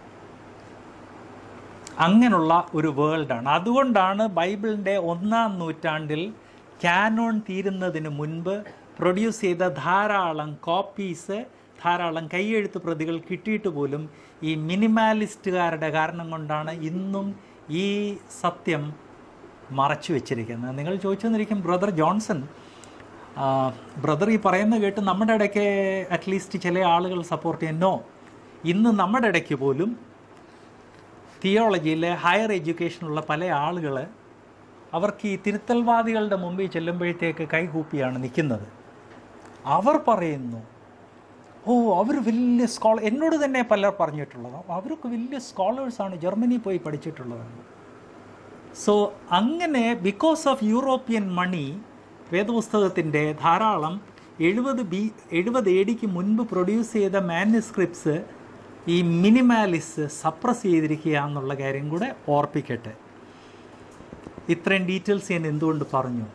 അങ്ങനെയുള്ള ഒരു വേൾഡാണ് അതുകൊണ്ടാണ് ബൈബിളിൻ്റെ ഒന്നാം നൂറ്റാണ്ടിൽ കാനോൺ തീരുന്നതിന് മുൻപ് പ്രൊഡ്യൂസ് ചെയ്ത ധാരാളം കോപ്പീസ് ധാരാളം കൈയെഴുത്ത് പ്രതികൾ കിട്ടിയിട്ട് പോലും ഈ മിനിമാലിസ്റ്റുകാരുടെ കാരണം കൊണ്ടാണ് ഇന്നും ഈ സത്യം മറച്ചു വെച്ചിരിക്കുന്നത് നിങ്ങൾ ചോദിച്ചെന്നിരിക്കും ബ്രദർ ജോൺസൺ ബ്രദർ ഈ പറയുന്ന കേട്ട് നമ്മുടെ ഇടയ്ക്ക് അറ്റ്ലീസ്റ്റ് ചില ആളുകൾ സപ്പോർട്ട് ചെയ്യാൻ നോ ഇന്ന് നമ്മുടെ ഇടയ്ക്ക് പോലും തിയോളജിയിലെ ഹയർ എഡ്യൂക്കേഷനുള്ള പല ആളുകൾ അവർക്ക് ഈ തിരുത്തൽവാദികളുടെ മുമ്പിൽ ചെല്ലുമ്പോഴത്തേക്ക് കൈകൂപ്പിയാണ് നിൽക്കുന്നത് അവർ പറയുന്നു ഓ അവർ വലിയ സ്കോളർ എന്നോട് തന്നെ പലർ പറഞ്ഞിട്ടുള്ളത് അവരൊക്കെ വലിയ സ്കോളേഴ്സാണ് ജർമ്മനി പോയി പഠിച്ചിട്ടുള്ളതാണ് സോ അങ്ങനെ ബിക്കോസ് ഓഫ് യൂറോപ്യൻ മണി വേദപുസ്തകത്തിൻ്റെ ധാരാളം എഴുപത് ബി എഴുപത് എ ഡിക്ക് മുൻപ് പ്രൊഡ്യൂസ് ചെയ്ത മാനുസ്ക്രിപ്റ്റ്സ് ഈ മിനിമാലിസ് സപ്രസ് ചെയ്തിരിക്കുക എന്നുള്ള കാര്യം കൂടെ ഓർപ്പിക്കട്ടെ ഇത്രയും ഡീറ്റെയിൽസ് ഞാൻ എന്തുകൊണ്ട് പറഞ്ഞു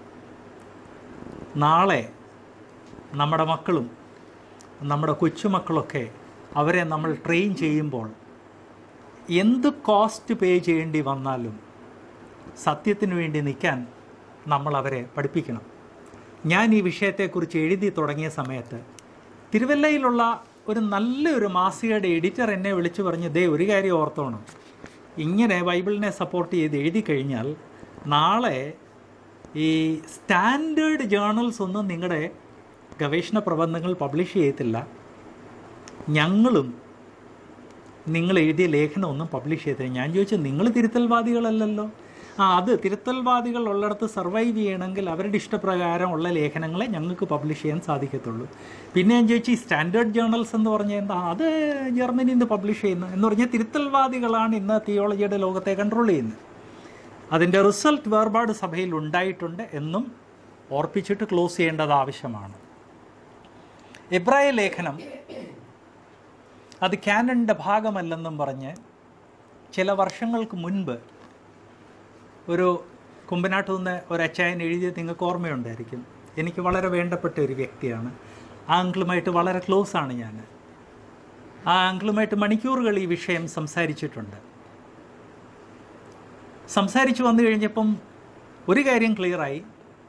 നാളെ നമ്മുടെ മക്കളും നമ്മുടെ കൊച്ചുമക്കളൊക്കെ അവരെ നമ്മൾ ട്രെയിൻ ചെയ്യുമ്പോൾ എന്ത് കോസ്റ്റ് പേ ചെയ്യേണ്ടി വന്നാലും സത്യത്തിന് വേണ്ടി നിൽക്കാൻ നമ്മൾ അവരെ പഠിപ്പിക്കണം ഞാൻ ഈ വിഷയത്തെക്കുറിച്ച് എഴുതി തുടങ്ങിയ സമയത്ത് തിരുവല്ലയിലുള്ള ഒരു നല്ലൊരു മാസികയുടെ എഡിറ്റർ എന്നെ വിളിച്ചു പറഞ്ഞ് ദേ ഒരു കാര്യം ഓർത്തോണം ഇങ്ങനെ ബൈബിളിനെ സപ്പോർട്ട് ചെയ്ത് എഴുതി കഴിഞ്ഞാൽ നാളെ ഈ സ്റ്റാൻഡേർഡ് ജേർണൽസ് ഒന്നും നിങ്ങളുടെ ഗവേഷണ പ്രബന്ധങ്ങൾ പബ്ലിഷ് ചെയ്യത്തില്ല ഞങ്ങളും നിങ്ങൾ എഴുതിയ ലേഖനമൊന്നും പബ്ലിഷ് ചെയ്തില്ല ഞാൻ ചോദിച്ചു നിങ്ങൾ തിരുത്തൽവാദികളല്ലല്ലോ ആ അത് തിരുത്തൽവാദികൾ ഉള്ളിടത്ത് സർവൈവ് ചെയ്യണമെങ്കിൽ അവരുടെ ഇഷ്ടപ്രകാരം ഉള്ള ലേഖനങ്ങളെ ഞങ്ങൾക്ക് പബ്ലിഷ് ചെയ്യാൻ സാധിക്കത്തുള്ളൂ പിന്നെ ഞാൻ ചോദിച്ചു ഈ സ്റ്റാൻഡേർഡ് ജേർണൽസ് എന്ന് പറഞ്ഞാൽ എന്താ അത് ജർമ്മനിയിൽ നിന്ന് പബ്ലിഷ് ചെയ്യുന്നു എന്ന് പറഞ്ഞാൽ തിരുത്തൽവാദികളാണ് ഇന്ന് തിയോളജിയുടെ ലോകത്തെ കൺട്രോൾ ചെയ്യുന്നത് അതിൻ്റെ റിസൾട്ട് വേർപാട് സഭയിൽ ഉണ്ടായിട്ടുണ്ട് എന്നും ഓർപ്പിച്ചിട്ട് ക്ലോസ് ചെയ്യേണ്ടത് ആവശ്യമാണ് എബ്രായ ലേഖനം അത് ക്യാനൻ്റെ ഭാഗമല്ലെന്നും പറഞ്ഞ് ചില വർഷങ്ങൾക്ക് മുൻപ് ഒരു കുമ്പനാട്ടിൽ നിന്ന് ഒരു അച്ചായൻ എഴുതിയത് നിങ്ങൾക്ക് ഓർമ്മയുണ്ടായിരിക്കും എനിക്ക് വളരെ വേണ്ടപ്പെട്ട ഒരു വ്യക്തിയാണ് ആ അങ്കിളുമായിട്ട് വളരെ ക്ലോസ് ആണ് ഞാൻ ആ അങ്കിളുമായിട്ട് മണിക്കൂറുകൾ ഈ വിഷയം സംസാരിച്ചിട്ടുണ്ട് സംസാരിച്ചു വന്നു കഴിഞ്ഞപ്പം ഒരു കാര്യം ക്ലിയറായി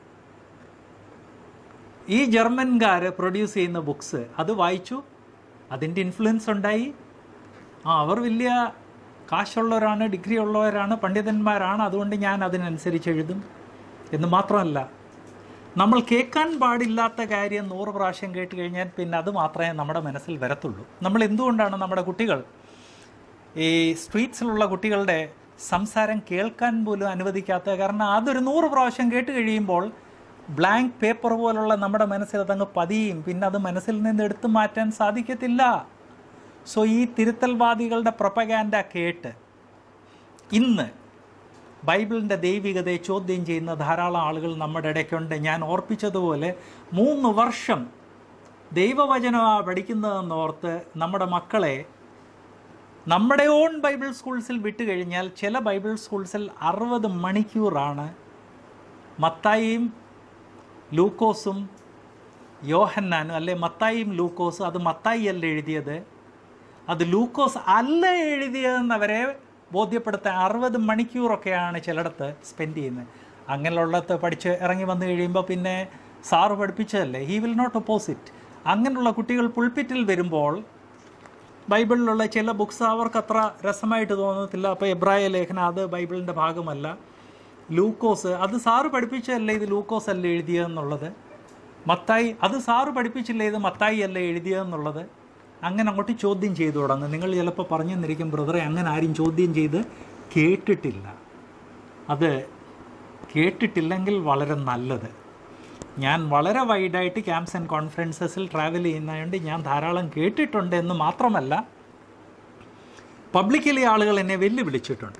ഈ ജർമ്മൻകാർ പ്രൊഡ്യൂസ് ചെയ്യുന്ന ബുക്സ് അത് വായിച്ചു അതിൻ്റെ ഇൻഫ്ലുവൻസ് ഉണ്ടായി ആ അവർ വലിയ കാശുള്ളവരാണ് ഡിഗ്രി ഉള്ളവരാണ് പണ്ഡിതന്മാരാണ് അതുകൊണ്ട് ഞാൻ അതിനനുസരിച്ച് എഴുതും എന്ന് മാത്രമല്ല നമ്മൾ കേൾക്കാൻ പാടില്ലാത്ത കാര്യം നൂറ് പ്രാവശ്യം കേട്ട് കഴിഞ്ഞാൽ പിന്നെ അത് മാത്രമേ നമ്മുടെ മനസ്സിൽ വരത്തുള്ളൂ നമ്മൾ എന്തുകൊണ്ടാണ് നമ്മുടെ കുട്ടികൾ ഈ സ്ട്രീറ്റ്സിലുള്ള കുട്ടികളുടെ സംസാരം കേൾക്കാൻ പോലും അനുവദിക്കാത്ത കാരണം അതൊരു നൂറ് പ്രാവശ്യം കേട്ട് കഴിയുമ്പോൾ ബ്ലാങ്ക് പേപ്പർ പോലുള്ള നമ്മുടെ മനസ്സിൽ അതങ്ങ് പതിയും പിന്നെ അത് മനസ്സിൽ നിന്ന് എടുത്തു മാറ്റാൻ സാധിക്കത്തില്ല സോ ഈ തിരുത്തൽവാദികളുടെ പ്രൊപ്പഗാൻഡ കേട്ട് ഇന്ന് ബൈബിളിൻ്റെ ദൈവികതയെ ചോദ്യം ചെയ്യുന്ന ധാരാളം ആളുകൾ നമ്മുടെ ഇടയ്ക്കുണ്ട് ഞാൻ ഓർപ്പിച്ചതുപോലെ മൂന്ന് വർഷം ദൈവവചനമാണ് പഠിക്കുന്നതെന്ന് ഓർത്ത് നമ്മുടെ മക്കളെ നമ്മുടെ ഓൺ ബൈബിൾ സ്കൂൾസിൽ വിട്ട് കഴിഞ്ഞാൽ ചില ബൈബിൾ സ്കൂൾസിൽ അറുപത് മണിക്കൂറാണ് മത്തായിയും ലൂക്കോസും യോഹന്നാനും അല്ലെ മത്തായിയും ലൂക്കോസും അത് മത്തായി അല്ല എഴുതിയത് അത് ലൂക്കോസ് അല്ല എഴുതിയതെന്ന് അവരെ ബോധ്യപ്പെടുത്താൻ അറുപത് മണിക്കൂറൊക്കെയാണ് ചിലയിടത്ത് സ്പെൻഡ് ചെയ്യുന്നത് അങ്ങനെയുള്ളടത്ത് പഠിച്ച് ഇറങ്ങി വന്നു കഴിയുമ്പോൾ പിന്നെ സാറ് പഠിപ്പിച്ചതല്ലേ ഹി വിൽ നോട്ട് ഒപ്പോസിറ്റ് അങ്ങനെയുള്ള കുട്ടികൾ പുൾപ്പിറ്റിൽ വരുമ്പോൾ ബൈബിളിലുള്ള ചില ബുക്സ് അവർക്ക് അത്ര രസമായിട്ട് തോന്നത്തില്ല അപ്പോൾ എബ്രായ ലേഖനം അത് ബൈബിളിൻ്റെ ഭാഗമല്ല ലൂക്കോസ് അത് സാറ് പഠിപ്പിച്ചതല്ലേ ഇത് ലൂക്കോസ് അല്ല എഴുതിയതെന്നുള്ളത് മത്തായി അത് സാറ് പഠിപ്പിച്ചില്ലേ ഇത് മത്തായി അല്ല എഴുതിയതെന്നുള്ളത് അങ്ങനെ അങ്ങോട്ട് ചോദ്യം ചെയ്തു തുടങ്ങും നിങ്ങൾ ചിലപ്പോൾ പറഞ്ഞു തന്നിരിക്കും ബ്രദറെ അങ്ങനെ ആരും ചോദ്യം ചെയ്ത് കേട്ടിട്ടില്ല അത് കേട്ടിട്ടില്ലെങ്കിൽ വളരെ നല്ലത് ഞാൻ വളരെ വൈഡായിട്ട് ക്യാമ്പ്സ് ആൻഡ് കോൺഫറൻസസിൽ ട്രാവൽ ചെയ്യുന്നതുകൊണ്ട് ഞാൻ ധാരാളം കേട്ടിട്ടുണ്ട് എന്ന് മാത്രമല്ല പബ്ലിക്കലി ആളുകൾ എന്നെ വെല്ലുവിളിച്ചിട്ടുണ്ട്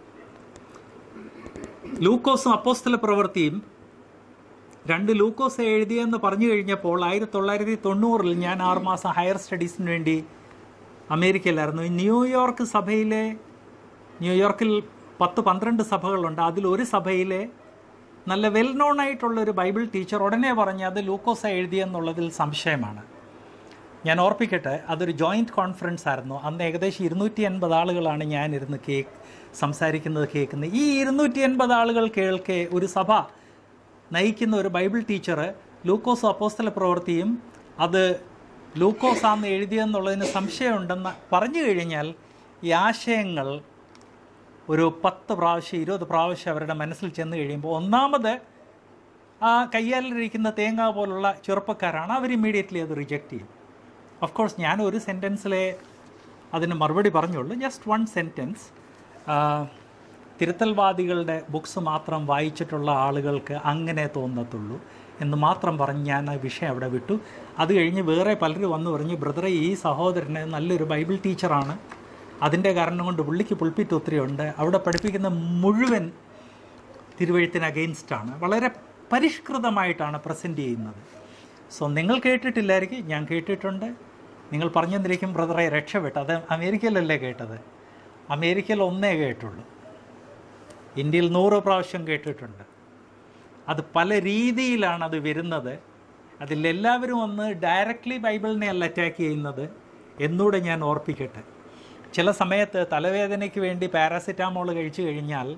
ലൂക്കോസും അപ്പോസ്തല പ്രവൃത്തിയും രണ്ട് ലൂക്കോസ് എഴുതിയെന്ന് പറഞ്ഞു കഴിഞ്ഞപ്പോൾ ആയിരത്തി തൊള്ളായിരത്തി തൊണ്ണൂറിൽ ഞാൻ ആറുമാസം ഹയർ സ്റ്റഡീസിന് വേണ്ടി അമേരിക്കയിലായിരുന്നു ഈ ന്യൂയോർക്ക് സഭയിലെ ന്യൂയോർക്കിൽ പത്ത് പന്ത്രണ്ട് സഭകളുണ്ട് അതിൽ ഒരു സഭയിലെ നല്ല വെൽ നോൺ ആയിട്ടുള്ള ഒരു ബൈബിൾ ടീച്ചർ ഉടനെ പറഞ്ഞ് അത് ലൂക്കോസ എഴുതിയെന്നുള്ളതിൽ സംശയമാണ് ഞാൻ ഓർപ്പിക്കട്ടെ അതൊരു ജോയിൻറ്റ് കോൺഫറൻസ് ആയിരുന്നു അന്ന് ഏകദേശം ഇരുന്നൂറ്റി എൺപത് ആളുകളാണ് ഞാനിരുന്ന് കേക്ക് സംസാരിക്കുന്നത് കേൾക്കുന്നത് ഈ ഇരുന്നൂറ്റി എൺപത് ആളുകൾ കേൾക്കെ ഒരു സഭ നയിക്കുന്ന ഒരു ബൈബിൾ ടീച്ചർ ലൂക്കോസ് അപ്പോസ്തല പ്രവൃത്തിയും അത് ലൂക്കോസാന്ന് എഴുതിയെന്നുള്ളതിന് സംശയമുണ്ടെന്ന് പറഞ്ഞു കഴിഞ്ഞാൽ ഈ ആശയങ്ങൾ ഒരു പത്ത് പ്രാവശ്യം ഇരുപത് പ്രാവശ്യം അവരുടെ മനസ്സിൽ ചെന്ന് കഴിയുമ്പോൾ ഒന്നാമത് ആ കയ്യാലിരിക്കുന്ന തേങ്ങ പോലുള്ള ചെറുപ്പക്കാരാണ് അവർ ഇമ്മീഡിയറ്റ്ലി അത് റിജക്റ്റ് ചെയ്യും ഓഫ് കോഴ്സ് ഞാൻ ഒരു സെൻറ്റൻസിലെ അതിന് മറുപടി പറഞ്ഞുള്ളൂ ജസ്റ്റ് വൺ സെൻറ്റൻസ് തിരുത്തൽവാദികളുടെ ബുക്സ് മാത്രം വായിച്ചിട്ടുള്ള ആളുകൾക്ക് അങ്ങനെ തോന്നത്തുള്ളൂ എന്ന് മാത്രം പറഞ്ഞ് ഞാൻ ആ വിഷയം അവിടെ വിട്ടു അത് കഴിഞ്ഞ് വേറെ പലരും വന്ന് പറഞ്ഞ് ബ്രദറെ ഈ സഹോദരന് നല്ലൊരു ബൈബിൾ ടീച്ചറാണ് അതിൻ്റെ കാരണം കൊണ്ട് പുള്ളിക്ക് പുൾപ്പിറ്റ് ഒത്തിരി ഉണ്ട് അവിടെ പഠിപ്പിക്കുന്ന മുഴുവൻ തിരുവഴുത്തിന് അഗെയിൻസ്റ്റാണ് വളരെ പരിഷ്കൃതമായിട്ടാണ് പ്രസൻറ്റ് ചെയ്യുന്നത് സോ നിങ്ങൾ കേട്ടിട്ടില്ലായിരിക്കും ഞാൻ കേട്ടിട്ടുണ്ട് നിങ്ങൾ പറഞ്ഞെന്നിരിക്കും ബ്രദറെ രക്ഷപ്പെട്ടു അത് അമേരിക്കയിലല്ലേ കേട്ടത് അമേരിക്കയിൽ ഒന്നേ കേട്ടുള്ളൂ ഇന്ത്യയിൽ നൂറ് പ്രാവശ്യം കേട്ടിട്ടുണ്ട് അത് പല രീതിയിലാണ് അത് വരുന്നത് അതിലെല്ലാവരും ഒന്ന് ഡയറക്റ്റ്ലി ബൈബിളിനെ അല്ല അറ്റാക്ക് ചെയ്യുന്നത് എന്നൂടെ ഞാൻ ഓർപ്പിക്കട്ടെ ചില സമയത്ത് തലവേദനയ്ക്ക് വേണ്ടി പാരാസിറ്റാമോൾ കഴിച്ചു കഴിഞ്ഞാൽ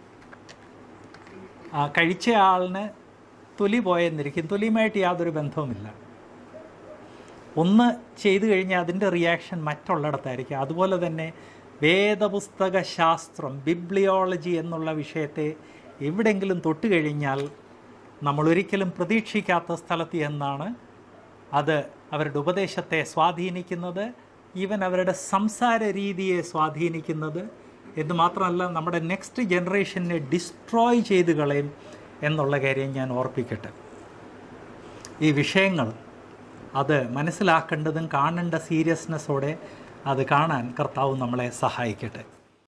ആ കഴിച്ച ആളിന് തൊലി പോയെന്നിരിക്കും തൊലിയുമായിട്ട് യാതൊരു ബന്ധവുമില്ല ഒന്ന് ചെയ്തു കഴിഞ്ഞാൽ അതിൻ്റെ റിയാക്ഷൻ മറ്റുള്ളിടത്തായിരിക്കും അതുപോലെ തന്നെ വേദപുസ്തക ശാസ്ത്രം ബിബ്ലിയോളജി എന്നുള്ള വിഷയത്തെ എവിടെയെങ്കിലും തൊട്ട് കഴിഞ്ഞാൽ നമ്മൾ ഒരിക്കലും പ്രതീക്ഷിക്കാത്ത സ്ഥലത്ത് എന്നാണ് അത് അവരുടെ ഉപദേശത്തെ സ്വാധീനിക്കുന്നത് ഈവൻ അവരുടെ സംസാര രീതിയെ സ്വാധീനിക്കുന്നത് എന്ന് മാത്രമല്ല നമ്മുടെ നെക്സ്റ്റ് ജനറേഷനെ ഡിസ്ട്രോയ് ചെയ്ത് കളയും എന്നുള്ള കാര്യം ഞാൻ ഓർപ്പിക്കട്ടെ ഈ വിഷയങ്ങൾ അത് മനസ്സിലാക്കേണ്ടതും കാണേണ്ട സീരിയസ്നെസ്സോടെ അത് കാണാൻ കർത്താവ് നമ്മളെ സഹായിക്കട്ടെ